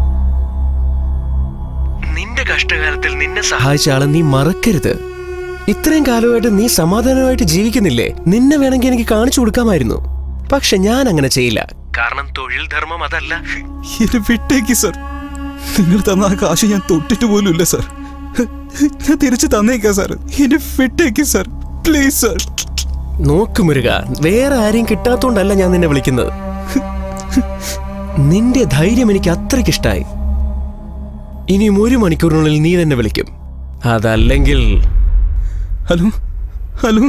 നിന്റെ കഷ്ടകാലത്തിൽ നിന്നെ സഹായിച്ച ആളെ നീ മറക്കരുത് ഇത്രയും കാലമായിട്ട് നീ സമാധാനമായിട്ട് ജീവിക്കുന്നില്ലേ നിന്നെ വേണമെങ്കിൽ എനിക്ക് കാണിച്ചു കൊടുക്കാമായിരുന്നു പക്ഷെ ഞാൻ അങ്ങനെ ചെയ്യില്ല കാരണം തൊഴിൽ ധർമ്മം അതല്ല എന്നെ വിട്ടേക്ക് സർ നിങ്ങൾ തന്ന ആ കാശ് ഞാൻ തൊട്ടിട്ട് പോലും ഇല്ല സർ ഞാൻ തിരിച്ചു തന്നേക്കാം സാർ എന്നെ വിട്ടേക്ക് സർ പ്ലീസ് സർ നോക്ക് മുരുക വേറെ ആരെയും കിട്ടാത്തോണ്ടല്ല ഞാൻ നിന്നെ വിളിക്കുന്നത് നിന്റെ ധൈര്യം എനിക്ക് അത്രയ്ക്ക് ഇഷ്ടായി ഇനിയും ഒരു മണിക്കൂറിനുള്ളിൽ നീ തന്നെ വിളിക്കും അതല്ലെങ്കിൽ ഹലോ ഹലോ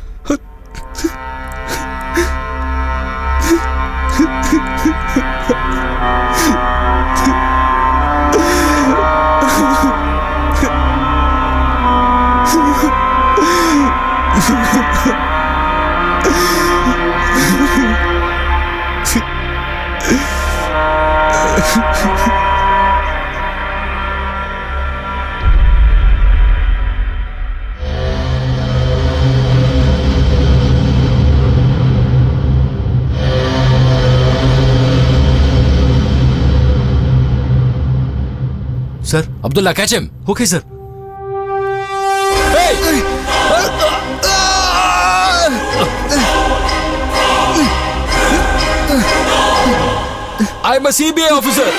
സർ അബ്ദുള്ള കാച്ചം okay sir I am a C B I officer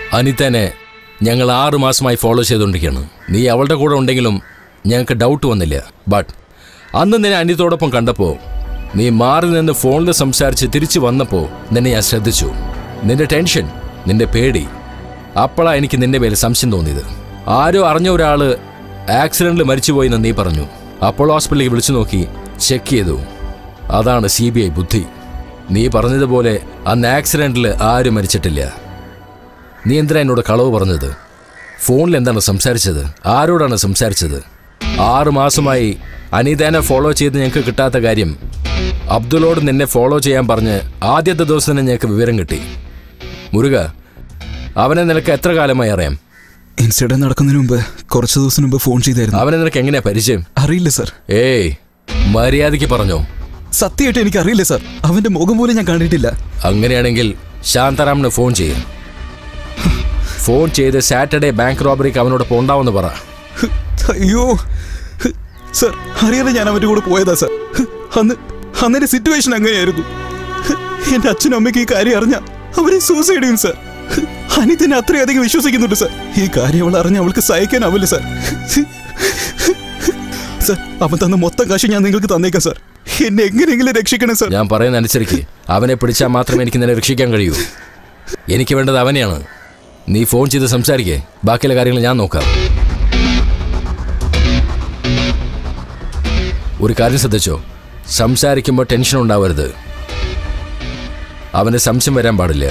അനിതനെ ഞങ്ങൾ ആറ് മാസമായി ഫോളോ ചെയ്തുകൊണ്ടിരിക്കുകയാണ് നീ അവളുടെ കൂടെ ഉണ്ടെങ്കിലും ഞങ്ങൾക്ക് ഡൗട്ട് വന്നില്ല ബട്ട് അന്ന് നിന്നെ അനിതയോടൊപ്പം കണ്ടപ്പോൾ നീ മാറി നിന്ന് ഫോണിൽ സംസാരിച്ച് തിരിച്ചു വന്നപ്പോൾ നിന്നെ ഞാൻ ശ്രദ്ധിച്ചു നിന്റെ ടെൻഷൻ നിന്റെ പേടി അപ്പോഴാണ് എനിക്ക് നിന്റെ മേൽ സംശയം തോന്നിയത് ആരോ അറിഞ്ഞ ഒരാൾ ആക്സിഡന്റിൽ മരിച്ചുപോയി എന്ന് നീ പറഞ്ഞു അപ്പോൾ ഹോസ്പിറ്റലിലേക്ക് വിളിച്ചു നോക്കി ചെക്ക് ചെയ്തു അതാണ് സി ബി ഐ ബുദ്ധി നീ പറഞ്ഞതുപോലെ അന്ന് ആക്സിഡന്റിൽ ആരും മരിച്ചിട്ടില്ല നീ എന്തിനാ എന്നോട് കളവ് പറഞ്ഞത് ഫോണിൽ എന്താണ് സംസാരിച്ചത് ആരോടാണ് സംസാരിച്ചത് ആറ് മാസമായി അനീതേനെ ഫോളോ ചെയ്ത് ഞങ്ങൾക്ക് കിട്ടാത്ത കാര്യം അബ്ദുളോട് നിന്നെ ഫോളോ ചെയ്യാൻ പറഞ്ഞ് ആദ്യത്തെ ദിവസം തന്നെ ഞങ്ങൾക്ക് വിവരം കിട്ടി മുരുക അവനെ നിനക്ക് എത്ര കാലമായി അറിയാം ഇൻസിഡന്റ് നടക്കുന്നതിന് മുമ്പ് കുറച്ച് ദിവസം മുമ്പ് ഫോൺ ചെയ്തായിരുന്നു അവനെ നിനക്ക് എങ്ങനെയാ പരിചയം അറിയില്ല സർ ഏയ് മര്യാദയ്ക്ക് പറഞ്ഞോ സത്യമായിട്ട് എനിക്ക് അറിയില്ല സർ അവന്റെ മുഖം പോലും ഞാൻ കണ്ടിട്ടില്ല അങ്ങനെയാണെങ്കിൽ ശാന്താറാമിന് ഫോൺ ചെയ്യും ഫോൺ ചെയ്ത് സാറ്റർഡേ ബാങ്ക് റോബറിക്ക് അവനോട് പോണ്ടാവെന്ന് പറ അയ്യോ സർ അറിയാതെ ഞാൻ അവന്റെ കൂടെ പോയതാ സർ അന്ന് അന്നെ സിറ്റുവേഷൻ അങ്ങനെയായിരുന്നു എന്റെ അച്ഛനും അമ്മയ്ക്ക് ഈ കാര്യം അറിഞ്ഞ അവരെ സൂസൈഡ് ചെയ്യും സർ അനിതനെ അത്രയധികം വിശ്വസിക്കുന്നുണ്ട് സർ ഈ കാര്യം അവൾ അറിഞ്ഞ അവൾക്ക് സഹിക്കാനാവില്ല സർ സർ അവൻ തന്ന മൊത്തം കാശ് ഞാൻ നിങ്ങൾക്ക് തന്നേക്കാം സർ എന്നെ എങ്ങനെയെങ്കിലും രക്ഷിക്കണം സർ ഞാൻ പറയുന്ന അനുസരിക്ക് അവനെ പിടിച്ചാൽ മാത്രമേ എനിക്ക് നിന്നെ രക്ഷിക്കാൻ കഴിയൂ എനിക്ക് വേണ്ടത് അവനെയാണ് നീ ഫോൺ ചെയ്ത് സംസാരിക്കേ ബാക്കിയുള്ള കാര്യങ്ങൾ ഞാൻ നോക്കാം ഒരു കാര്യം ശ്രദ്ധിച്ചോ സംസാരിക്കുമ്പോൾ ടെൻഷൻ ഉണ്ടാവരുത് അവന് സംശയം വരാൻ പാടില്ല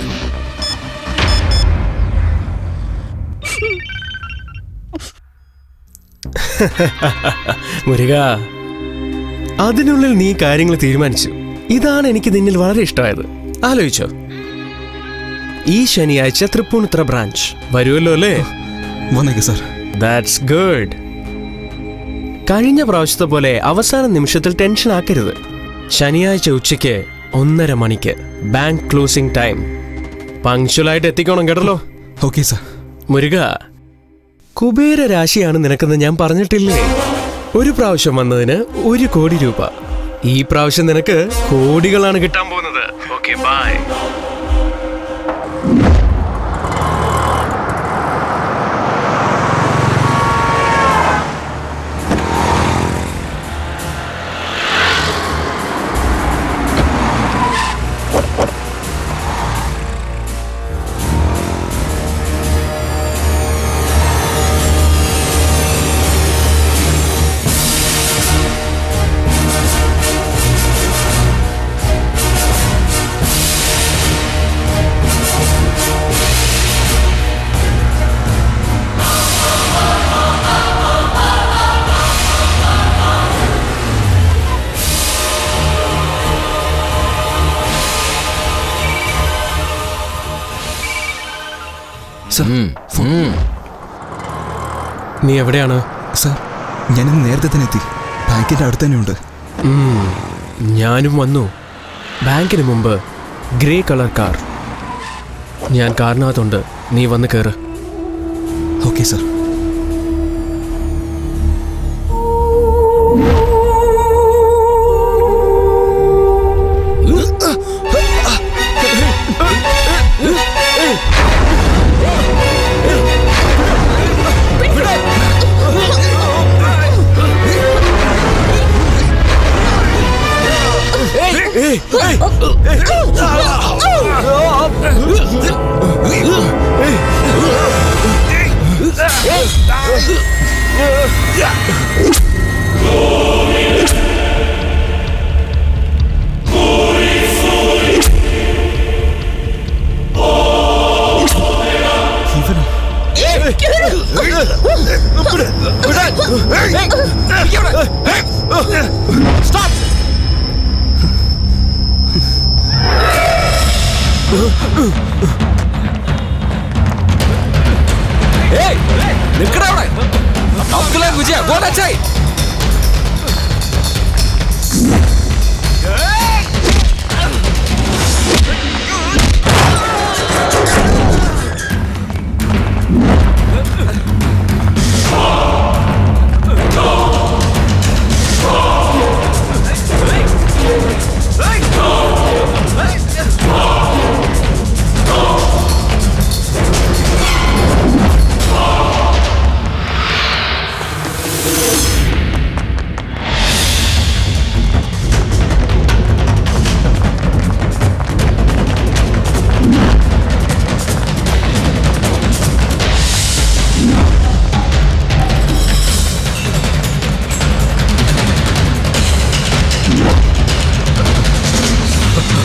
മുരുക അതിനുള്ളിൽ നീ കാര്യങ്ങൾ തീരുമാനിച്ചു ഇതാണ് എനിക്ക് നിന്നിൽ വളരെ ഇഷ്ടമായത് ആലോചിച്ചോ ഈ ശനിയാഴ്ച തൃപ്പൂണിത്ര ബ്രാഞ്ച് വരുമല്ലോ അല്ലേ വന്നേക്ക് സാർ ദാറ്റ്സ് ഗുഡ് കഴിഞ്ഞ പ്രാവശ്യത്തെ പോലെ അവസാന നിമിഷത്തിൽ ടെൻഷൻ ആക്കരുത് ശനിയാഴ്ച ഉച്ചയ്ക്ക് ഒന്നര മണിക്ക് ബാങ്ക് ക്ലോസിംഗ് ടൈം പങ്ക്ച്വലായിട്ട് എത്തിക്കണം കേട്ടല്ലോ ഓക്കെ സാർ മുരുക കുബേര രാശിയാണ് നിനക്കെന്ന് ഞാൻ പറഞ്ഞിട്ടില്ലേ ഒരു പ്രാവശ്യം വന്നതിന് ഒരു കോടി രൂപ ഈ പ്രാവശ്യം നിനക്ക് കോടികളാണ് കിട്ടാൻ പോകുന്നത് ഓക്കെ ബൈ സാർ നീ എവിടെയാണ് സാർ ഞാനിന്ന് നേരത്തെ തന്നെ എത്തി ബാങ്കിന്റെ അടുത്ത് തന്നെയുണ്ട് ഉം, ഞാനും വന്നു ബാങ്കിന് മുമ്പ് ഗ്രേ കളർ കാർ ഞാൻ കാറിനകത്തുണ്ട് നീ വന്ന് കയറ് okay sir Vijaya go that side Hey!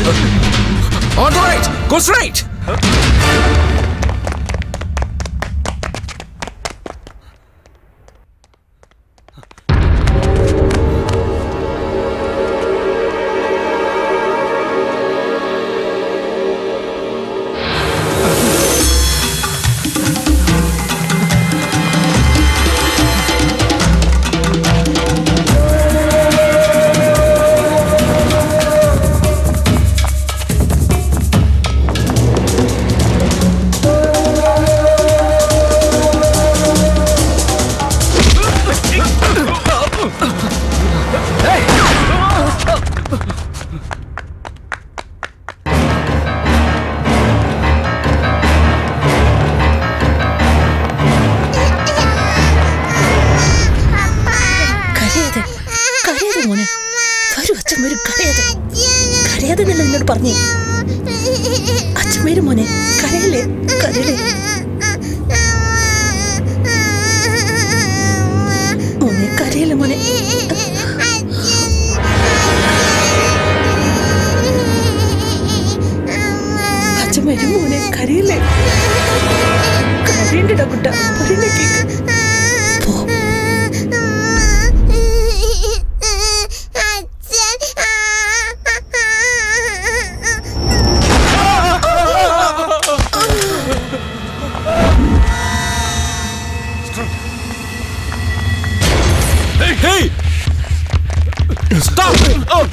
On the right! Go straight! കരയാതെ കരയാതെ മോനെ വരൂ അച്ഛൻ വരും കരയാതെ കരയാതെ എന്നല്ല എന്നോട് പറഞ്ഞേ അച്ഛൻ വരും മോനെ കരയല്ലേ കരയല്ലേ മോനെ കരയല്ലേ മോനെ അച്ഛൻ വരും മോനെ കരയല്ലേ കരയണ്ടടാ കുട്ട പറയുന്ന കേക്ക് പോ Hey! Stop!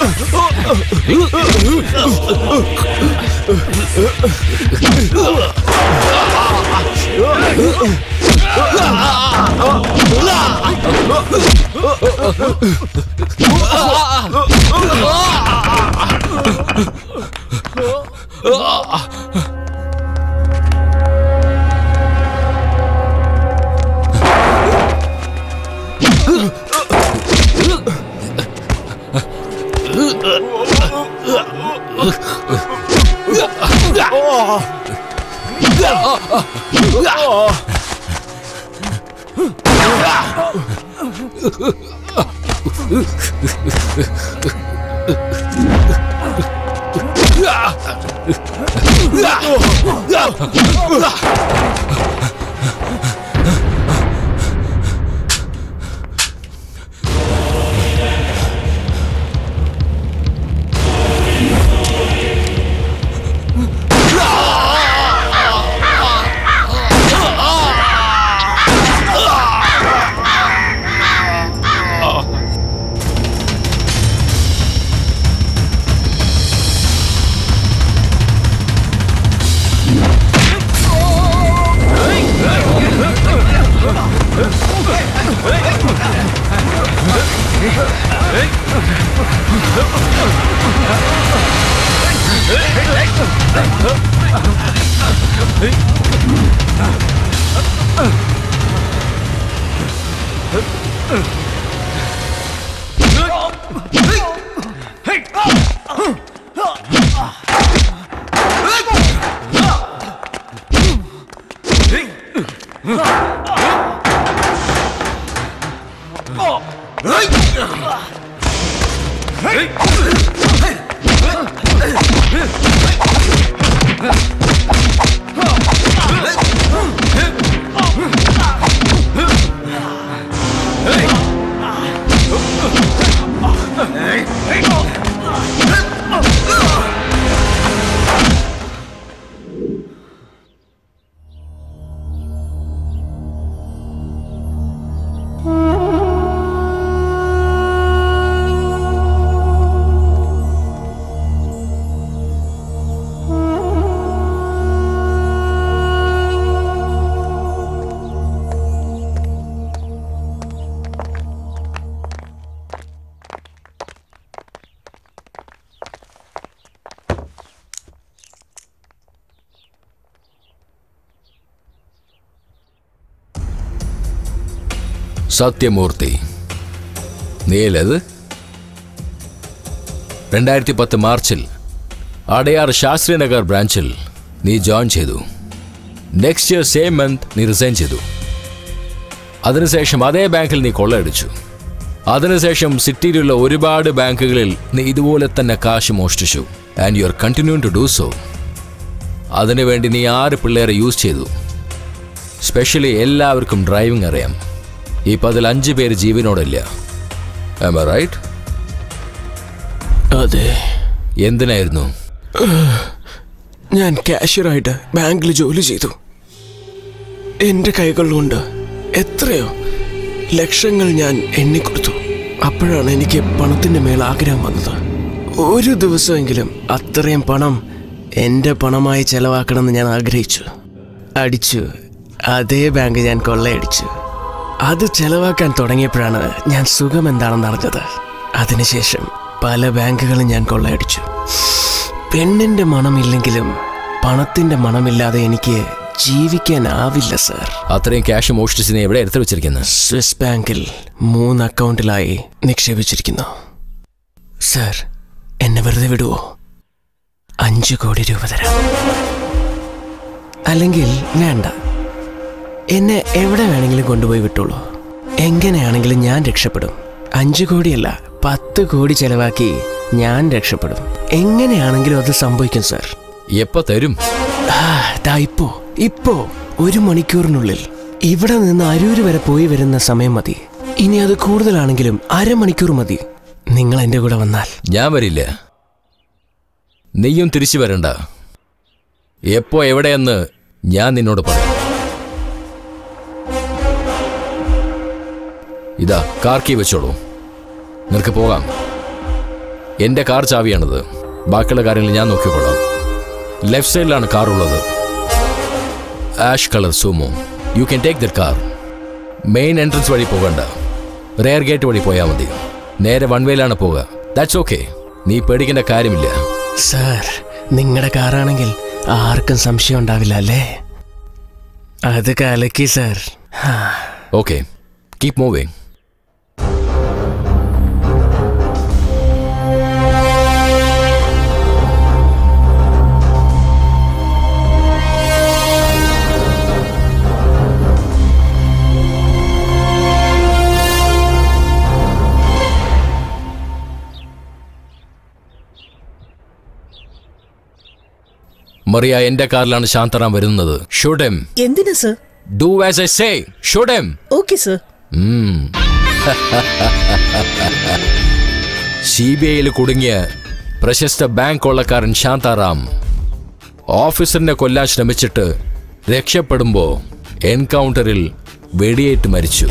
സത്യമൂർത്തി നീലത് രണ്ടായിരത്തി പത്ത് മാർച്ചിൽ അടയാർ ശാസ്ത്രിനഗർ ബ്രാഞ്ചിൽ നീ ജോയിൻ ചെയ്തു നെക്സ്റ്റ് ഇയർ സെയിം മന്ത് നീ റിസൈൻ ചെയ്തു അതിനുശേഷം അതേ ബാങ്കിൽ നീ കൊള്ളയടിച്ചു അതിനുശേഷം സിറ്റിയിലുള്ള ഒരുപാട് ബാങ്കുകളിൽ നീ ഇതുപോലെ തന്നെ കാശ് മോഷ്ടിച്ചു and you are continuing to do so അതിനുവേണ്ടി നീ ആറ് പിള്ളേരെ യൂസ് ചെയ്തു സ്പെഷ്യലി എല്ലാവർക്കും ഡ്രൈവിംഗ് അറിയാം ഇപ്പം അതിൽ അഞ്ച് പേര് ജീവനോടില്ല റൈറ്റ് അതെ എന്തിനായിരുന്നു ഞാൻ കാഷ്യറായിട്ട് ബാങ്കിൽ ജോലി ചെയ്തു എൻ്റെ കൈകളിലുണ്ട് എത്രയോ ലക്ഷങ്ങൾ ഞാൻ എണ്ണിക്കൊടുത്തു അപ്പോഴാണ് എനിക്ക് പണത്തിൻ്റെ മേൽ ആഗ്രഹം വന്നത് ഒരു ദിവസമെങ്കിലും അത്രയും പണം എൻ്റെ പണമായി ചെലവാക്കണമെന്ന് ഞാൻ ആഗ്രഹിച്ചു അടിച്ചു അതേ ബാങ്ക് ഞാൻ കൊള്ളയടിച്ചു അത് ചെലവാക്കാൻ തുടങ്ങിയപ്പോഴാണ് ഞാൻ സുഖം എന്താണെന്ന് അറിഞ്ഞത് അതിനുശേഷം പല ബാങ്കുകളും ഞാൻ കൊള്ളയടിച്ചു പെണ്ണിന്റെ മണമില്ലെങ്കിലും പണത്തിന്റെ മണമില്ലാതെ എനിക്ക് ജീവിക്കാനാവില്ല സർ അത്രയും ക്യാഷ് മോഷ്ടിച്ച് നീ എവിടെ എടുത്തു വെച്ചിരിക്കുന്നത് സ്വിസ് ബാങ്കിൽ മൂന്ന് അക്കൗണ്ടിലായി നിക്ഷേപിച്ചിരിക്കുന്നു സർ എന്നെ വെറുതെ വിടുവോ അഞ്ച് കോടി രൂപ തരാം അല്ലെങ്കിൽ വേണ്ട എന്നെ എവിടെ വേണമെങ്കിലും കൊണ്ടുപോയി വിട്ടോളൂ എങ്ങനെയാണെങ്കിലും ഞാൻ രക്ഷപ്പെടും അഞ്ച് കോടിയല്ല പത്ത് കോടി ചെലവാക്കി ഞാൻ രക്ഷപ്പെടും എങ്ങനെയാണെങ്കിലും അത് സംഭവിക്കും സർ എപ്പോ തരും ആ, ദാ ഇപ്പോ ഇപ്പോ ഒരു മണിക്കൂറിനുള്ളിൽ ഇവിടെ നിന്ന് അരൂര് വരെ പോയി വരുന്ന സമയം മതി ഇനി അത് കൂടുതലാണെങ്കിലും അരമണിക്കൂർ മതി നിങ്ങൾ എൻ്റെ കൂടെ വന്നാൽ ഞാൻ വരില്ല നീയും തിരിച്ചു വരണ്ട എപ്പോ എവിടെയെന്ന് ഞാൻ നിന്നോട് പറയാം ഇതാ കാർ കീ വെച്ചോളൂ നിനക്ക് പോകാം എന്റെ കാർ ചാവിയാണിത് ബാക്കിയുള്ള കാര്യങ്ങൾ ഞാൻ നോക്കിക്കോളാം ലെഫ്റ്റ് സൈഡിലാണ് കാർ ഉള്ളത് ash colour Sumo you can take that car main entrance വഴി പോകണ്ട റെയർ ഗേറ്റ് വഴി പോയാൽ മതി നേരെ വൺ വേയിലാണ് പോവുക ദാറ്റ്സ് ഓക്കെ നീ പേടിക്കേണ്ട കാര്യമില്ല സർ നിങ്ങളുടെ കാറാണെങ്കിൽ ആർക്കും സംശയം ഉണ്ടാവില്ല അല്ലേ അത് കലക്കി sir okay keep moving Maria എന്റെ കാറിലാണ് ശാന്തറാം വരുന്നത് ഷുഡം എന്തിനു sir do as I say ഷുഡം ഓക്കെ സർ സി ബി ഐയിൽ കുടുങ്ങിയ പ്രശസ്ത ബാങ്ക് കൊള്ളക്കാരൻ ശാന്താറാം ഓഫീസറിനെ കൊല്ലാൻ ശ്രമിച്ചിട്ട് രക്ഷപ്പെടുമ്പോ എൻകൗണ്ടറിൽ വെടിയേറ്റ് മരിച്ചു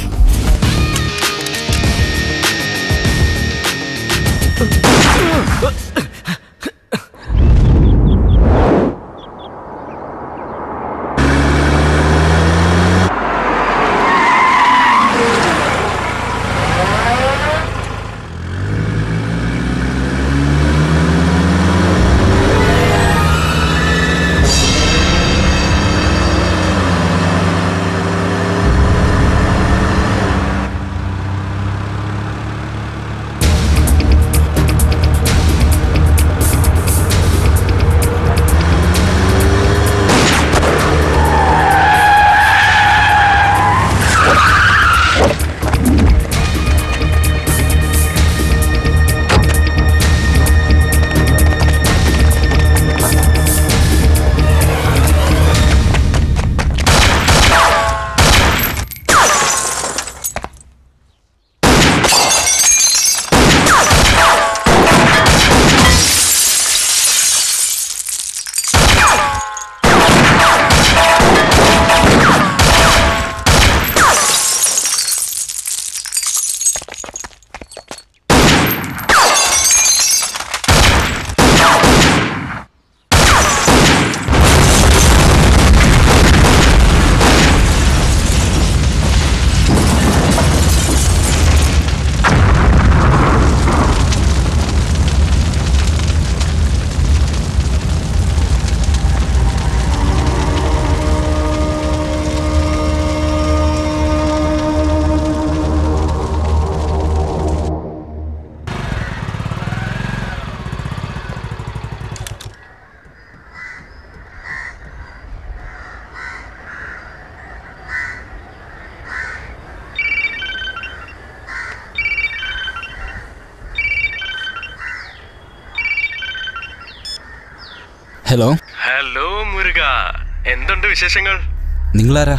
ഹലോ ഹലോ മുരുക എന്തുണ്ട് വിശേഷങ്ങൾ നിങ്ങളാരാ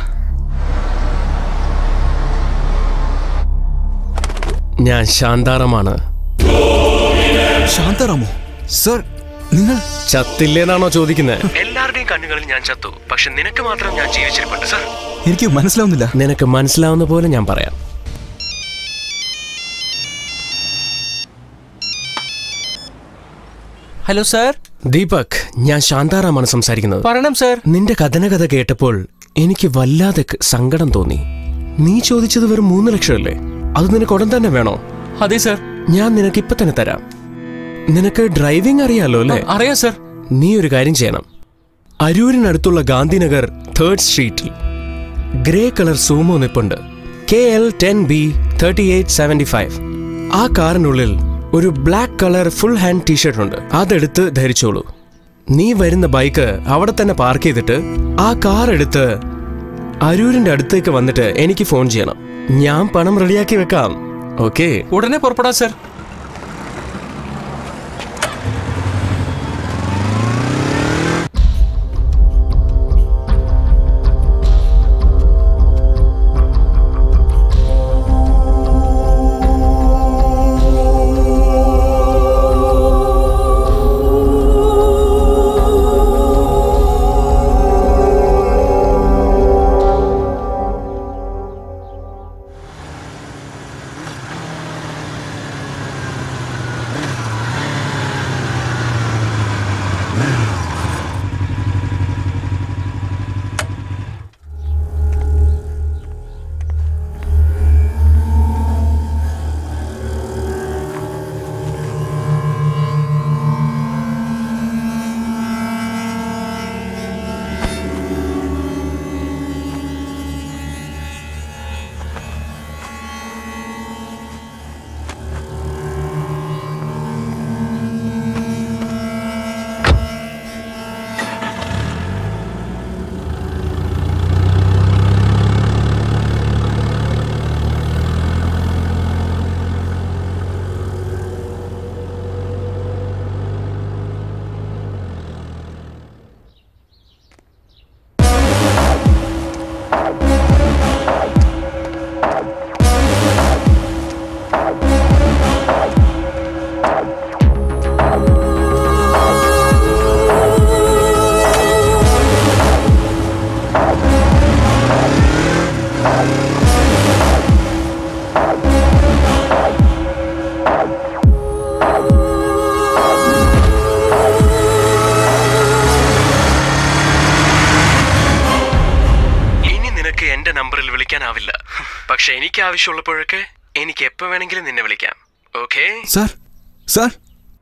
ഞാൻ ശാന്താറമാണ് ശാന്താറാമോ സർ നിങ്ങൾ ചത്തില്ലേന്നാണോ ചോദിക്കുന്നത് എല്ലാവരുടെയും കണ്ണുകളിൽ ഞാൻ ചത്തു പക്ഷെ നിനക്ക് മാത്രം ഞാൻ ജീവിച്ചിരിപ്പുണ്ട് സർ എനിക്ക് മനസ്സിലാവുന്നില്ല നിനക്ക് മനസ്സിലാവുന്ന പോലെ ഞാൻ പറയാം ഹലോ സാർ ദീപക് ഞാൻ ശാന്താറാമാണ് സംസാരിക്കുന്നത് പറയണം സാർ നിന്റെ കഥനകഥ കേട്ടപ്പോൾ എനിക്ക് വല്ലാതെ ക- സങ്കടം തോന്നി നീ ചോദിച്ചത് വെറും മൂന്ന് ലക്ഷമല്ലേ അത് നിനക്ക് ഉടൻ തന്നെ വേണോ അതെ സാർ ഞാൻ നിനക്ക് ഇപ്പൊ തന്നെ തരാം നിനക്ക് ഡ്രൈവിംഗ് അറിയാലോ അല്ലേ അറിയാം സാർ നീ ഒരു കാര്യം ചെയ്യണം അരൂരിനടുത്തുള്ള ഗാന്ധിനഗർ തേർഡ് സ്ട്രീറ്റിൽ ഗ്രേ കളർ സൂമോ നിപ്പുണ്ട് K L ten B thirty eight seventy five ആ കാറിനുള്ളിൽ ഒരു black colour full hand T-shirt ഉണ്ട് അതെടുത്ത് ധരിച്ചോളൂ നീ വരുന്ന ബൈക്ക് അവിടെ തന്നെ പാർക്ക് ചെയ്തിട്ട് ആ കാർ എടുത്ത് അരൂരിന്റെ അടുത്തേക്ക് വന്നിട്ട് എനിക്ക് ഫോൺ ചെയ്യണം ഞാൻ പണം റെഡിയാക്കി വെക്കാം ഓക്കേ ഉടനെ പുറപ്പെടാം സാർ ഇനി നിനക്ക് എന്റെ നമ്പറിൽ വിളിക്കാനാവില്ല പക്ഷെ എനിക്ക് ആവശ്യമുള്ളപ്പോഴൊക്കെ എനിക്ക് എപ്പോ വേണമെങ്കിലും നിന്നെ വിളിക്കാം ഓക്കേ സാർ സാർ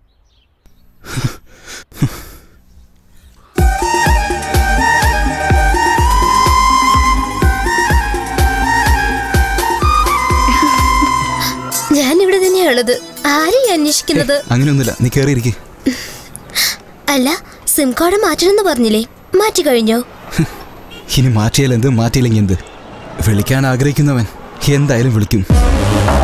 ഞാൻ ഇവിടെ തന്നെയാണുള്ളത് ആരെയും അന്വേഷിക്കുന്നത് അങ്ങനെയൊന്നുമില്ല നീ കയറിയിരിക്കെ അല്ല സിം കാർഡ് മാറ്റണമെന്ന് പറഞ്ഞില്ലേ മാറ്റി കഴിഞ്ഞോ ഇനി മാറ്റിയാൽ എന്ത് മാറ്റിയില്ലെങ്കിൽ എന്ത് വിളിക്കാൻ ആഗ്രഹിക്കുന്നവൻ എന്തായാലും വിളിക്കും